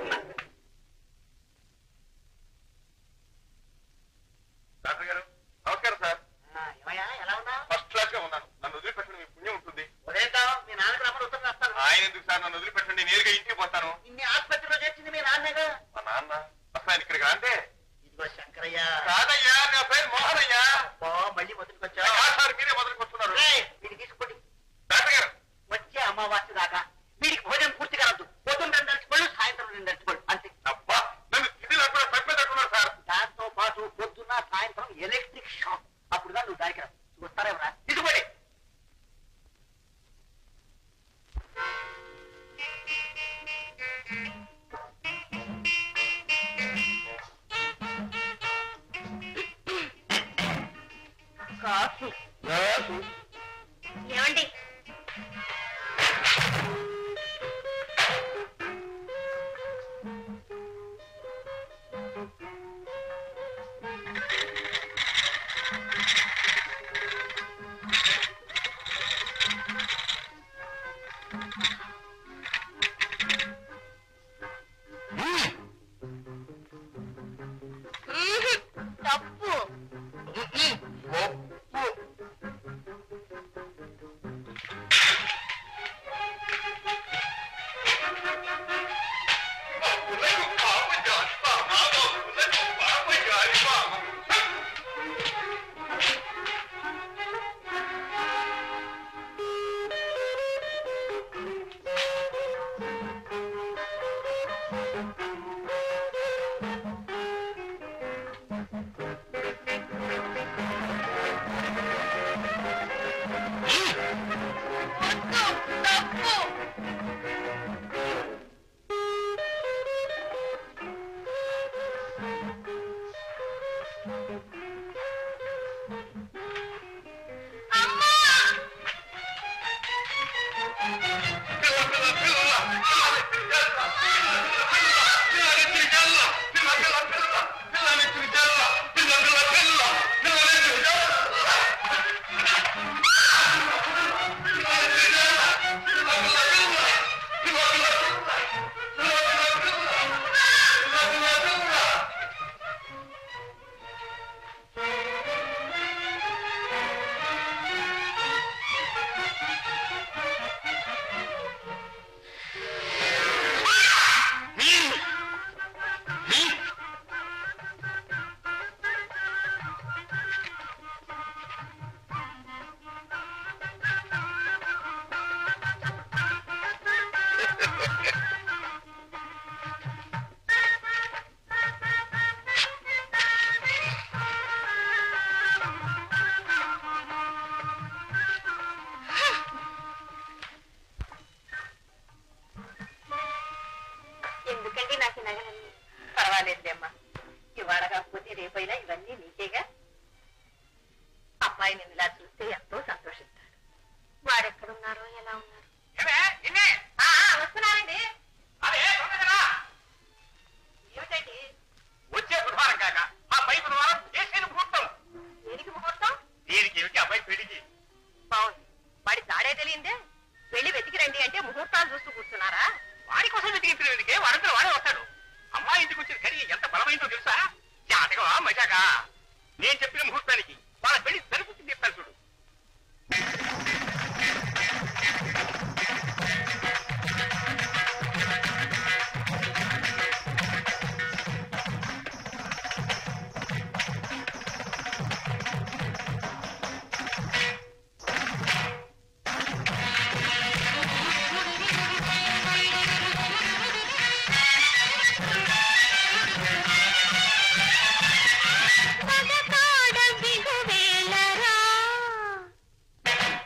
డాక్టర్ గారు నమస్కారం సార్ ఏమయ్యా ఎలా ఉన్నా ఫస్ట్ క్లాస్ గా ఉన్నాను నన్ను వదిలిపెట్టండి మీ పుణ్యం ఉంటుంది ఉదయం మీ నాన్నకు రమ్మని ఉత్తరం రాస్తాను ఆయన ఎందుకు సార్ నన్ను వదిలిపెట్టండి నేరుగా ఇంటికి పోతాను ఇన్ని ఆసుపత్రిలో చేర్చింది మీ నాన్నగా మా నాన్న అసలు ఆయన ఇక్కడికి రాంటే ఇదిగో శంకరయ్య కాదయ్యా నా పేరు మోహనయ్యా అబ్బో, మళ్ళీ మొదటికొచ్చా కాదు సార్ మీరే మొదలుకొస్తున్నారు వీడికి తీసుకోండి డాక్టర్ గారు వచ్చే అమావాస్య దాకా వీడికి భోజనం పూర్తిగా రాదు పొద్దున్న రెండు అరటిపళ్ళు సాయంత్రం రెండు అరటిపళ్ళు అంతే అబ్బా నన్ను స్థితిలో కూడా తప్పేటట్టున్నారు సార్ దాంతో పాటు పొద్దున్న సాయంత్రం ఎలక్ట్రిక్ షాక్ అప్పుడు నువ్వు దానికి రా చూస్తారేమరా తీసుకోండి కాఫీ ఏమండి నగలన్నీ పర్వాలేదులేమ్మా ఇవాళ కాకపోతే రేపైనా ఇవన్నీ నీకేగా అబ్బాయి నిన్ను ఇలా చూస్తే ఎంతో సంతోషిస్తాడు వాడెక్కడున్నారో ఎలా ఉన్నారు ఆ, ఆ, వస్తున్నానండి ఏమిటండి వచ్చే బుధవారం కాక ఆ పై బుధవారం చేసేది ముహూర్తం దేనికి ముహూర్తం దీనికి ఏమిటి అబ్బాయి పెళ్లికి బాగుంది వాడి తాడే తెలియందే వెళ్ళి వెతికి రండి అంటే ముహూర్తాలు చూస్తూ కూర్చున్నారా వాడి కోసం వెతికించడానికి వాడంతా వాడే వస్తాడు అమ్మాయి ఇంటికి వచ్చిన కరి ఎంత బలమైందో తెలుసా జాతకమా మజాగా నేను చెప్పిన ముహూర్తానికి వాళ్ళ పెళ్లి జరుగుతుంది చెప్తాను చూడు పదకాడ బిగువేలరా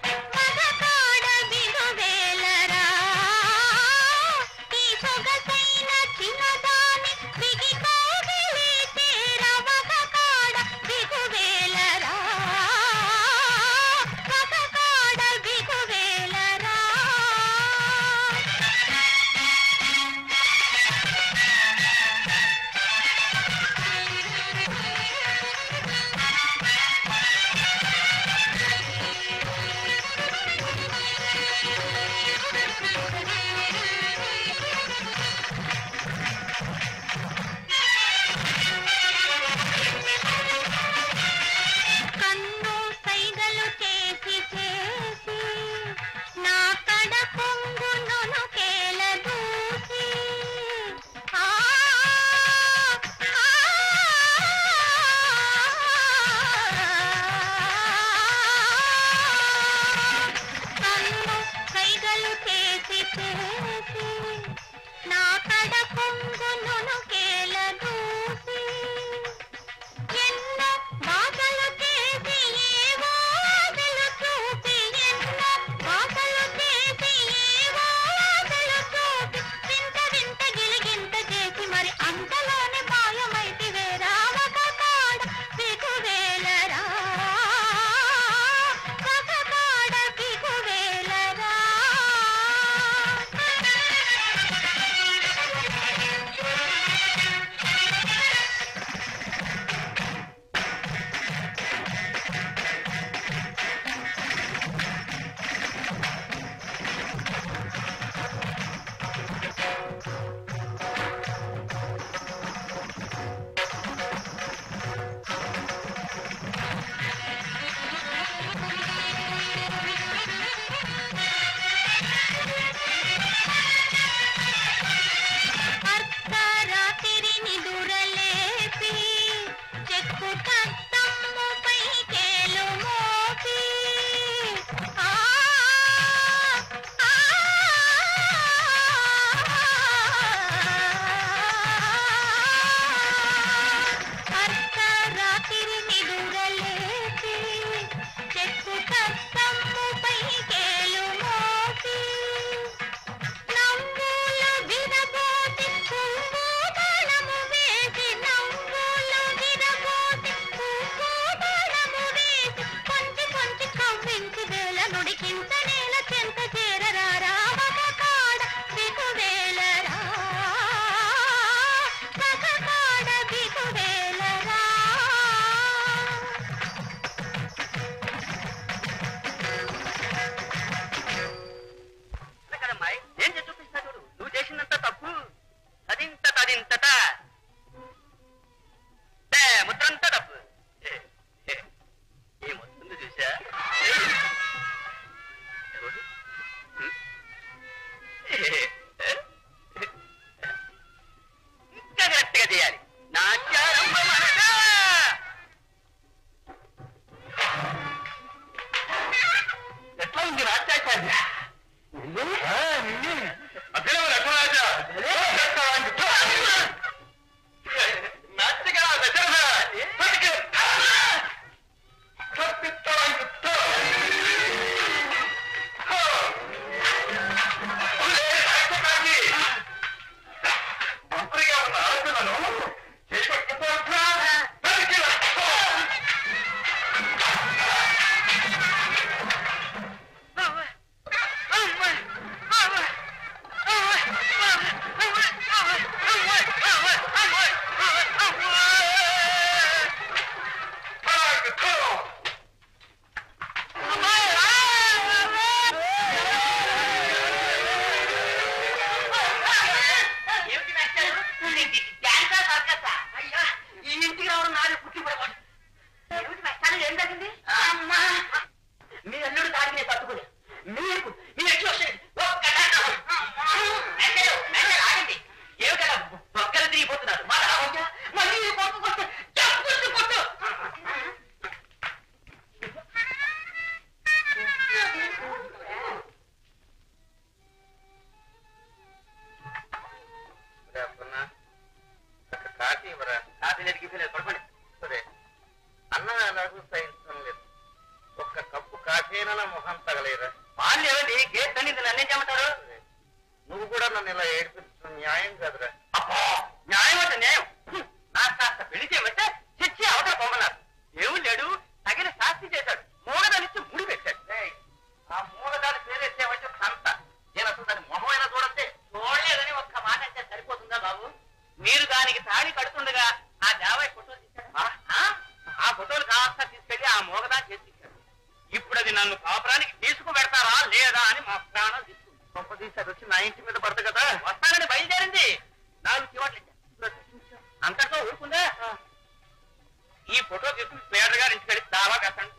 నిన్ను నన్నేం చేయమంటారు నువ్వు కూడా నన్ను ఇలా ఏడిపించడం న్యాయం కాదురా అబ్బో, న్యాయం అంటే న్యాయం హ్మ్, నాకు కాస్త పెళ్లి చేయమంటే చిచ్చి అవతల పొమ్మన్నారు దేవుడు లేడు తగిన శాస్తి చేశాడు మూగదానిచ్చి ముడి పెట్టాడు ఏయ్, ఆ మూగదాని పేరెత్తేమంటే సంత నేను అసలు దాని మొహమైనా చూడంతే చూడలేదని ఒక్క మాట అంటే సరిపోతుందా బాబు మీరు దానికి తాళి కడుతుండగా ఆ దేవాయి ఫోటో తీశాడు ఆ? ఆ ఫోటోలు కాస్త తీసుకెళ్లి ఆ మూగదాన్ని చేసి ఇచ్చాడు ఇప్పుడు అది నన్ను కాపురానికి తీసుకుపెడతారా లేదా అని మా ప్రాణం తీసుకుంది గొప్ప తీసారు వచ్చి నా ఇంటి మీద పడదు కదా వస్తానని బయలుదేరింది నాలుగు చివాట్లు ఇచ్చా. అంతటితో ఊరుకుందా ఈ ఫోటో తీసుకుని ప్లేయర్ గారి ఇంటికి వెళ్ళి దావా కట్టండి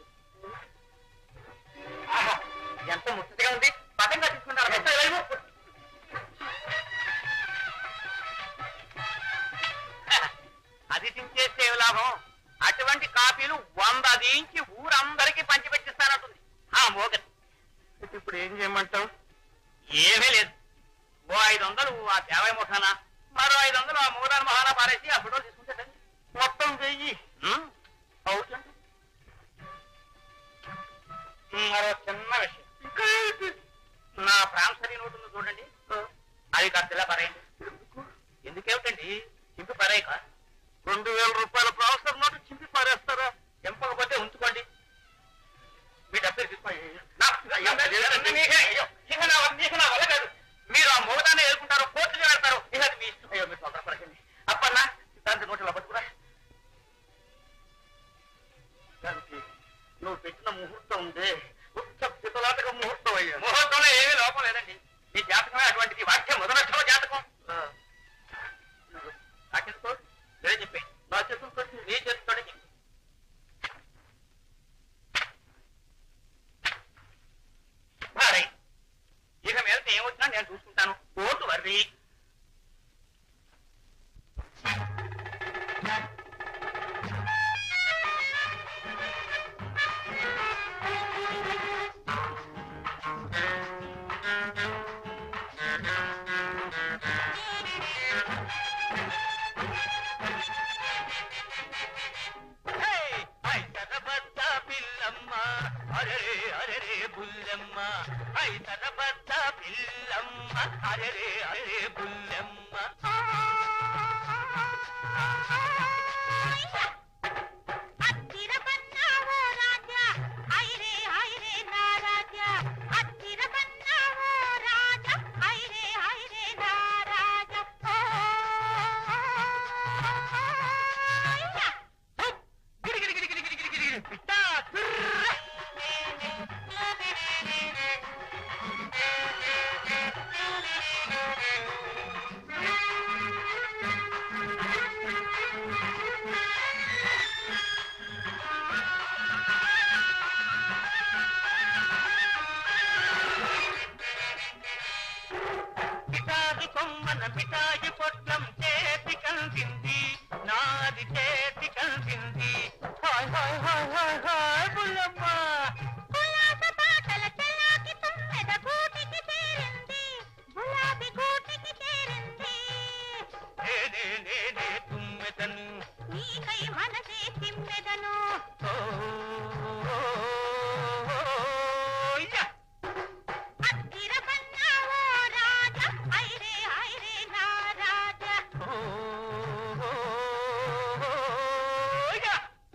ఆహా, ఎంత ముచ్చటగా ఉంది పదంగా తీసుకుంటారు ఎంత వేయము? అది తించేస్తే ఏమి లాభం అటువంటి కాపీలు వంద దించి ఊరందరికీ పంచిపెట్టిస్తానంటుంది ఆ మోగది ఇప్పుడు ఏం చేయమంటావు ఏమీ లేదు ఓ ఐదు వందలు ఆ దేవయ ముఖాన మరో ఐదు వందలు ఆ మూడాల మహాన పారేసి ఆ ఫోటోలు తీసుకుంటే సరి. మొత్తం వెయ్యి ఉమ్, అవుతుంది ఉమ్, మరో చిన్న విషయం నా ప్రాంసరీ నోటు ఉంది చూడండి అది కాస్త ఇలా పరేయండి ఎందుకేమిటండి చింపి పరేయక రెండు వేల రూపాయల ప్రాసెసర్ నోటు చింపి పారేస్తారా చెంపకపోతే ఉంచుకోండి మీ డబ్బులు తీసుకోండి నా- అయ్యో, మీకే- అయ్యో, ఇక నా వల్ల- ఇక నా వల్ల కాదు మీరు ఆ మోదాన్ని ఎదుర్కొంటారు కోర్టుకి వెళ్తారు ఇక అది మీ ఇష్టం అయ్యో మీరు తొందర పడకండి అప్పన్నా దానికి నోట్లో పట్టుకురా దానికి నువ్వు పెట్టిన ముహూర్తం ఉంది ఉత్త పితలాటక ముహూర్తం అయ్యా ముహూర్తంలో ఏమీ లోపం లేదండి మీ జాతకమే అటువంటిది వాక్యం మొదలక్షమ జాతకం నాకెందుకో సరే చెప్పి నా చేతులతో నీ చేతితో చెప్పి సరే. ఇక మీద ఏమొచ్చినా నేను చూసుకుంటాను ఓటు వర్రి ఐతరబద్ద పిల్లమ్మ అరరే అరరే బుల్లమ్మ ఐతరబద్ద పిల్లమ్మ అరరే అరరే బుల్లమ్మ అచ్చిర బన్నావో రాజా ఐరే ఐరే నా రాజా అచ్చిర బన్నావో రాజా ఐరే ఐరే నా రాజా ఓ గిరి గిరి గిరి గిరి గిరి గిరి గిరి పిట్టా తుర్ర. పితాది కొమ్మన పితాయి పొట్లం చేతి కలిసింది నాది చేతి కలిసింది hi hi hi hi hi Bullamma గులాబ పాటల చెల్లాకి తుమ్మెద గూటికి చేరింది గులాబీ గూటికి చేరింది నేనే నేనే తుమ్మెదను నీకై మనసే తిమ్మెదను ఓ, ఓ, ఓ, యా. అచ్చిర బన్నావో రాజా ఐరే ఐరే నా రాజా ఓ, ఓ, ఓ, యా.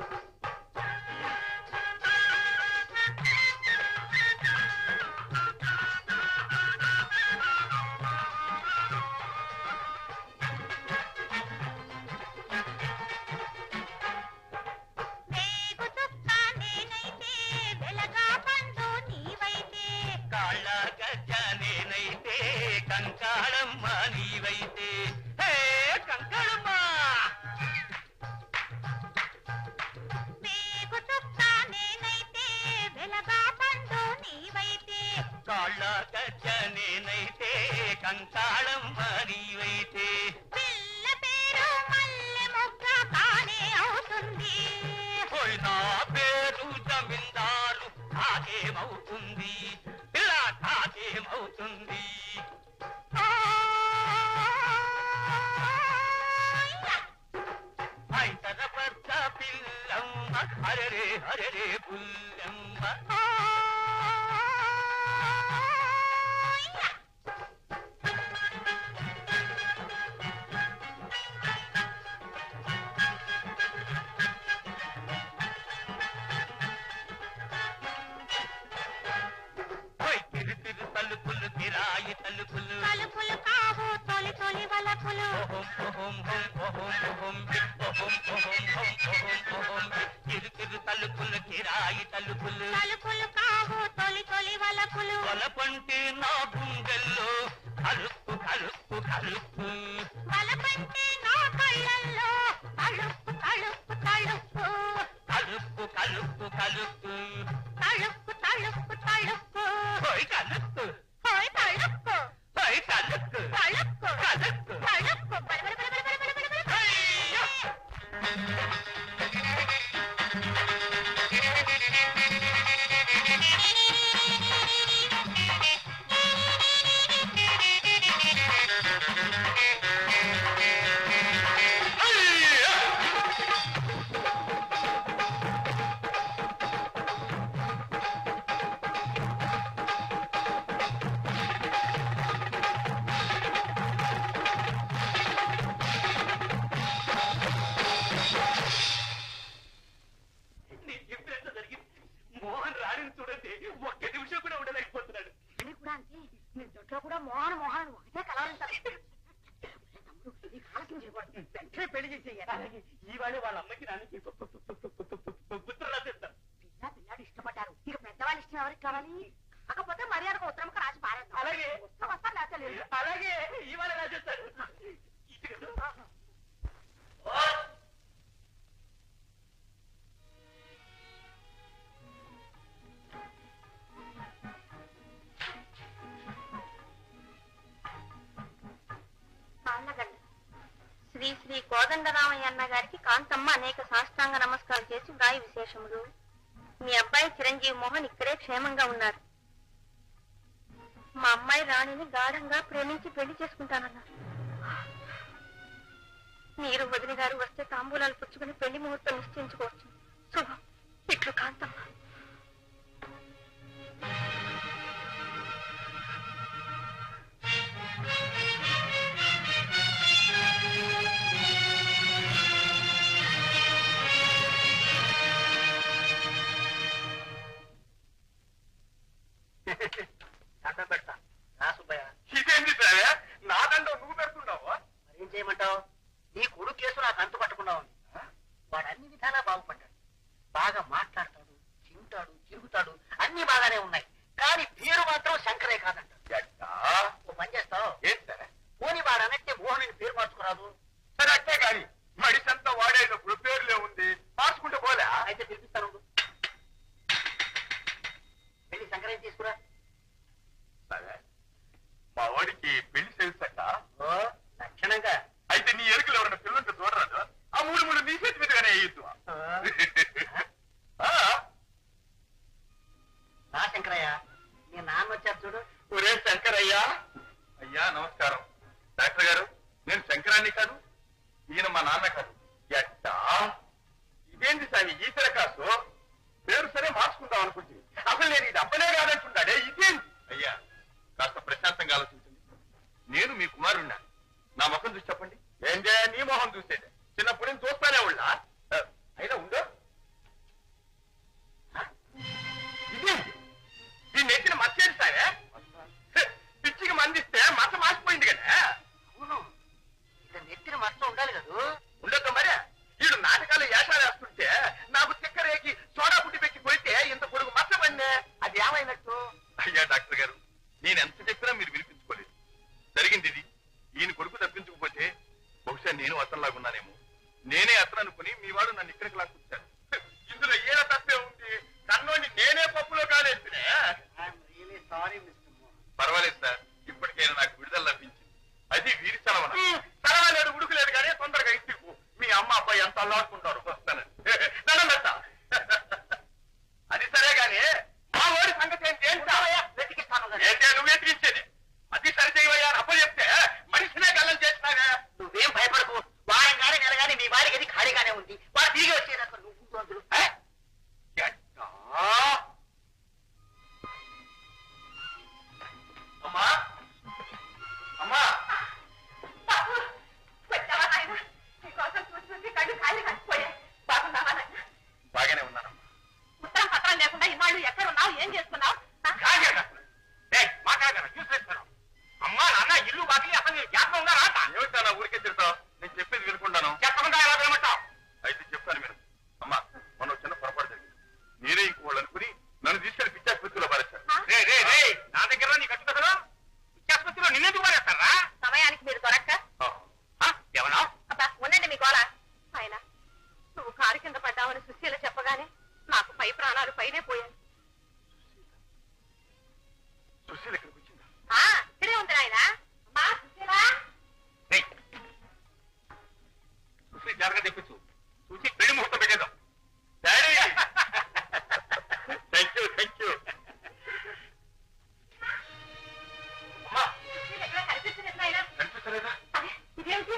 వేగు చుక్క నేనైతే వెలగా పండు నీవైతే కాళ్ళ గజ్జ నేనైతే కంకాళమ్మ నీవైతే హే కంకాళమ్మ వేగు చుక్క నేనైతే వెలగా పండు నీవైతే కాళ్ళ గజ్జ నేనైతే కంకాళమ్మ నీవైతే పిల్ల పేరు మల్లె మొగ్గ కానే అవుతుంది ఓయ్ నా పేరు జమీందారు తాగేమవుతుంది పిల్ల తాగేమవుతుంది ఐతర పెద్ద పిల్లమ్మ అరరే అరరే పుల్లమ్మ కిరాయి తలుపులు తలుపులు కావు తొలి తొలి వలపులు ఓహం ఓహం ఓహం ఓహం ఓహం ఓహం ఓహం ఓహం ఓహం చిరు చిరు తలుపులు కిరాయి తలుపులు తలుపులు కావు తొలి తొలి వలపులు వలపంటే నా గుండెల్లో కలుపు కలుపు కలుపు వలపంటే నా కళ్ళల్లో తలుపు తలుపు తలుపు కలుపు కలుపు కలుపు తలుపు తలుపు తలుపు హోయ్ కలుపు హోయ్ తలుపు హోయ్ కలుపు తలుపు కలుపు తలుపు బల బల బల బల బల బల బల అయ్యో! నేను చెప్పినంత జరిగింది మోహన్ రాణిని చూడండి ఒక్క నిమిషం కూడా ఉండలేకపోతున్నాడు అని కూడా అంతే నీ జొట్లో కూడా మోహన్ మోహన్ అని ఒకటే కలవరించాలి తమ్ముడు నీకు ఆలస్యం చేయకూడదు వెంటనే పెళ్లి చేసేయాలి అలాగే ఇవాళ వాళ్ళ అమ్మకి నాన్నకి ఉత్తరం రాసేస్తాను పిల్ల పిల్లాడు ఇష్టపడ్డారు ఇక పెద్దవాళ్ళ ఇష్టం ఎవరికి కావాలి కాకపోతే మర్యాదకు ఉత్తరం రాసి పారేద్దాం అలాగే. వస్తా వస్తా లేకపోతే లేదు అలాగే ఇవాళ రాసేస్తాను ఇటు కదా. పాలగడ్డ శ్రీ శ్రీ కోదండరామయ్య అన్న గారికి కాంతమ్మ అనేక సాష్టాంగ నమస్కారం చేసి వ్రాయి విశేషములు మీ అబ్బాయి చిరంజీవి మోహన్ ఇక్కడే క్షేమంగా ఉన్నారు మా అమ్మాయి రాణిని గాఢంగా ప్రేమించి పెళ్లి చేసుకుంటానన్నారు మీరు వదిన గారు వస్తే తాంబూలాలు పుచ్చుకుని పెళ్లి ముహూర్తం నిశ్చయించుకోవచ్చు శుభం ఇట్లు కాంతమ్మ దండం పెడతా రా సుబ్బయ్య ఇదేంటి సార్ నా దండం నువ్వు పెడుతున్నావు మరేం చేయమంటావు నీ కొడుకు కేసు నాకు అంతు పట్టకుండా ఉంది వాడు అన్ని విధాలా బాగుపడ్డాడు బాగా మాట్లాడతాడు తింటాడు తిరుగుతాడు అన్ని బాగానే ఉన్నాయి కానీ పేరు మాత్రం శంకరే కాదంట ఓ పని చేస్తావు ఏంటి సార్ పోనీ వాడు అన్నట్టే మోహన్ పేరు మార్చుకురాదు సరే అట్టే కానీ మడిసంతా వాడేటప్పుడు పేరులే ఉంది మార్చుకుంటే పోలే అయితే పిలిపిస్తాను ఉండు. వెళ్ళి శంకరే తీసుకురా సరే మా వాడికి పెళ్లి తెలుసట ఓ లక్షణంగా అయితే నీ ఎరుకలు ఎవరైనా పిల్లలకి చూడరాదు ఆ మూడు మూడు నీ చేతి మీదగానే వేయద్దు రా శంకరయ్య మీ నాన్న వచ్చారు చూడు ఒరే శంకరయ్యా అయ్యా నమస్కారం డాక్టర్ గారు నేను శంకరాన్ని కాదు ఈయన మా నాన్న కాదు ఎట్టా ఇదేంటి స్వామి ఈశ్వర కాసు పేరు సరే మార్చుకుందాం అనుకుంటుంది అసలు నేను ఇది అప్పనే కాదంటున్నాడే ఇదేంటి అయ్యా కాస్త ప్రశాంతంగా ఆలోచించండి నేను మీ కుమారున్నా నా ముఖం చూసి చెప్పండి ఏంటే నీ మొహం చూసేది చిన్నప్పుడు నేను చూస్తానే ఉన్నా అయినా ఉందో ఇదేంటి ఈ నెత్తిన మచ్చేది సారే పిచ్చికి మందిస్తే మచ్చ మాసిపోయింది కదా అవును ఇక్కడ నెత్తిన మచ్చ ఉండాలి కదా ఉండదు మరి వీడు నాటకాలు వేషాలు వేస్తుంటే నాకు తిక్కరేకి సోడా బుడ్డి పెట్టి కొడితే ఇంత పొడుగు మచ్చ పడినే అది ఏమైనట్టు అయ్యా డాక్టర్ గారు నేను ఎంత చెప్పినా మీరు వినిపించుకోలేదు జరిగింది ఇది ఈయన కొడుకు తప్పించకపోతే బహుశా నేను అతనిలాగున్నానేమో నేనే అతను అనుకుని మీ వాడు నన్ను ఇక్కడికి లాక్కొచ్చాను ఇందులో ఏడ తప్పే ఉంది కన్నోని నేనే పప్పులో కాలేస్తునే రియలీ సారీ మిస్టర్ మోహన్ పర్వాలేదు సార్ ఇప్పటికైనా నాకు విడుదల లభించింది అది వీరి సెలవున పర్వాలేదు ఉడుకులేదు కానీ తొందరగా ఇంటికి పో. మీ అమ్మ అబ్బాయి ఎంత అల్లాడుకుంటారు వస్తాను దండం పెడతా అది సరే గాని మా వాడి సంగతి ఏంటి ఏంటా వెతికిస్తాను కదా. ఏంటే నువ్వు ఎత్తికించేది అది సరి చేయవయ్యా అప్ప చెప్తే మనిషినే గల్లం చేసినావే నువ్వేం భయపడకు వారం కానీ నెల కానీ మీ వారికి అది ఖాళీగానే ఉంది వాడు తిరిగి వచ్చేదాకా నువ్వు కూర్చో అందులో. ఏ? ఎట్టా? అమ్మా అమ్మా వచ్చావా నాయనా? నీకోసం చూసి చూసి కళ్ళు కాయలు కాసిపోయాయి. త్వరగా తెప్పించు చూసి పెళ్లి ముహూర్తం పెట్టేద్దాం daddy thank you thank you అమ్మా కనిపించలేదా ఇదేమిటి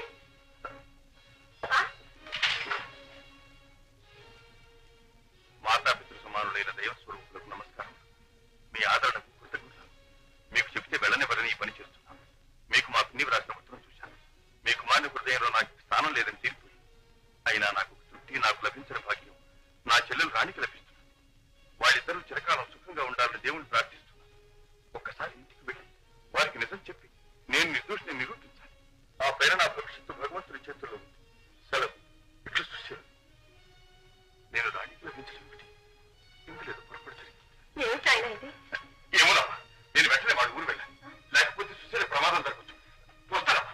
మాతాపితృ సమానులైన దైవ స్వరూపులకు నమస్కారం మీ ఆదరణకు కృతజ్ఞతలు మీకు చెప్తే వెళ్ళనివ్వరని ఈ పని చేస్తున్నాను మీకు మా పిన్ని రాసిన ఉత్తరం చూశాను మీ కుమారుని హృదయంలో నాకు స్థానం లేదని తీర్పు అయినా నాకు ఒక తృప్తి నాకు లభించిన భాగ్యం నా చెల్లెలు రాణికి లభిస్తుంది వాళ్ళిద్దరూ చిరకాలం సుఖంగా ఉండాలని దేవుని ప్రార్థిస్తున్నాను ఒక్కసారి ఇంటికి వెళ్ళి వారికి నిజం చెప్పి నేను నిర్దోషిని నిరూపించాలి ఆ పైన నా భవిష్యత్తు భగవంతుడి చేతుల్లో ఉంది సెలవు ఇట్లు చూశాను నేను రాణికి లభించడం ఏమిటి ఇందులో పొరపడి జరిగింది ఏమిటి ఆయన ఇది ఏమోనమ్మా నేను వెంటనే వాడి ఊరు వెళ్ళాను లేకపోతే చూసే ప్రమాదం జరగచ్చు వస్తానమ్మా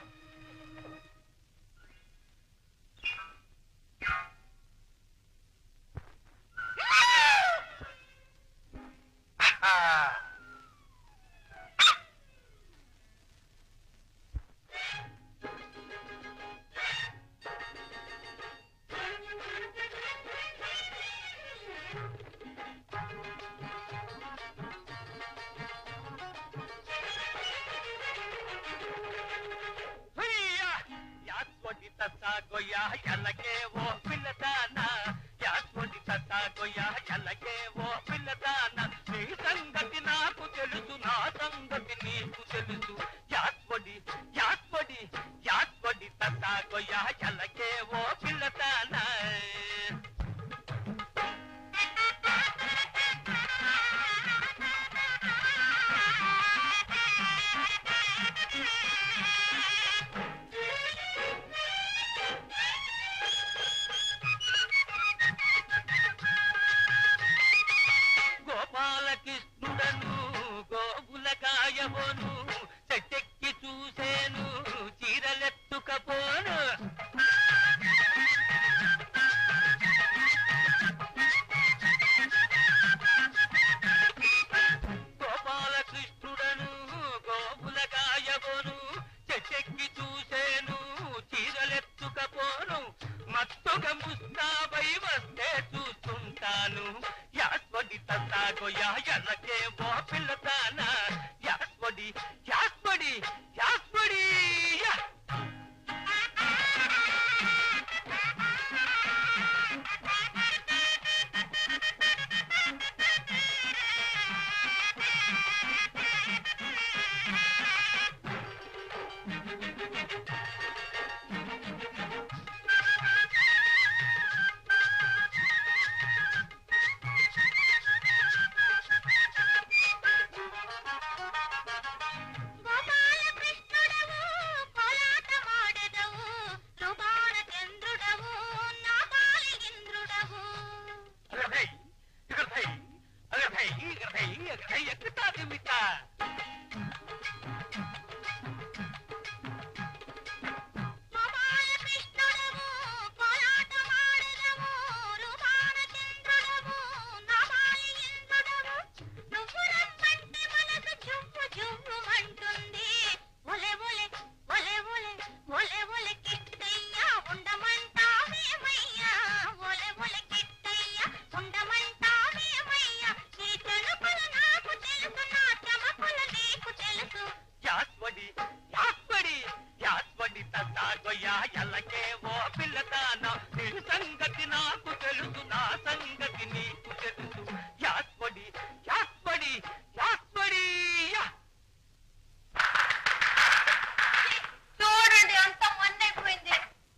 యాస్వడి తత్తా గొయ్యా ఎల్లకే ఓ పిల్లదానా యాస్వడి తత్తా గొయ్యా ఎల్లకే ఓ పిల్లదానా నీ సంగతి నాకు తెలుసు నా సంగతి నీకు తెలుసు యాస్వడి యాస్వడి యాస్వడి తత్తా గొయ్యా ఎల్లకే ఓ పిల్లదానా గోపాలకృష్ణుడను గోగులకాయబోను చెట్టెక్కి చూసేను చీరలెత్తుకపోను గోపాలకృష్ణుడను గోగులకాయబోను చెట్టెక్కి చూసేను చీరలెత్తుకపోను మత్తుగా ముస్తాబై వస్తే చూస్తుంటాను యాస్వడి తత్తాగోయా ఎనకే ఓ పిల్లతానా యాస్వడి యాస్వడి యాస్వడి యా గోపాలకృష్ణుడవు కోలాటమాడెదవు రుబాన చంద్రుడవు నా బాలి ఇంద్రుడవు అరే భయ్ ఇక్కడ భయ్ అరే భయ్ ఇక్కడ భయ్ ఇక్కడ భయ్ ఎక్కుతా దిమితా గోపాలకృష్ణుడవు కోలాటమాడెదవు రుబాన చంద్రుడవు నా బాలి ఇంద్రుడవు నువ్వు రమ్మంటే మనసు జువ్వు జువ్వుమంటుంది ఒలె ఒలె ఒలె ఒలె ఒలె ఒలె కిట్టయ్యా ఉండమంటావేమయ్యా ఒలె ఒలె కిట్టయ్యా ఉండమంటావేమయ్యా నీ తలుపులు నాకు తెలుసు నా తమకులు నీకు తెలుసు యాస్వడి యాస్వడి యాస్వడి తత్తాగోయా ఎల్లకే ఓ పిల్లతానా నీ సంగతి నాకు తెలుసు నా సంగతి నీకు తెలుసు యాస్వడి యాస్వడి యాస్వడి యా చూడండి అంత మొన్నైపోయింది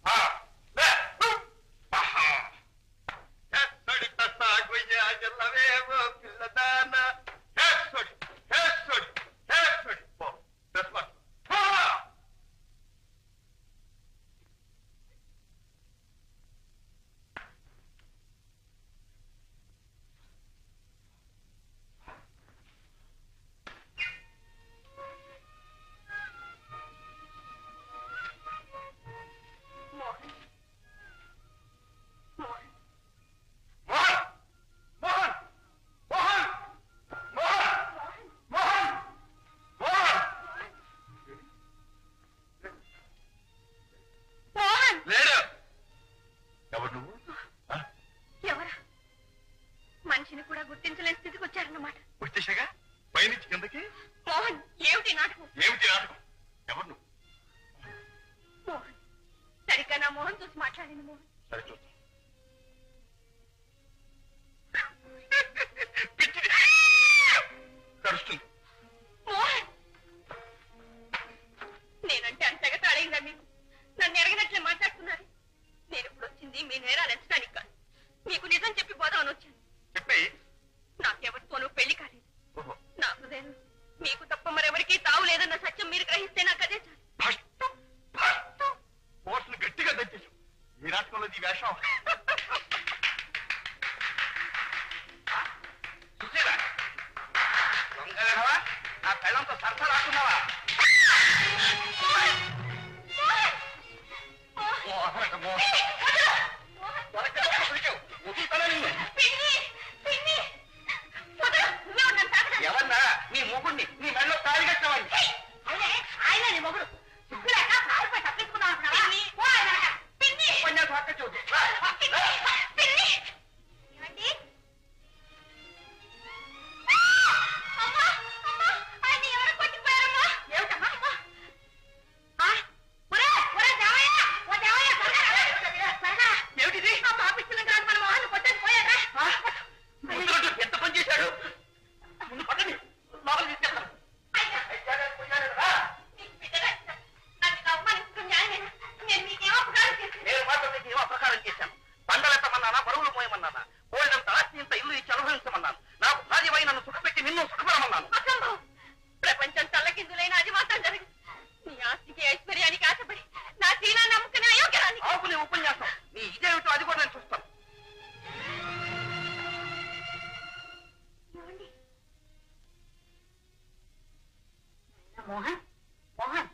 హెచ్చడి తత్తాగొయ్య ఎల్లవేవో పిల్లదాన హెచ్చడి హెచ్చడి హెచ్చడి పో డ్రెస్ మార్చు పో. చూసి మాట్లాడండి మోహన్ సరే చూద్దాం కరుస్తుంది మోహన్ నేనంటే అంతగా తాడైందా మీకు నన్ను ఎరగనట్లే మాట్లాడుతున్నారు నేను ఇప్పుడు వచ్చింది మీ నేరాలు ఎంచడానికి కాదు మీకు నిజం చెప్పి పోదామని వచ్చాను చెప్పి నాకెవరితోనూ పెళ్లి కాలేదు ఓహో నా హృదయం మీకు తప్ప మరెవరికీ తావు లేదన్న సత్యం మీరు గ్రహిస్తే నాకు అదే చాలు ఫస్ట్ ఫస్ట్ పోస్టులు గట్టిగా దచ్చేసాం ఈ నాటకంలో ఈ వేషం చూసేరా దొంగ వినవా నా పెళ్ళంతో సరసలాడుతున్నావా మోహన మోహన త్వరగా పిలిచావు. వదులుతానా నిన్ను? పిన్ని! పిన్ని! వదలు! నువ్వే ఉన్నాను, తాకడం. ఎవన్నా నీ మూగుడిని నీ మెడలో తాళి కట్టినవాడిని అవునే, ఆయన నీ మొగుడు. సిగ్గులేక పారిపోయి తప్పించుకున్నావు అనుకున్నావా? పో ఆయనక. పిన్ని! ఉపన్యాసం అక్క చూడు పిన్ని! పిన్ని! ఏమండి? అమ్మా! అమ్మా! ఆయన్ని ఎవరో కొట్టిపోయారమ్మా. ఏమిటమ్మా? ఆ? ఒరే! ఒరే దేవయ్య! ఓ దేవయ్య, త్వరగా రా. త్వరగా. ఏమిటిది ఆ పాపిస్తున్న గ్రాండ్ మన మొహాన్ని కొట్టేసి పోయారా? ముందు ఎంత పని చేశాడు ముందు పక్కని లోపల తీసుకెళ్తాను అయ్యా! నీకు బిడ్డగా ఇచ్చాను. నన్ను ఇలా అవమానించడం న్యాయమేనా? నేను మీకేం అపకారం చేశాను? నేను మాత్రం నీకు ఏమో అపకారం చేశాను పండలెత్తమన్నానా బరువులు మోయమన్నానా కోళ్ళంత ఆస్తి ఇంత ఇల్లు ఇచ్చి అనుభవించమన్నాను నాకు భార్యమై నన్ను సుఖపెట్టి నిన్ను సుఖపడమన్నాను అసంభవం. ప్రపంచం తల్లకిందులైన అది మాత్రం జరగదు నీ ఆస్తికి ఐశ్వర్యానికి ఆశపడి నా శీలాన్ని అమ్ముకునే అయోగ్యరాన్ని ఆపు నీ ఉపన్యాసం నీ ఇదేమిటో అది కూడా నేను చూస్తాను మోహన్ మోహన్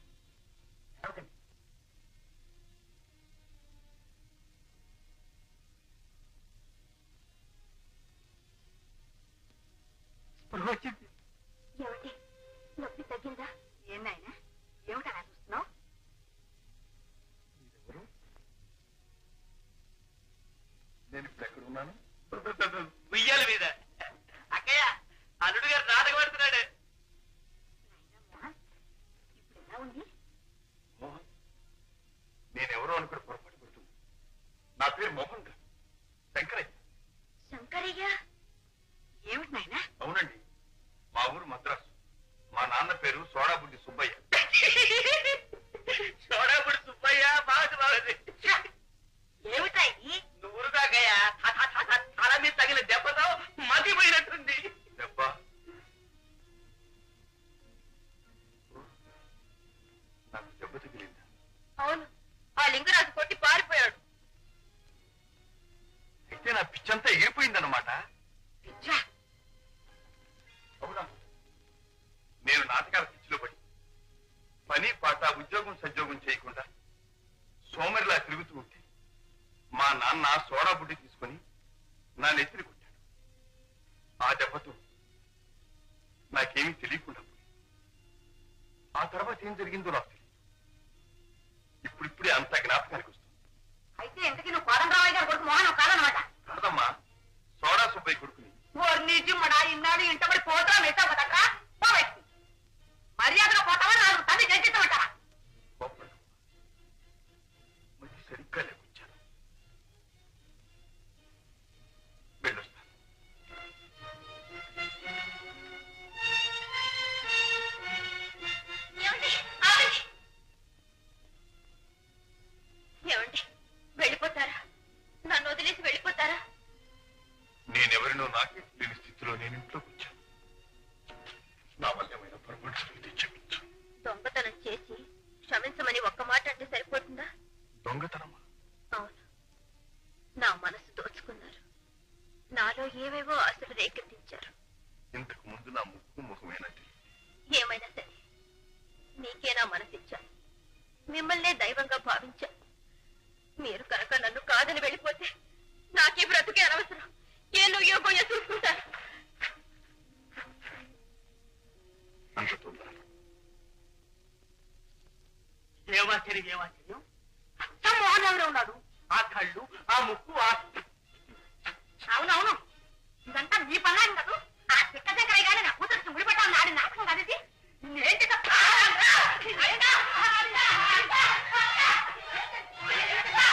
వచ్చింది ఏమిటి నొప్పి తగ్గిందా ఏం నాయనా ఏమిటి అలా చూస్తున్నావు నేను ఇప్పుడు ఎక్కడ ఉన్నాను ఉయ్యాల మీద అక్కయ్య అల్లుడు గారు నాటకం ఆడుతున్నాడు మోహన్ ఇప్పుడు ఎలా ఉంది మోహన్ నేనెవరో అనుకుని పొరపాటు పడుతుంది నా పేరు మోహన్ గారు శంకరయ్య శంకరయ్య ఏమిటి నాయనా అవునండి మా ఊరు మద్రాసు మా నాన్న పేరు సోడాబుడ్డి సుబ్బయ్య చూడబుడు సుబ్బయ్య బాగుంది బాగుంది ఏమిటా ఇది నువ్వు దాకయ్యా తల మీద తగిన దెబ్బతో మతిపోయినట్టుంది దెబ్బ నాకు దెబ్బ తగిలిందా అవును ఆ లింగరాజు కొట్టి పారిపోయాడు అయితే నా పిచ్చంతా ఎగిరిపోయిందన్నమాట పిచ్చా అవునా నేను నాటకాల పిచ్చిలో పడి పని పాట ఉద్యోగం సద్యోగం చేయకుండా సోమరిలా తిరుగుతూ ఉంటే మా నాన్న సోడా బుడ్డి తీసుకొని నా నెత్తిని కొట్టాడు ఆ దెబ్బతో నాకేమీ తెలియకుండా పోయింది ఆ తర్వాత ఏం జరిగిందో నాకు తెలియదు ఇప్పుడిప్పుడే అంత జ్ఞాపకానికి వస్తుంది అయితే ఇంతకీ నువ్వు కోదండరామయ్య గారు కొడుకు మోహన్ కాదనమాట కాదమ్మా సోడా సుబ్బయ్య కొడుకుని ఓరి నీ జిమ్మడా ఇన్నాడు ఇంటబడి పోతా మెట్టావు కదట్రా పోవెత్తి మర్యాదగా పోతావా నాలుగు తల్లి గెలిచిస్తామంటారా కోపడు మరి సరిగ్గా లేకొచ్చాను వెళ్ళొస్తాను ఏమండి ఆగండి ఏమండి వెళ్ళిపోతారా నన్ను వదిలేసి వెళ్ళిపోతారా నేనెవరినో నాకే తెలియని స్థితిలో నేను ఇంట్లోకి వచ్చాను నా వల్ల ఏమైనా పొరపాటు జరిగితే క్షమించు దొంగతనం చేసి క్షమించమని ఒక్క మాట అంటే సరిపోతుందా దొంగతనమా అవును నా మనసు దోచుకున్నారు నాలో ఏవేవో ఆశలు రేకెత్తించారు ఇంతకు ముందు నా ముక్కు ముఖమేనా తెలియదు ఏమైనా సరే నీకే నా మనసిచ్చాను మిమ్మల్నే దైవంగా భావించాను మీరు కనుక నన్ను కాదని వెళ్ళిపోతే నాకీ బ్రతుకే అనవసరం ఏ నువ్వు యోగోయో చూసుకుంటాను అంత తొందర ఏమాశ్చర్యం ఏమాశ్చర్యం అచ్చం మోహన్ ఎవరు ఉన్నాడు ఆ కళ్ళు ఆ ముక్కు ఆ అవునవును ఇదంతా మీ పన్నాను కదూ ఆ చిక్కదగ్గర కానీ నా కూతురు ముడిపెట్టాలని ఆడి నాటకం కదది ఏంటి తప్ప? ఏంటా?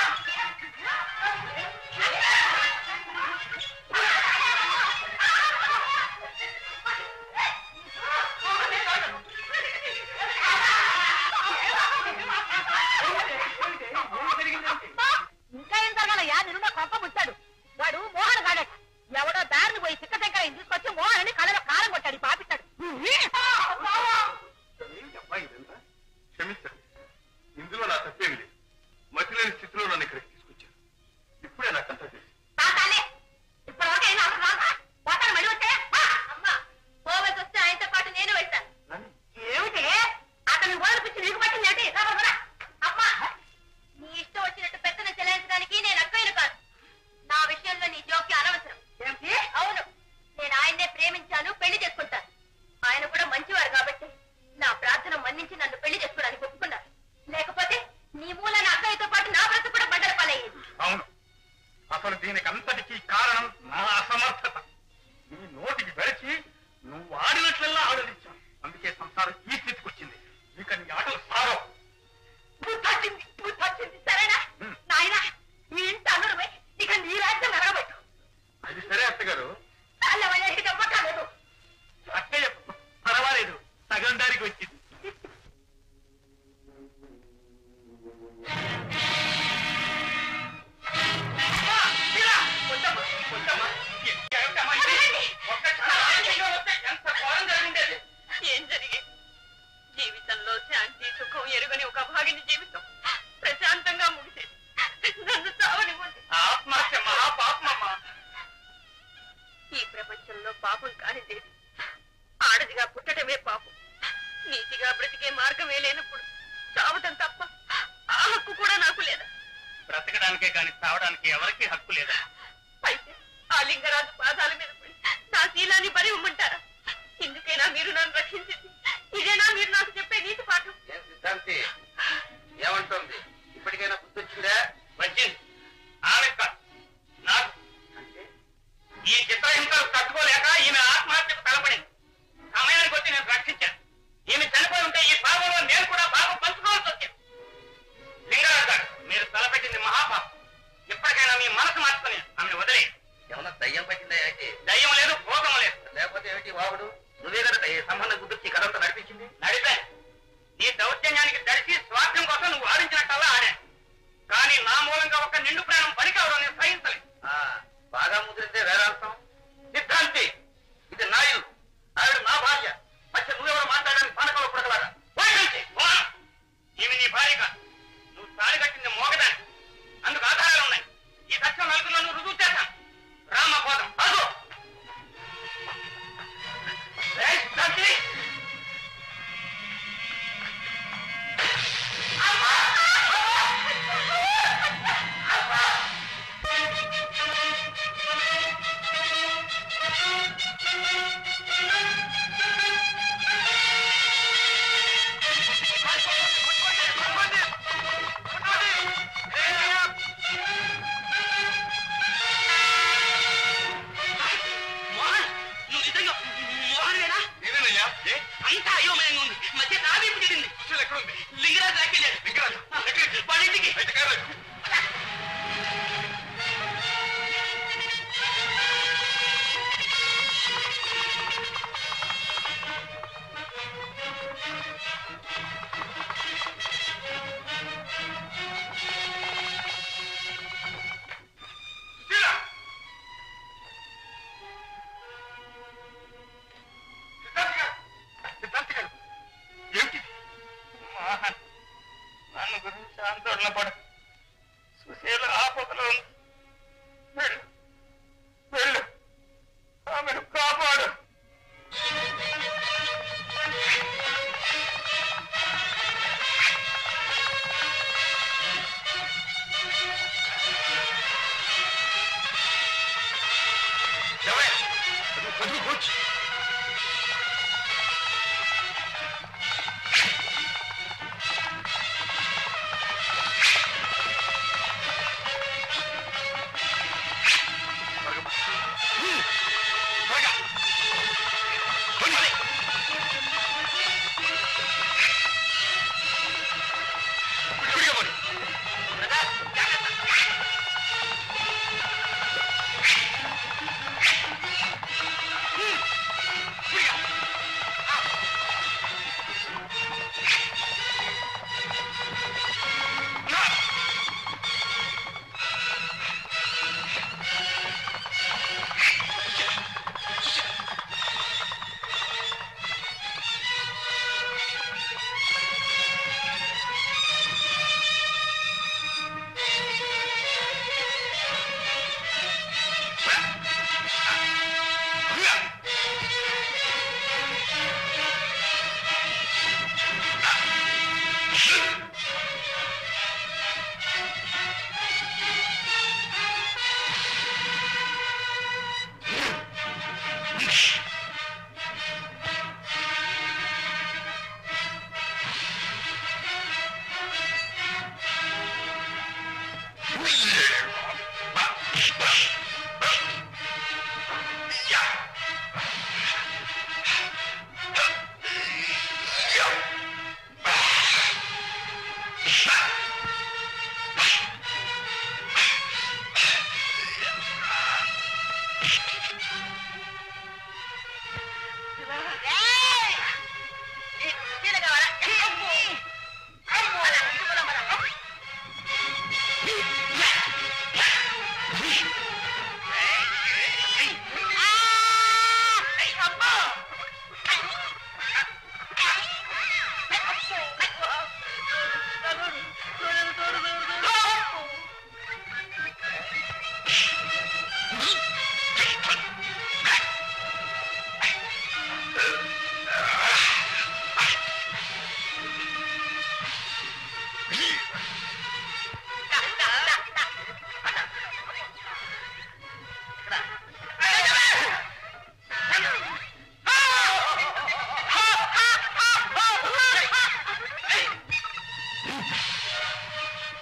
బతకడానికే కానీ చావడానికి ఎవరికీ హక్కు లేదా అయితే ఆ లింగరాజు పాదాల మీద పడి నా శీలాన్ని బలి ఇమ్మంటారా ఇందుకేనా మీరు నన్ను రక్షించింది ఇదేనా మీరు నాకు చెప్పే నీతి పాఠం ఏం సిద్ధాంతి ఏమంటుంది ఇప్పటికైనా బుద్ధి వచ్చిందా వచ్చింది ఆమె కాదు నాకు అంటే ఈ చిత్రహింసలు తట్టుకోలేక ఈమె ఆత్మహత్యకు తలపడింది సమయానికి వచ్చి నేను రక్షించాను ఈమె చనిపోయి ఉంటే ఈ భాగంలో నేను కూడా భాగం పంచుకోవాల్సి వచ్చింది లింగరాజు గారు మీరు తలపెట్టింది మహాపాపం ఇప్పటికైనా మీ మనసు మార్చుకుని ఆమెను వదిలే ఏమన్నా దయ్యం పట్టిందా ఏంటి దయ్యం లేదు భోగం లేదు లేకపోతే ఏమిటి వాగుడు నువ్వే కదా ఈ సంబంధం కుదిర్చి కథంతా నడిపించింది నడిపాను నీ దౌర్జన్యానికి దడిచి స్వార్థం కోసం నువ్వు ఆడించినట్టల్లా ఆడా కానీ నా మూలంగా ఒక నిండు ప్రాణం పనికావడం నేను సహించలేదు ఆ, బాగా ముదిరితే వేరాంతం సిద్ధాంతి ఇది నా ఇల్లు ఆవిడ నా భార్య మధ్య నువ్వెవరు మాట్లాడడానికి పానకంలో పుడకలాగా పోయించి ఈమె నీ భార్య కాదు నువ్వు తాళి కట్టింది మోగదాన్ని అందుకు ఆధారాలు ఉన్నాయి ఈ సత్యం నలుగురిలో నువ్వు రుజువు చేశాను రామ పోదాం అదో ఏయ్, సిద్ధాంతి! మోహన్ నువ్వు నిజంగా మోహన్వేనా నేనేనయ్యా ఏ అంతా అయోమయంగా ఉంది మధ్య నా వైపు చేరింది కుర్చీలు ఎక్కడుంది లింగరాజు లాక్కెళ్ళాడు లింగరాజు, ఎక్కడికి? వాళ్ళ ఇంటికి అయితే కాదు. సుశీల! సిద్ధార్థ్ గారు! సిద్ధార్థ్ గారు! ఏమిటి మోహన్ నన్ను గురించి ఆందోళన పడ సుశీల ఆపదలో ఉంది వెళ్ళు వెళ్ళు ఆమెను కాపాడు ఏమయ్య? అది వదులు, కూర్చో. త్వరగా. తొందరగా. విడివిడిగా పోనీ. అబ్బో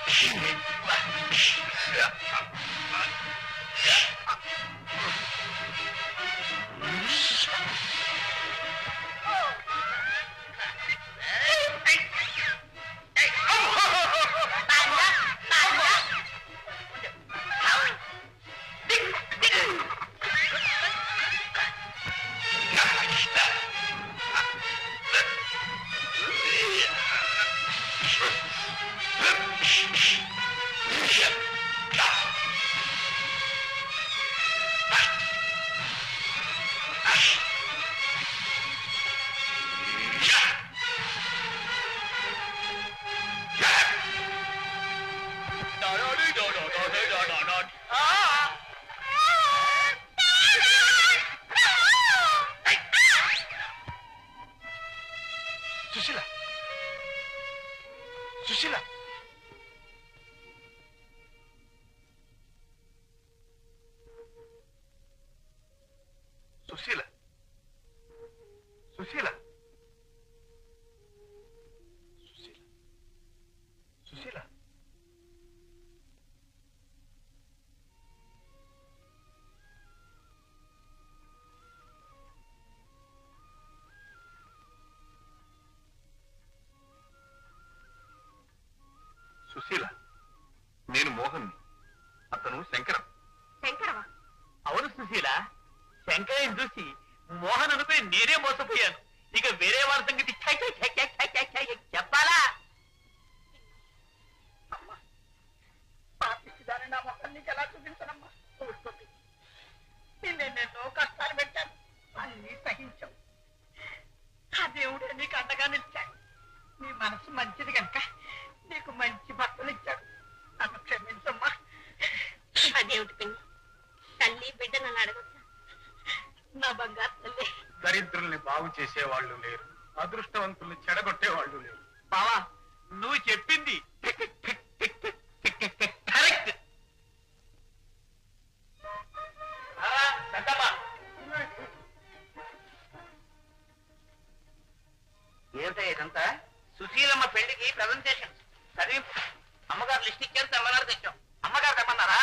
సుశీల సుశీల సుశీల సుశీల సుశీల సుశీల సుశీల నేను మోహన్ అతను శంకరం శంకరమా అవును సుశీల శంకరయ్య చూసి మోహన్ అనుకుని నేనే మోసపోయాను ఇక వేరే వాళ్ళ సంగతి ఛై, ఛై, ఛై, ఛై, ఛై, ఛై, ఛై, చెప్పాలా పాపిస్తుందని నా మొక్కలు నీకు ఎలా చూపించనమ్మా ఊరుకోండి నిన్నెన్నెన్నో కష్టాలు పెట్టాను అన్ని సహించావు ఆ దేవుడే నీకు అండగా నిలిచాడు నీ మనసు మంచిది కనుక నీకు మంచి భర్తలు ఇచ్చాడు నన్ను క్షమించమ్మా అదేమిటి పిన్ని తల్లి బిడ్డ నన్ను అడగొచ్చా నా బంగారు తల్లి దరిద్రుల్ని బాగు చేసేవాళ్ళు లేరు అదృష్టవంతుల్ని చెడగొట్టేవాళ్ళు లేరు బావా నువ్వు చెప్పింది కరెక్ట్ ఏమిటా ఇదంతా సుశీలమ్మ పెళ్లికి ప్రజెంటేషన్ చదివి అమ్మగారు లిస్ట్ ఇచ్చారు తెమ్మన్నారు తెచ్చాం అమ్మగారు తెమ్మన్నారా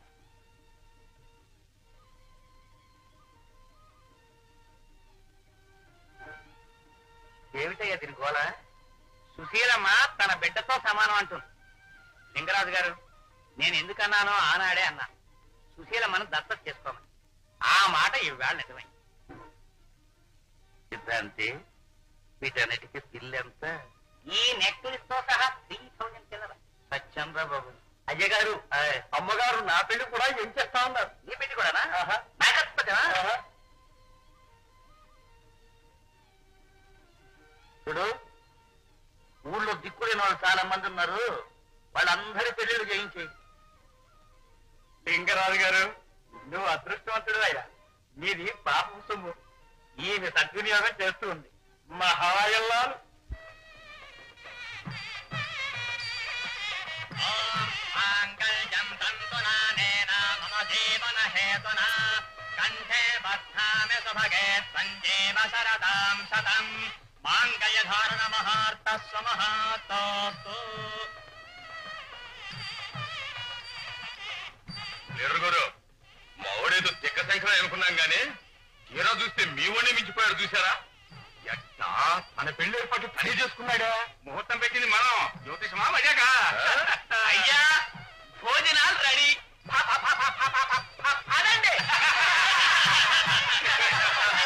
ఏమిటయ్యా దీని గోల సుశీలమ్మ తన బిడ్డతో సమానం అంటుంది లింగరాజు గారు నేను ఎందుకన్నానో ఆనాడే అన్నా సుశీలమ్మను దత్తత చేసుకోమని ఆ మాట ఈవేళ నిజమై సిద్ధాంతి వీటన్నిటికీ బిల్లు ఎంత ఈ నెక్లెస్ తో సహా త్రీ థౌజండ్ చిల్లర సత్యంద్ర బాబు అజయ్ గారు అమ్మగారు నా పెళ్లి కూడా ఏం చేస్తా ఉన్నారు నీ పెళ్లి కూడానా మేకప్ పెట్టనా? చూడు ఊళ్ళో దిక్కులేని వాళ్ళు చాలా మంది ఉన్నారు వాళ్ళందరి పెళ్లిళ్ళు చేయించి లింగరాజు గారు నువ్వు అదృష్టవంతుడు అయ్యా నీది పాపం సొమ్ము ఈమె సద్వినియోగం చేస్తూ ఉంది మహాయల్లాలు మాంగళ్యం తంతునానేన మమ జీవన హేతునా కంఠే బధ్నామి సుభగే సంజీవ శరదాం శతం మాంగళ్య ధారణ మహార్త స్వమహాత్తోస్తు లేరు గారు మావాడేదో తిక్క సంఖ్య అనుకున్నాం గానీ తీరా చూస్తే మీ వాడిని మించిపోయాడు చూసారా ఎట్టా తన పెళ్లి ఏర్పాటు తనే చేసుకున్నాడా ముహూర్తం పెట్టింది మనం జ్యోతిషమా మజాక అయ్యా భోజనాలు రెడీ పదండి